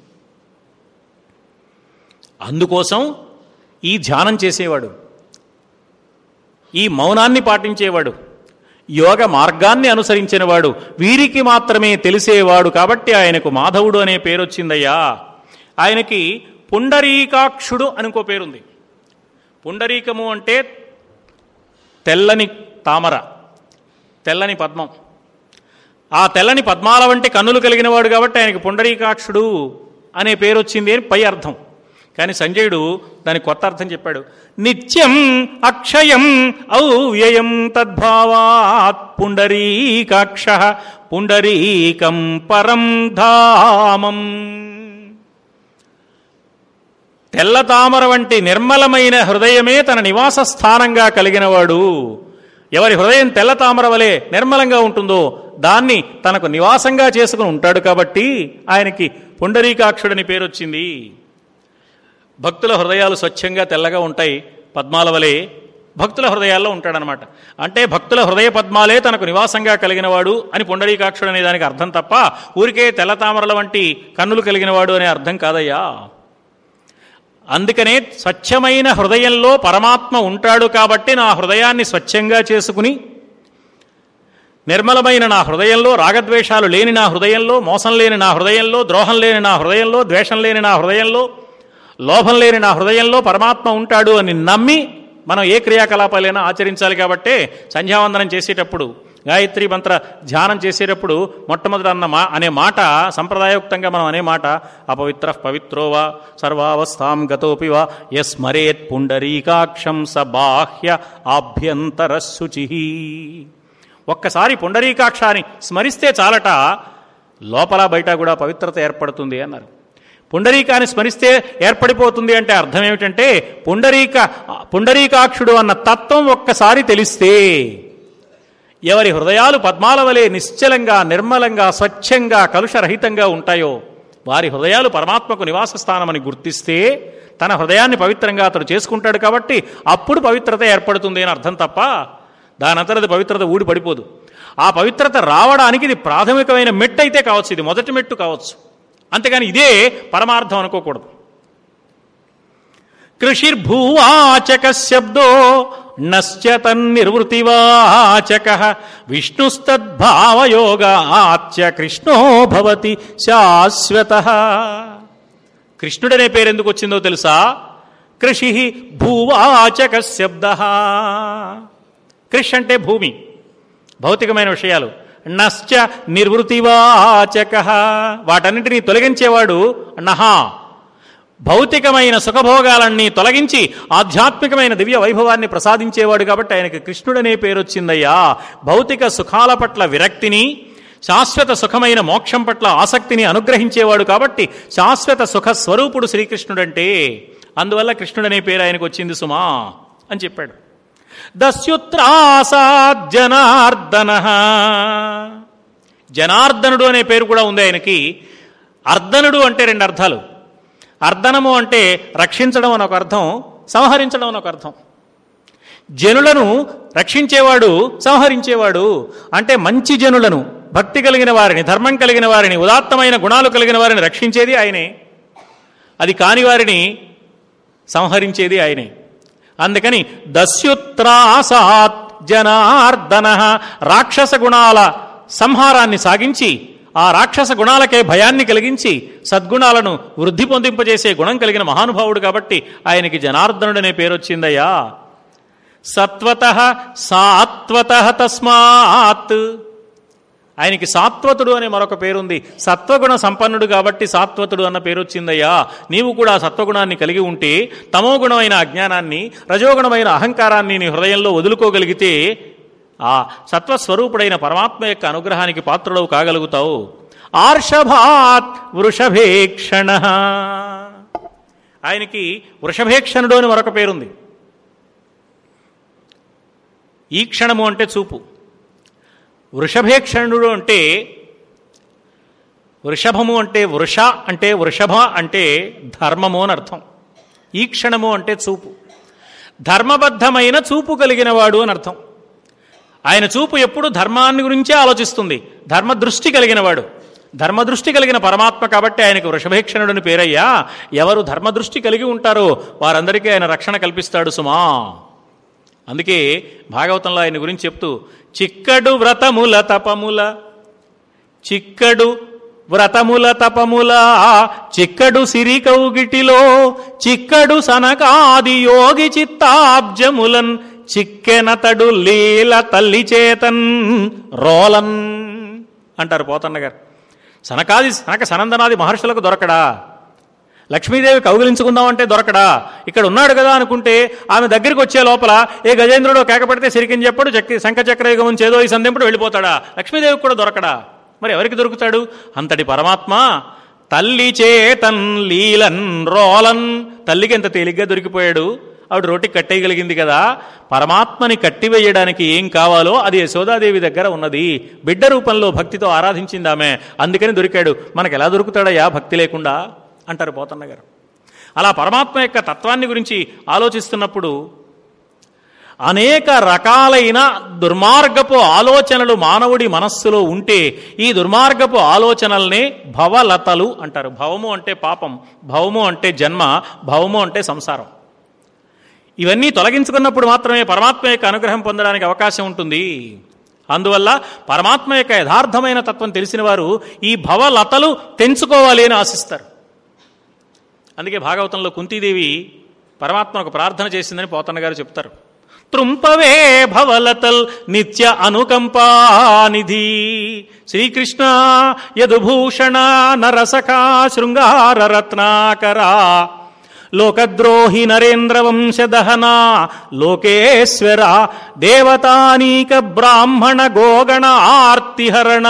అందుకోసం ఈ ధ్యానం చేసేవాడు ఈ మౌనాన్ని పాటించేవాడు యోగ మార్గాన్ని అనుసరించినవాడు వీరికి మాత్రమే తెలిసేవాడు కాబట్టి ఆయనకు మాధవుడు అనే పేరు వచ్చిందయ్యా ఆయనకి పుండరీకాక్షుడు అనుకో పేరుంది పుండరీకము అంటే తెల్లని తామర తెల్లని పద్మం ఆ తెల్లని పద్మాల వంటి కన్నులు కలిగినవాడు కాబట్టి ఆయనకి పుండరీకాక్షుడు అనే పేరు వచ్చింది అని పై అర్థం కానీ సంజయుడు దానికి కొత్త అర్థం చెప్పాడు నిత్యం అక్షయం ఔవ్యయం తద్భావాత్ పుండరీకాక్ష పుండరీకం పరం ధామం తెల్ల తామర వంటి నిర్మలమైన హృదయమే తన నివాస స్థానంగా కలిగినవాడు ఎవరి హృదయం తెల్ల తామర వలె నిర్మలంగా ఉంటుందో దాన్ని తనకు నివాసంగా చేసుకుని ఉంటాడు కాబట్టి ఆయనకి పుండరీకాక్షుడని పేరు వచ్చింది భక్తుల హృదయాలు స్వచ్ఛంగా తెల్లగా ఉంటాయి పద్మాల వలె భక్తుల హృదయాల్లో ఉంటాడనమాట అంటే భక్తుల హృదయ పద్మాలే తనకు నివాసంగా కలిగినవాడు అని పుండరీకాక్షుడు అనే దానికి అర్థం తప్ప ఊరికే తెల్ల తామరల వంటి కన్నులు కలిగినవాడు అనే అర్థం కాదయ్యా అందుకనే స్వచ్ఛమైన హృదయంలో పరమాత్మ ఉంటాడు కాబట్టి నా హృదయాన్ని స్వచ్ఛంగా చేసుకుని నిర్మలమైన నా హృదయంలో రాగద్వేషాలు లేని నా హృదయంలో మోసం లేని నా హృదయంలో ద్రోహం లేని నా హృదయంలో ద్వేషం లేని నా హృదయంలో లోభం లేని నా హృదయంలో పరమాత్మ ఉంటాడు అని నమ్మి మనం ఏ క్రియాకలాపాలైనా ఆచరించాలి కాబట్టే సంధ్యావందనం చేసేటప్పుడు గాయత్రి మంత్ర ధ్యానం చేసేటప్పుడు మొట్టమొదటి అన్న మా అనే మాట సంప్రదాయోక్తంగా మనం అనే మాట అపవిత్ర పవిత్రో వా సర్వావస్థాం గతోపి వా యస్మరేత్ పుండరీకాక్షం స బాహ్య ఆభ్యంతర శుచి ఒక్కసారి పుండరీకాక్షాన్ని స్మరిస్తే చాలట లోపల బయట కూడా పవిత్రత ఏర్పడుతుంది అన్నారు పుండరీకాన్ని స్మరిస్తే ఏర్పడిపోతుంది అంటే అర్థం ఏమిటంటే పుండరీక పుండరీకాక్షుడు అన్న తత్వం ఒక్కసారి తెలిస్తే ఎవరి హృదయాలు పద్మాల వలె నిశ్చలంగా నిర్మలంగా స్వచ్ఛంగా కలుషరహితంగా ఉంటాయో వారి హృదయాలు పరమాత్మకు నివాస స్థానమని గుర్తిస్తే తన హృదయాన్ని పవిత్రంగా అతడు చేసుకుంటాడు కాబట్టి అప్పుడు పవిత్రత ఏర్పడుతుంది అని అర్థం తప్ప దానంతరం అది పవిత్రత ఊడి పడిపోదు ఆ పవిత్రత రావడానికి ఇది ప్రాథమికమైన మెట్టు అయితే కావచ్చు ఇది మొదటి మెట్టు కావచ్చు అంతేగాని ఇదే పరమార్థం అనుకోకూడదు కృషిర్భూవాచక శబ్దో నశ్చ తన్నిర్వృతివాచక విష్ణుస్తద్భావయోగాచ్య కృష్ణో భవతి శాశ్వత కృష్ణుడనే పేరు ఎందుకు వచ్చిందో తెలుసా కృషి భూవాచక శబ్ద కృష్ అంటే భూమి భౌతికమైన విషయాలు నశ్చ నిర్వృతివాచక వాటన్నిటినీ తొలగించేవాడు నహా భౌతికమైన సుఖభోగాలన్నీ తొలగించి ఆధ్యాత్మికమైన దివ్య వైభవాన్ని ప్రసాదించేవాడు కాబట్టి ఆయనకి కృష్ణుడనే పేరు వచ్చిందయ్యా భౌతిక సుఖాల పట్ల విరక్తిని శాశ్వత సుఖమైన మోక్షం పట్ల ఆసక్తిని అనుగ్రహించేవాడు కాబట్టి శాశ్వత సుఖ స్వరూపుడు శ్రీకృష్ణుడంటే అందువల్ల కృష్ణుడనే పేరు ఆయనకు వచ్చింది సుమా అని చెప్పాడు దస్యుత్రాసాద్ జనార్దన జనార్దనుడు అనే పేరు కూడా ఉంది ఆయనకి అర్దనుడు అంటే రెండు అర్థాలు అర్దనము అంటే రక్షించడం అని ఒక అర్థం సంహరించడం అని ఒక అర్థం జనులను రక్షించేవాడు సంహరించేవాడు అంటే మంచి జనులను భక్తి కలిగిన వారిని ధర్మం కలిగిన వారిని ఉదాత్తమైన గుణాలు కలిగిన వారిని రక్షించేది ఆయనే అది కాని వారిని సంహరించేది ఆయనే అందుకని దస్యుత్రాసాత్ జనార్దన రాక్షస గుణాల సంహారాన్ని సాగించి ఆ రాక్షస గుణాలకే భయాన్ని కలిగించి సద్గుణాలను వృద్ధి పొందింపజేసే గుణం కలిగిన మహానుభావుడు కాబట్టి ఆయనకి జనార్దనుడనే పేరు వచ్చిందయ్యా సత్వత సాత్వత తస్మాత్ ఆయనకి సాత్వతుడు అనే మరొక పేరుంది సత్వగుణ సంపన్నుడు కాబట్టి సాత్వతుడు అన్న పేరు వచ్చిందయ్యా నీవు కూడా సత్వగుణాన్ని కలిగి ఉంటే తమోగుణమైన అజ్ఞానాన్ని రజోగుణమైన అహంకారాన్ని నీ హృదయంలో వదులుకోగలిగితే ఆ సత్వస్వరూపుడైన పరమాత్మ యొక్క అనుగ్రహానికి పాత్రుడవు కాగలుగుతావు ఆర్షభాత్ వృషభేక్షణ ఆయనకి వృషభేక్షణుడు అని మరొక పేరుంది ఈ క్షణము అంటే చూపు వృషభేక్షణుడు అంటే వృషభము అంటే వృష అంటే వృషభ అంటే ధర్మము అని అర్థం ఈ క్షణము అంటే చూపు ధర్మబద్ధమైన చూపు కలిగిన వాడు అని అర్థం ఆయన చూపు ఎప్పుడు ధర్మాన్ని గురించే ఆలోచిస్తుంది ధర్మ దృష్టి కలిగిన వాడు ధర్మదృష్టి కలిగిన పరమాత్మ కాబట్టి ఆయనకు వృషభేక్షణుడని పేరయ్యా ఎవరు ధర్మదృష్టి కలిగి ఉంటారో వారందరికీ ఆయన రక్షణ కల్పిస్తాడు సుమా అందుకే భాగవతంలో ఆయన గురించి చెప్తూ చిక్కడు వ్రతముల తపముల చిక్కడు వ్రతముల తపముల చిక్కడు సిరి కౌగిటిలో చిక్కడు సనకాది యోగి చిత్తాబ్జములన్ చిక్కెనతడు లీల తల్లి చేతన్ రోలన్ అంటారు పోతన్న గారు సనకాది సనక సనందనాది మహర్షులకు దొరకడా లక్ష్మీదేవి కౌగిలించుకుందామంటే దొరకడా ఇక్కడ ఉన్నాడు కదా అనుకుంటే ఆమె దగ్గరికి వచ్చే లోపల ఏ గజేంద్రుడో కేకపెడితే సిరికిని చెప్పడు చక్కి శంఖచక్రయుగం చేదో ఈ సంధింపుడు వెళ్ళిపోతాడా లక్ష్మీదేవికి కూడా దొరకడా మరి ఎవరికి దొరుకుతాడు అంతటి పరమాత్మ తల్లి చేతన్ లీలన్ రోలన్ తల్లికి ఎంత తేలిగ్గా దొరికిపోయాడు ఆవిడ రోటి కట్టేయగలిగింది కదా పరమాత్మని కట్టివేయడానికి ఏం కావాలో అది యశోదాదేవి దగ్గర ఉన్నది బిడ్డ రూపంలో భక్తితో ఆరాధించింది ఆమె అందుకని దొరికాడు మనకు ఎలా దొరుకుతాడయ్యా భక్తి లేకుండా అంటారు పోతన్న గారు అలా పరమాత్మ యొక్క తత్వాన్ని గురించి ఆలోచిస్తున్నప్పుడు అనేక రకాలైన దుర్మార్గపు ఆలోచనలు మానవుడి మనస్సులో ఉంటే ఈ దుర్మార్గపు ఆలోచనల్నే భవలతలు అంటారు భవము అంటే పాపం భవము అంటే జన్మ భవము అంటే సంసారం ఇవన్నీ తొలగించుకున్నప్పుడు మాత్రమే పరమాత్మ యొక్క అనుగ్రహం పొందడానికి అవకాశం ఉంటుంది అందువల్ల పరమాత్మ యొక్క యథార్థమైన తత్వం తెలిసిన వారు ఈ భవలతలు తెంచుకోవాలి అని ఆశిస్తారు అందుకే భాగవతంలో కుంతీదేవి పరమాత్మ ఒక ప్రార్థన చేసిందని పోతన్న గారు చెప్తారు త్రుంపవే భవలతల్ నిత్య అనుకంపానిధి శ్రీకృష్ణ యదుభూషణ నరసకా శృంగార రత్నాకరా లోకద్రోహి నరేంద్ర వంశదహన లోకేశ్వర దేవతానీక బ్రాహ్మణ గోగణ ఆర్తిహరణ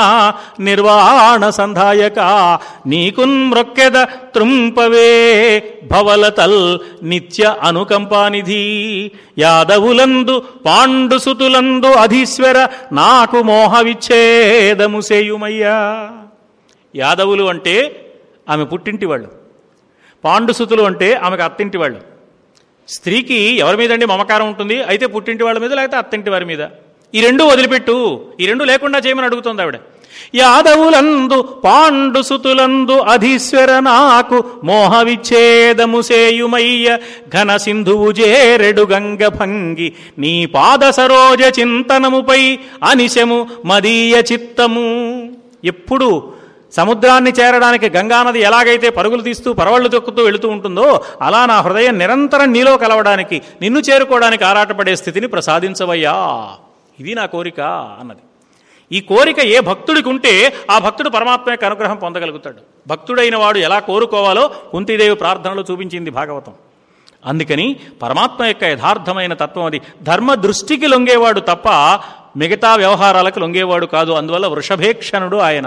నిర్వాణ సంధాయక నీకున్ మృక్కెద త్రుంపవే భవలతల్ నిత్య అనుకంపానిధి యాదవులందు పాండుసుతులందు అధీశ్వర నాకు మోహ విచ్ఛేదము సేయుమయ్యా యాదవులు అంటే ఆమె పుట్టింటి వాళ్ళు పాండుసుతులు అంటే ఆమెకు అత్తింటి వాళ్ళు స్త్రీకి ఎవరి మీదండి మమకారం ఉంటుంది అయితే పుట్టింటి వాళ్ళ మీద లేకపోతే అత్తింటి వారి మీద ఈ రెండు వదిలిపెట్టు ఈ రెండు లేకుండా చేయమని అడుగుతుంది ఆవిడ యాదవులందు పాండు సుతులందు అధీశ్వర నాకు మోహ విచ్ఛేదము సేయుమయ్య ఘన సింధువు జేరెడు గంగ భంగి నీ పాద సరోజ చింతనముపై అనిశము మదీయ చిత్తము ఎప్పుడు సముద్రాన్ని చేరడానికి గంగానది ఎలాగైతే పరుగులు తీస్తూ పరవళ్ళు తొక్కుతూ వెళుతూ ఉంటుందో అలా నా హృదయం నిరంతరం నీలో కలవడానికి నిన్ను చేరుకోవడానికి ఆరాటపడే స్థితిని ప్రసాదించవయ్యా ఇది నా కోరిక అన్నది ఈ కోరిక ఏ భక్తుడికి ఉంటే ఆ భక్తుడు పరమాత్మ యొక్క అనుగ్రహం పొందగలుగుతాడు భక్తుడైన వాడు ఎలా కోరుకోవాలో కుంతీదేవి ప్రార్థనలో చూపించింది భాగవతం అందుకని పరమాత్మ యొక్క యథార్థమైన తత్వం అది ధర్మ దృష్టికి లొంగేవాడు తప్ప మిగతా వ్యవహారాలకు లొంగేవాడు కాదు అందువల్ల వృషభేక్షణుడు ఆయన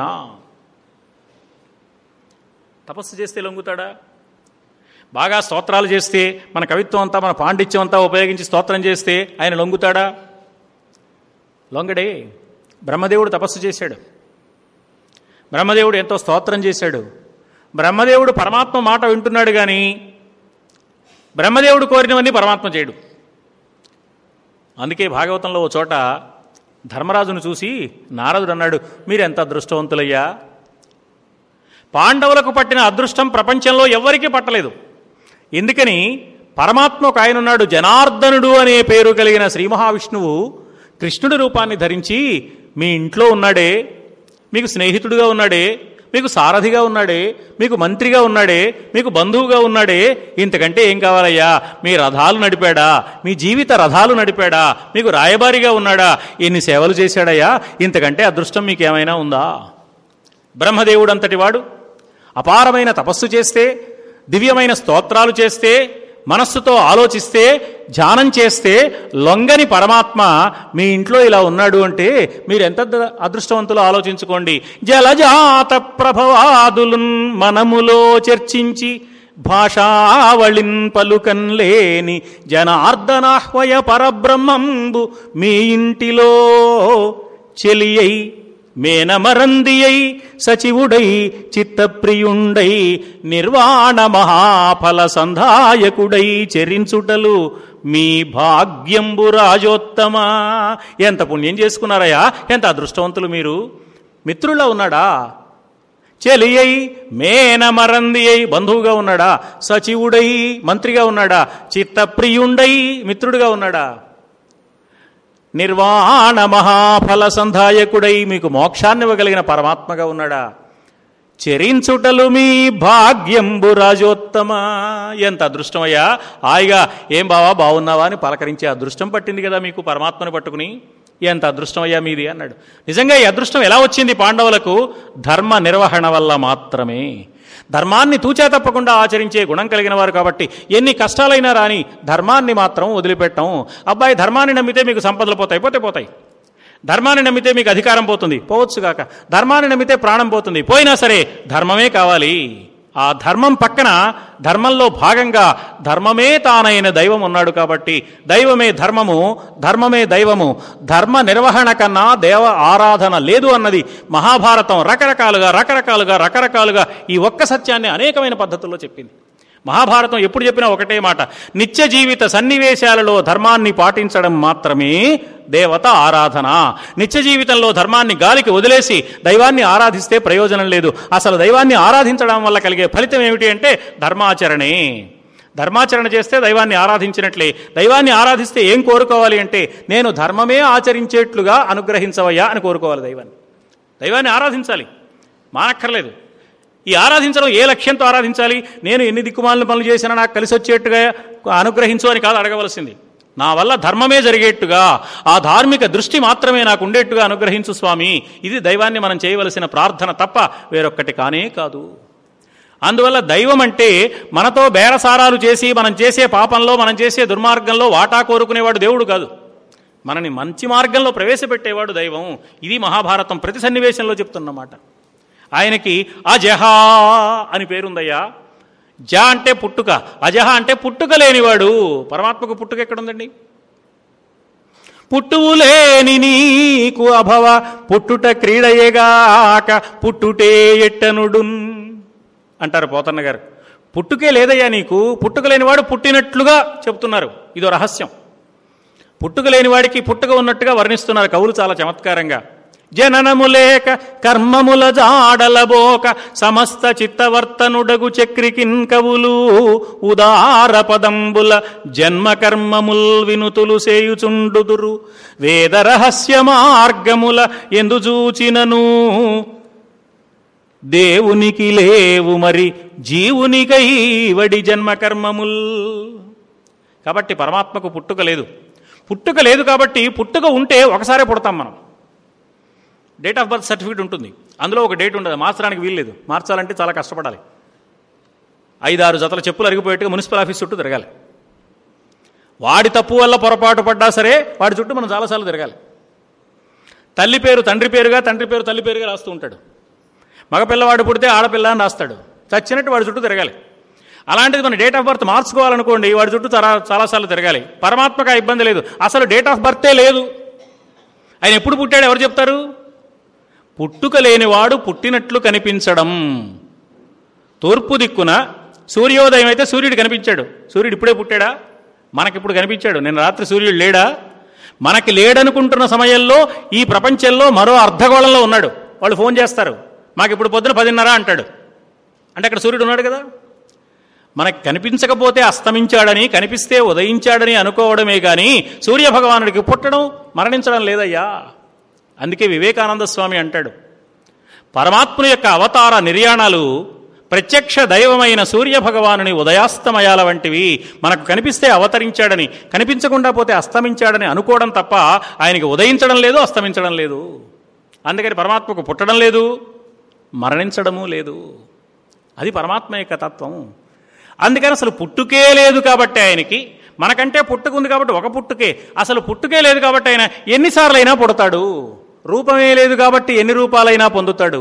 తపస్సు చేస్తే లొంగుతాడా బాగా స్తోత్రాలు చేస్తే మన కవిత్వం అంతా మన పాండిత్యం అంతా ఉపయోగించి స్తోత్రం చేస్తే ఆయన లొంగుతాడా లొంగడే బ్రహ్మదేవుడు తపస్సు చేశాడు బ్రహ్మదేవుడు ఎంతో స్తోత్రం చేశాడు బ్రహ్మదేవుడు పరమాత్మ మాట వింటున్నాడు కానీ బ్రహ్మదేవుడు కోరినవన్నీ పరమాత్మ చేయడు అందుకే భాగవతంలో ఓ చోట ధర్మరాజును చూసి నారదుడు అన్నాడు మీరెంత అదృష్టవంతులయ్యా పాండవులకు పట్టిన అదృష్టం ప్రపంచంలో ఎవ్వరికీ పట్టలేదు ఎందుకని పరమాత్మ ఒక ఆయన ఉన్నాడు జనార్దనుడు అనే పేరు కలిగిన శ్రీ మహావిష్ణువు కృష్ణుడి రూపాన్ని ధరించి మీ ఇంట్లో ఉన్నాడే మీకు స్నేహితుడుగా ఉన్నాడే మీకు సారథిగా ఉన్నాడే మీకు మంత్రిగా ఉన్నాడే మీకు బంధువుగా ఉన్నాడే ఇంతకంటే ఏం కావాలయ్యా మీ రథాలు నడిపాడా మీ జీవిత రథాలు నడిపాడా మీకు రాయబారిగా ఉన్నాడా ఎన్ని సేవలు చేశాడయ్యా ఇంతకంటే అదృష్టం మీకేమైనా ఉందా బ్రహ్మదేవుడంతటి వాడు అపారమైన తపస్సు చేస్తే దివ్యమైన స్తోత్రాలు చేస్తే మనస్సుతో ఆలోచిస్తే ధ్యానం చేస్తే లొంగని పరమాత్మ మీ ఇంట్లో ఇలా ఉన్నాడు అంటే మీరు ఎంత ద- అదృష్టవంతులో ఆలోచించుకోండి జలజాత ప్రభవాదులున్ మనములో చర్చించి భాషావళిన్ పలుకన్ లేని జనార్దనాహ్వయ పరబ్రహ్మంబు మీ ఇంటిలో చెలియై మేనమరందియై సచివుడై చిత్తప్రియుండై నిర్వాణ మహాఫల సంధాయకుడై చెరించుటలు మీ భాగ్యంబు రాజోత్తమా ఎంత పుణ్యం చేసుకున్నారయ్యా ఎంత అదృష్టవంతులు మీరు మిత్రుల్లో ఉన్నాడా చెలియై మేనమరంది అయి బంధువుగా ఉన్నాడా సచివుడై మంత్రిగా ఉన్నాడా చిత్తప్రియుండై మిత్రుడిగా ఉన్నాడా నిర్వాణ మహాఫల సంధాయకుడై మీకు మోక్షాన్ని ఇవ్వగలిగిన పరమాత్మగా ఉన్నాడా చెరించుటలు మీ భాగ్యంబు రాజోత్తమ ఎంత అదృష్టమయ్యా హాయిగా ఏం బావా బాగున్నావా అని పలకరించే అదృష్టం పట్టింది కదా మీకు పరమాత్మను పట్టుకుని ఎంత అదృష్టమయ్యా మీది అన్నాడు నిజంగా ఈ అదృష్టం ఎలా వచ్చింది పాండవులకు ధర్మ నిర్వహణ వల్ల మాత్రమే ధర్మాన్ని తూచా తప్పకుండా ఆచరించే గుణం కలిగిన వారు కాబట్టి ఎన్ని కష్టాలైనా రాని ధర్మాన్ని మాత్రం వదిలిపెట్టం అబ్బాయి ధర్మాన్ని నమ్మితే మీకు సంపదలు పోతాయి పోతే పోతాయి ధర్మాన్ని నమ్మితే మీకు అధికారం పోతుంది పోవచ్చు కాక ధర్మాన్ని నమ్మితే ప్రాణం పోతుంది పోయినా సరే ధర్మమే కావాలి ఆ ధర్మం పక్కన ధర్మంలో భాగంగా ధర్మమే తానైన దైవం ఉన్నాడు కాబట్టి దైవమే ధర్మము ధర్మమే దైవము ధర్మ నిర్వహణ కన్నా దేవ ఆరాధన లేదు అన్నది మహాభారతం రకరకాలుగా రకరకాలుగా రకరకాలుగా ఈ ఒక్క సత్యాన్ని అనేకమైన పద్ధతుల్లో చెప్పింది మహాభారతం ఎప్పుడు చెప్పినా ఒకటే మాట నిత్య జీవిత సన్నివేశాలలో ధర్మాన్ని పాటించడం మాత్రమే దేవత ఆరాధన నిత్య జీవితంలో ధర్మాన్ని గాలికి వదిలేసి దైవాన్ని ఆరాధిస్తే ప్రయోజనం లేదు అసలు దైవాన్ని ఆరాధించడం వల్ల కలిగే ఫలితం ఏమిటి అంటే ధర్మాచరణే ధర్మాచరణ చేస్తే దైవాన్ని ఆరాధించినట్లే దైవాన్ని ఆరాధిస్తే ఏం కోరుకోవాలి అంటే నేను ధర్మమే ఆచరించేట్లుగా అనుగ్రహించవయ్యా అని కోరుకోవాలి దైవాన్ని దైవాన్ని ఆరాధించాలి మానక్కర్లేదు ఈ ఆరాధించడం ఏ లక్ష్యంతో ఆరాధించాలి నేను ఎన్ని దిక్కుమాలిన పనులు చేసినా నాకు కలిసి వచ్చేట్టుగా అనుగ్రహించు అని కాదు అడగవలసింది నా వల్ల ధర్మమే జరిగేట్టుగా ఆ ధార్మిక దృష్టి మాత్రమే నాకు ఉండేట్టుగా అనుగ్రహించు స్వామి ఇది దైవాన్ని మనం చేయవలసిన ప్రార్థన తప్ప వేరొక్కటి కానే కాదు అందువల్ల దైవం అంటే మనతో బేరసారాలు చేసి మనం చేసే పాపంలో మనం చేసే దుర్మార్గంలో వాటా కోరుకునేవాడు దేవుడు కాదు మనని మంచి మార్గంలో ప్రవేశపెట్టేవాడు దైవం ఇది మహాభారతం ప్రతి సన్నివేశంలో చెప్తున్నమాట ఆయనకి అజహా అని పేరుందయ్యా జ అంటే పుట్టుక అజహ అంటే పుట్టుక లేనివాడు పరమాత్మకు పుట్టుక ఎక్కడుందండి పుట్టువులేని నీకు అభవ పుట్టుట క్రీడయేగాక పుట్టుటే ఎట్టనుడు అంటారు పోతన్న గారు పుట్టుకే లేదయ్యా నీకు పుట్టుక లేనివాడు పుట్టినట్లుగా చెప్తున్నారు ఇదో రహస్యం పుట్టుక లేని వాడికి పుట్టుక ఉన్నట్టుగా వర్ణిస్తున్నారు కవులు చాలా చమత్కారంగా జననము లేక కర్మముల జాడలబోక సమస్త చిత్తవర్తనుడగు చక్రికిన్ కవులు ఉదార పదంబుల జన్మ కర్మముల్ వినుతులు సేయుచుండుదురు వేద రహస్య మార్గముల ఎందు చూచినను దేవునికి లేవు మరి జీవునికై వడి జన్మ కర్మముల్ కాబట్టి పరమాత్మకు పుట్టుక లేదు పుట్టుక లేదు కాబట్టి పుట్టుక ఉంటే ఒకసారే పుడతాం మనం డేట్ ఆఫ్ బర్త్ సర్టిఫికేట్ ఉంటుంది అందులో ఒక డేట్ ఉండదు మార్చడానికి వీల్లేదు మార్చాలంటే చాలా కష్టపడాలి ఐదారు జతల చెప్పులు అరిగిపోయేట్టుగా మున్సిపల్ ఆఫీస్ చుట్టూ తిరగాలి వాడి తప్పు వల్ల పొరపాటు పడ్డా సరే వాడి చుట్టూ మనం చాలాసార్లు తిరగాలి తల్లి పేరు తండ్రి పేరుగా తండ్రి పేరు తల్లి పేరుగా రాస్తూ ఉంటాడు మగపిల్లవాడు పుడితే ఆడపిల్ల అని రాస్తాడు చచ్చినట్టు వాడి చుట్టూ తిరగాలి అలాంటిది మన డేట్ ఆఫ్ బర్త్ మార్చుకోవాలనుకోండి వాడి చుట్టూ చాలా చాలాసార్లు తిరగాలి పరమాత్మకు ఆ ఇబ్బంది లేదు అసలు డేట్ ఆఫ్ బర్తే లేదు ఆయన ఎప్పుడు పుట్టాడు ఎవరు చెప్తారు పుట్టుక లేనివాడు పుట్టినట్లు కనిపించడం తూర్పు దిక్కున సూర్యోదయం అయితే సూర్యుడు కనిపించాడు సూర్యుడు ఇప్పుడే పుట్టాడా మనకిప్పుడు కనిపించాడు నేను రాత్రి సూర్యుడు లేడా మనకి లేడనుకుంటున్న సమయంలో ఈ ప్రపంచంలో మరో అర్ధగోళంలో ఉన్నాడు వాళ్ళు ఫోన్ చేస్తారు మాకు ఇప్పుడు పొద్దున పదిన్నర అంటాడు అంటే అక్కడ సూర్యుడు ఉన్నాడు కదా మనకు కనిపించకపోతే అస్తమించాడని కనిపిస్తే ఉదయించాడని అనుకోవడమే కానీ సూర్యభగవానుడికి పుట్టడం మరణించడం లేదయ్యా అందుకే వివేకానంద స్వామి అంటాడు పరమాత్ముని యొక్క అవతార నిర్యాణాలు ప్రత్యక్ష దైవమైన సూర్యభగవానుని ఉదయాస్తమయాల వంటివి మనకు కనిపిస్తే అవతరించాడని కనిపించకుండా పోతే అస్తమించాడని అనుకోవడం తప్ప ఆయనకి ఉదయించడం లేదు అస్తమించడం లేదు అందుకని పరమాత్మకు పుట్టడం లేదు మరణించడము లేదు అది పరమాత్మ యొక్క తత్వం అందుకని అసలు పుట్టుకే లేదు కాబట్టి ఆయనకి మనకంటే పుట్టుకుంది కాబట్టి ఒక పుట్టుకే అసలు పుట్టుకే లేదు కాబట్టి ఆయన ఎన్నిసార్లైనా పుడతాడు రూపమే లేదు కాబట్టి ఎన్ని రూపాలైనా పొందుతాడు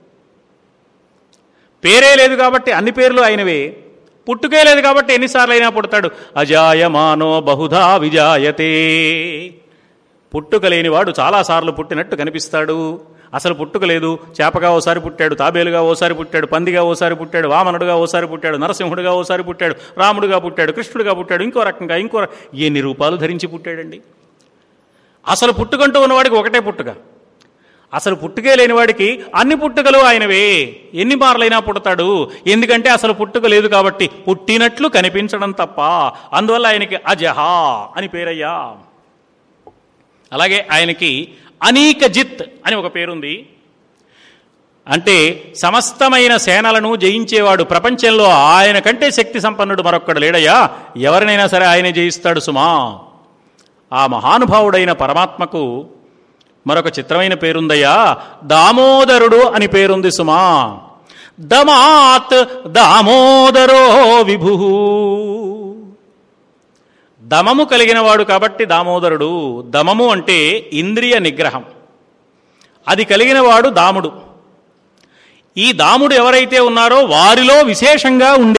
పేరే లేదు కాబట్టి అన్ని పేర్లు ఆయనవే పుట్టుకే లేదు కాబట్టి ఎన్నిసార్లైనా పుడతాడు అజాయమానో బహుధా విజాయతే పుట్టుక లేనివాడు చాలాసార్లు పుట్టినట్టు కనిపిస్తాడు అసలు పుట్టుక లేదు చేపగా ఓసారి పుట్టాడు తాబేలుగా ఓసారి పుట్టాడు పందిగా ఓసారి పుట్టాడు వామనుడుగా ఓసారి పుట్టాడు నరసింహుడుగా ఓసారి పుట్టాడు రాముడుగా పుట్టాడు కృష్ణుడుగా పుట్టాడు ఇంకో రకంగా ఇంకో ర- ఎన్ని రూపాలు ధరించి పుట్టాడండి అసలు పుట్టుకంటూ ఉన్నవాడికి ఒకటే పుట్టుక అసలు పుట్టుకే లేనివాడికి అన్ని పుట్టుకలు ఆయనవే ఎన్ని మార్లైనా పుడతాడు ఎందుకంటే అసలు పుట్టుక లేదు కాబట్టి పుట్టినట్లు కనిపించడం తప్ప అందువల్ల ఆయనకి అజహా అని పేరయ్యా అలాగే ఆయనకి అనీక జిత్ అని ఒక పేరుంది అంటే సమస్తమైన సేనలను జయించేవాడు ప్రపంచంలో ఆయన కంటే శక్తి సంపన్నుడు మరొక్కడు లేడయ్యా ఎవరినైనా సరే ఆయనే జయిస్తాడు సుమా ఆ మహానుభావుడైన పరమాత్మకు మరొక చిత్రమైన పేరుందయ్యా దామోదరుడు అని పేరుంది సుమా దమాత్ దామోదరో విభు దమము కలిగినవాడు కాబట్టి దామోదరుడు దమము అంటే ఇంద్రియ నిగ్రహం అది కలిగినవాడు దాముడు ఈ దాముడు ఎవరైతే ఉన్నారో వారిలో విశేషంగా ఉండే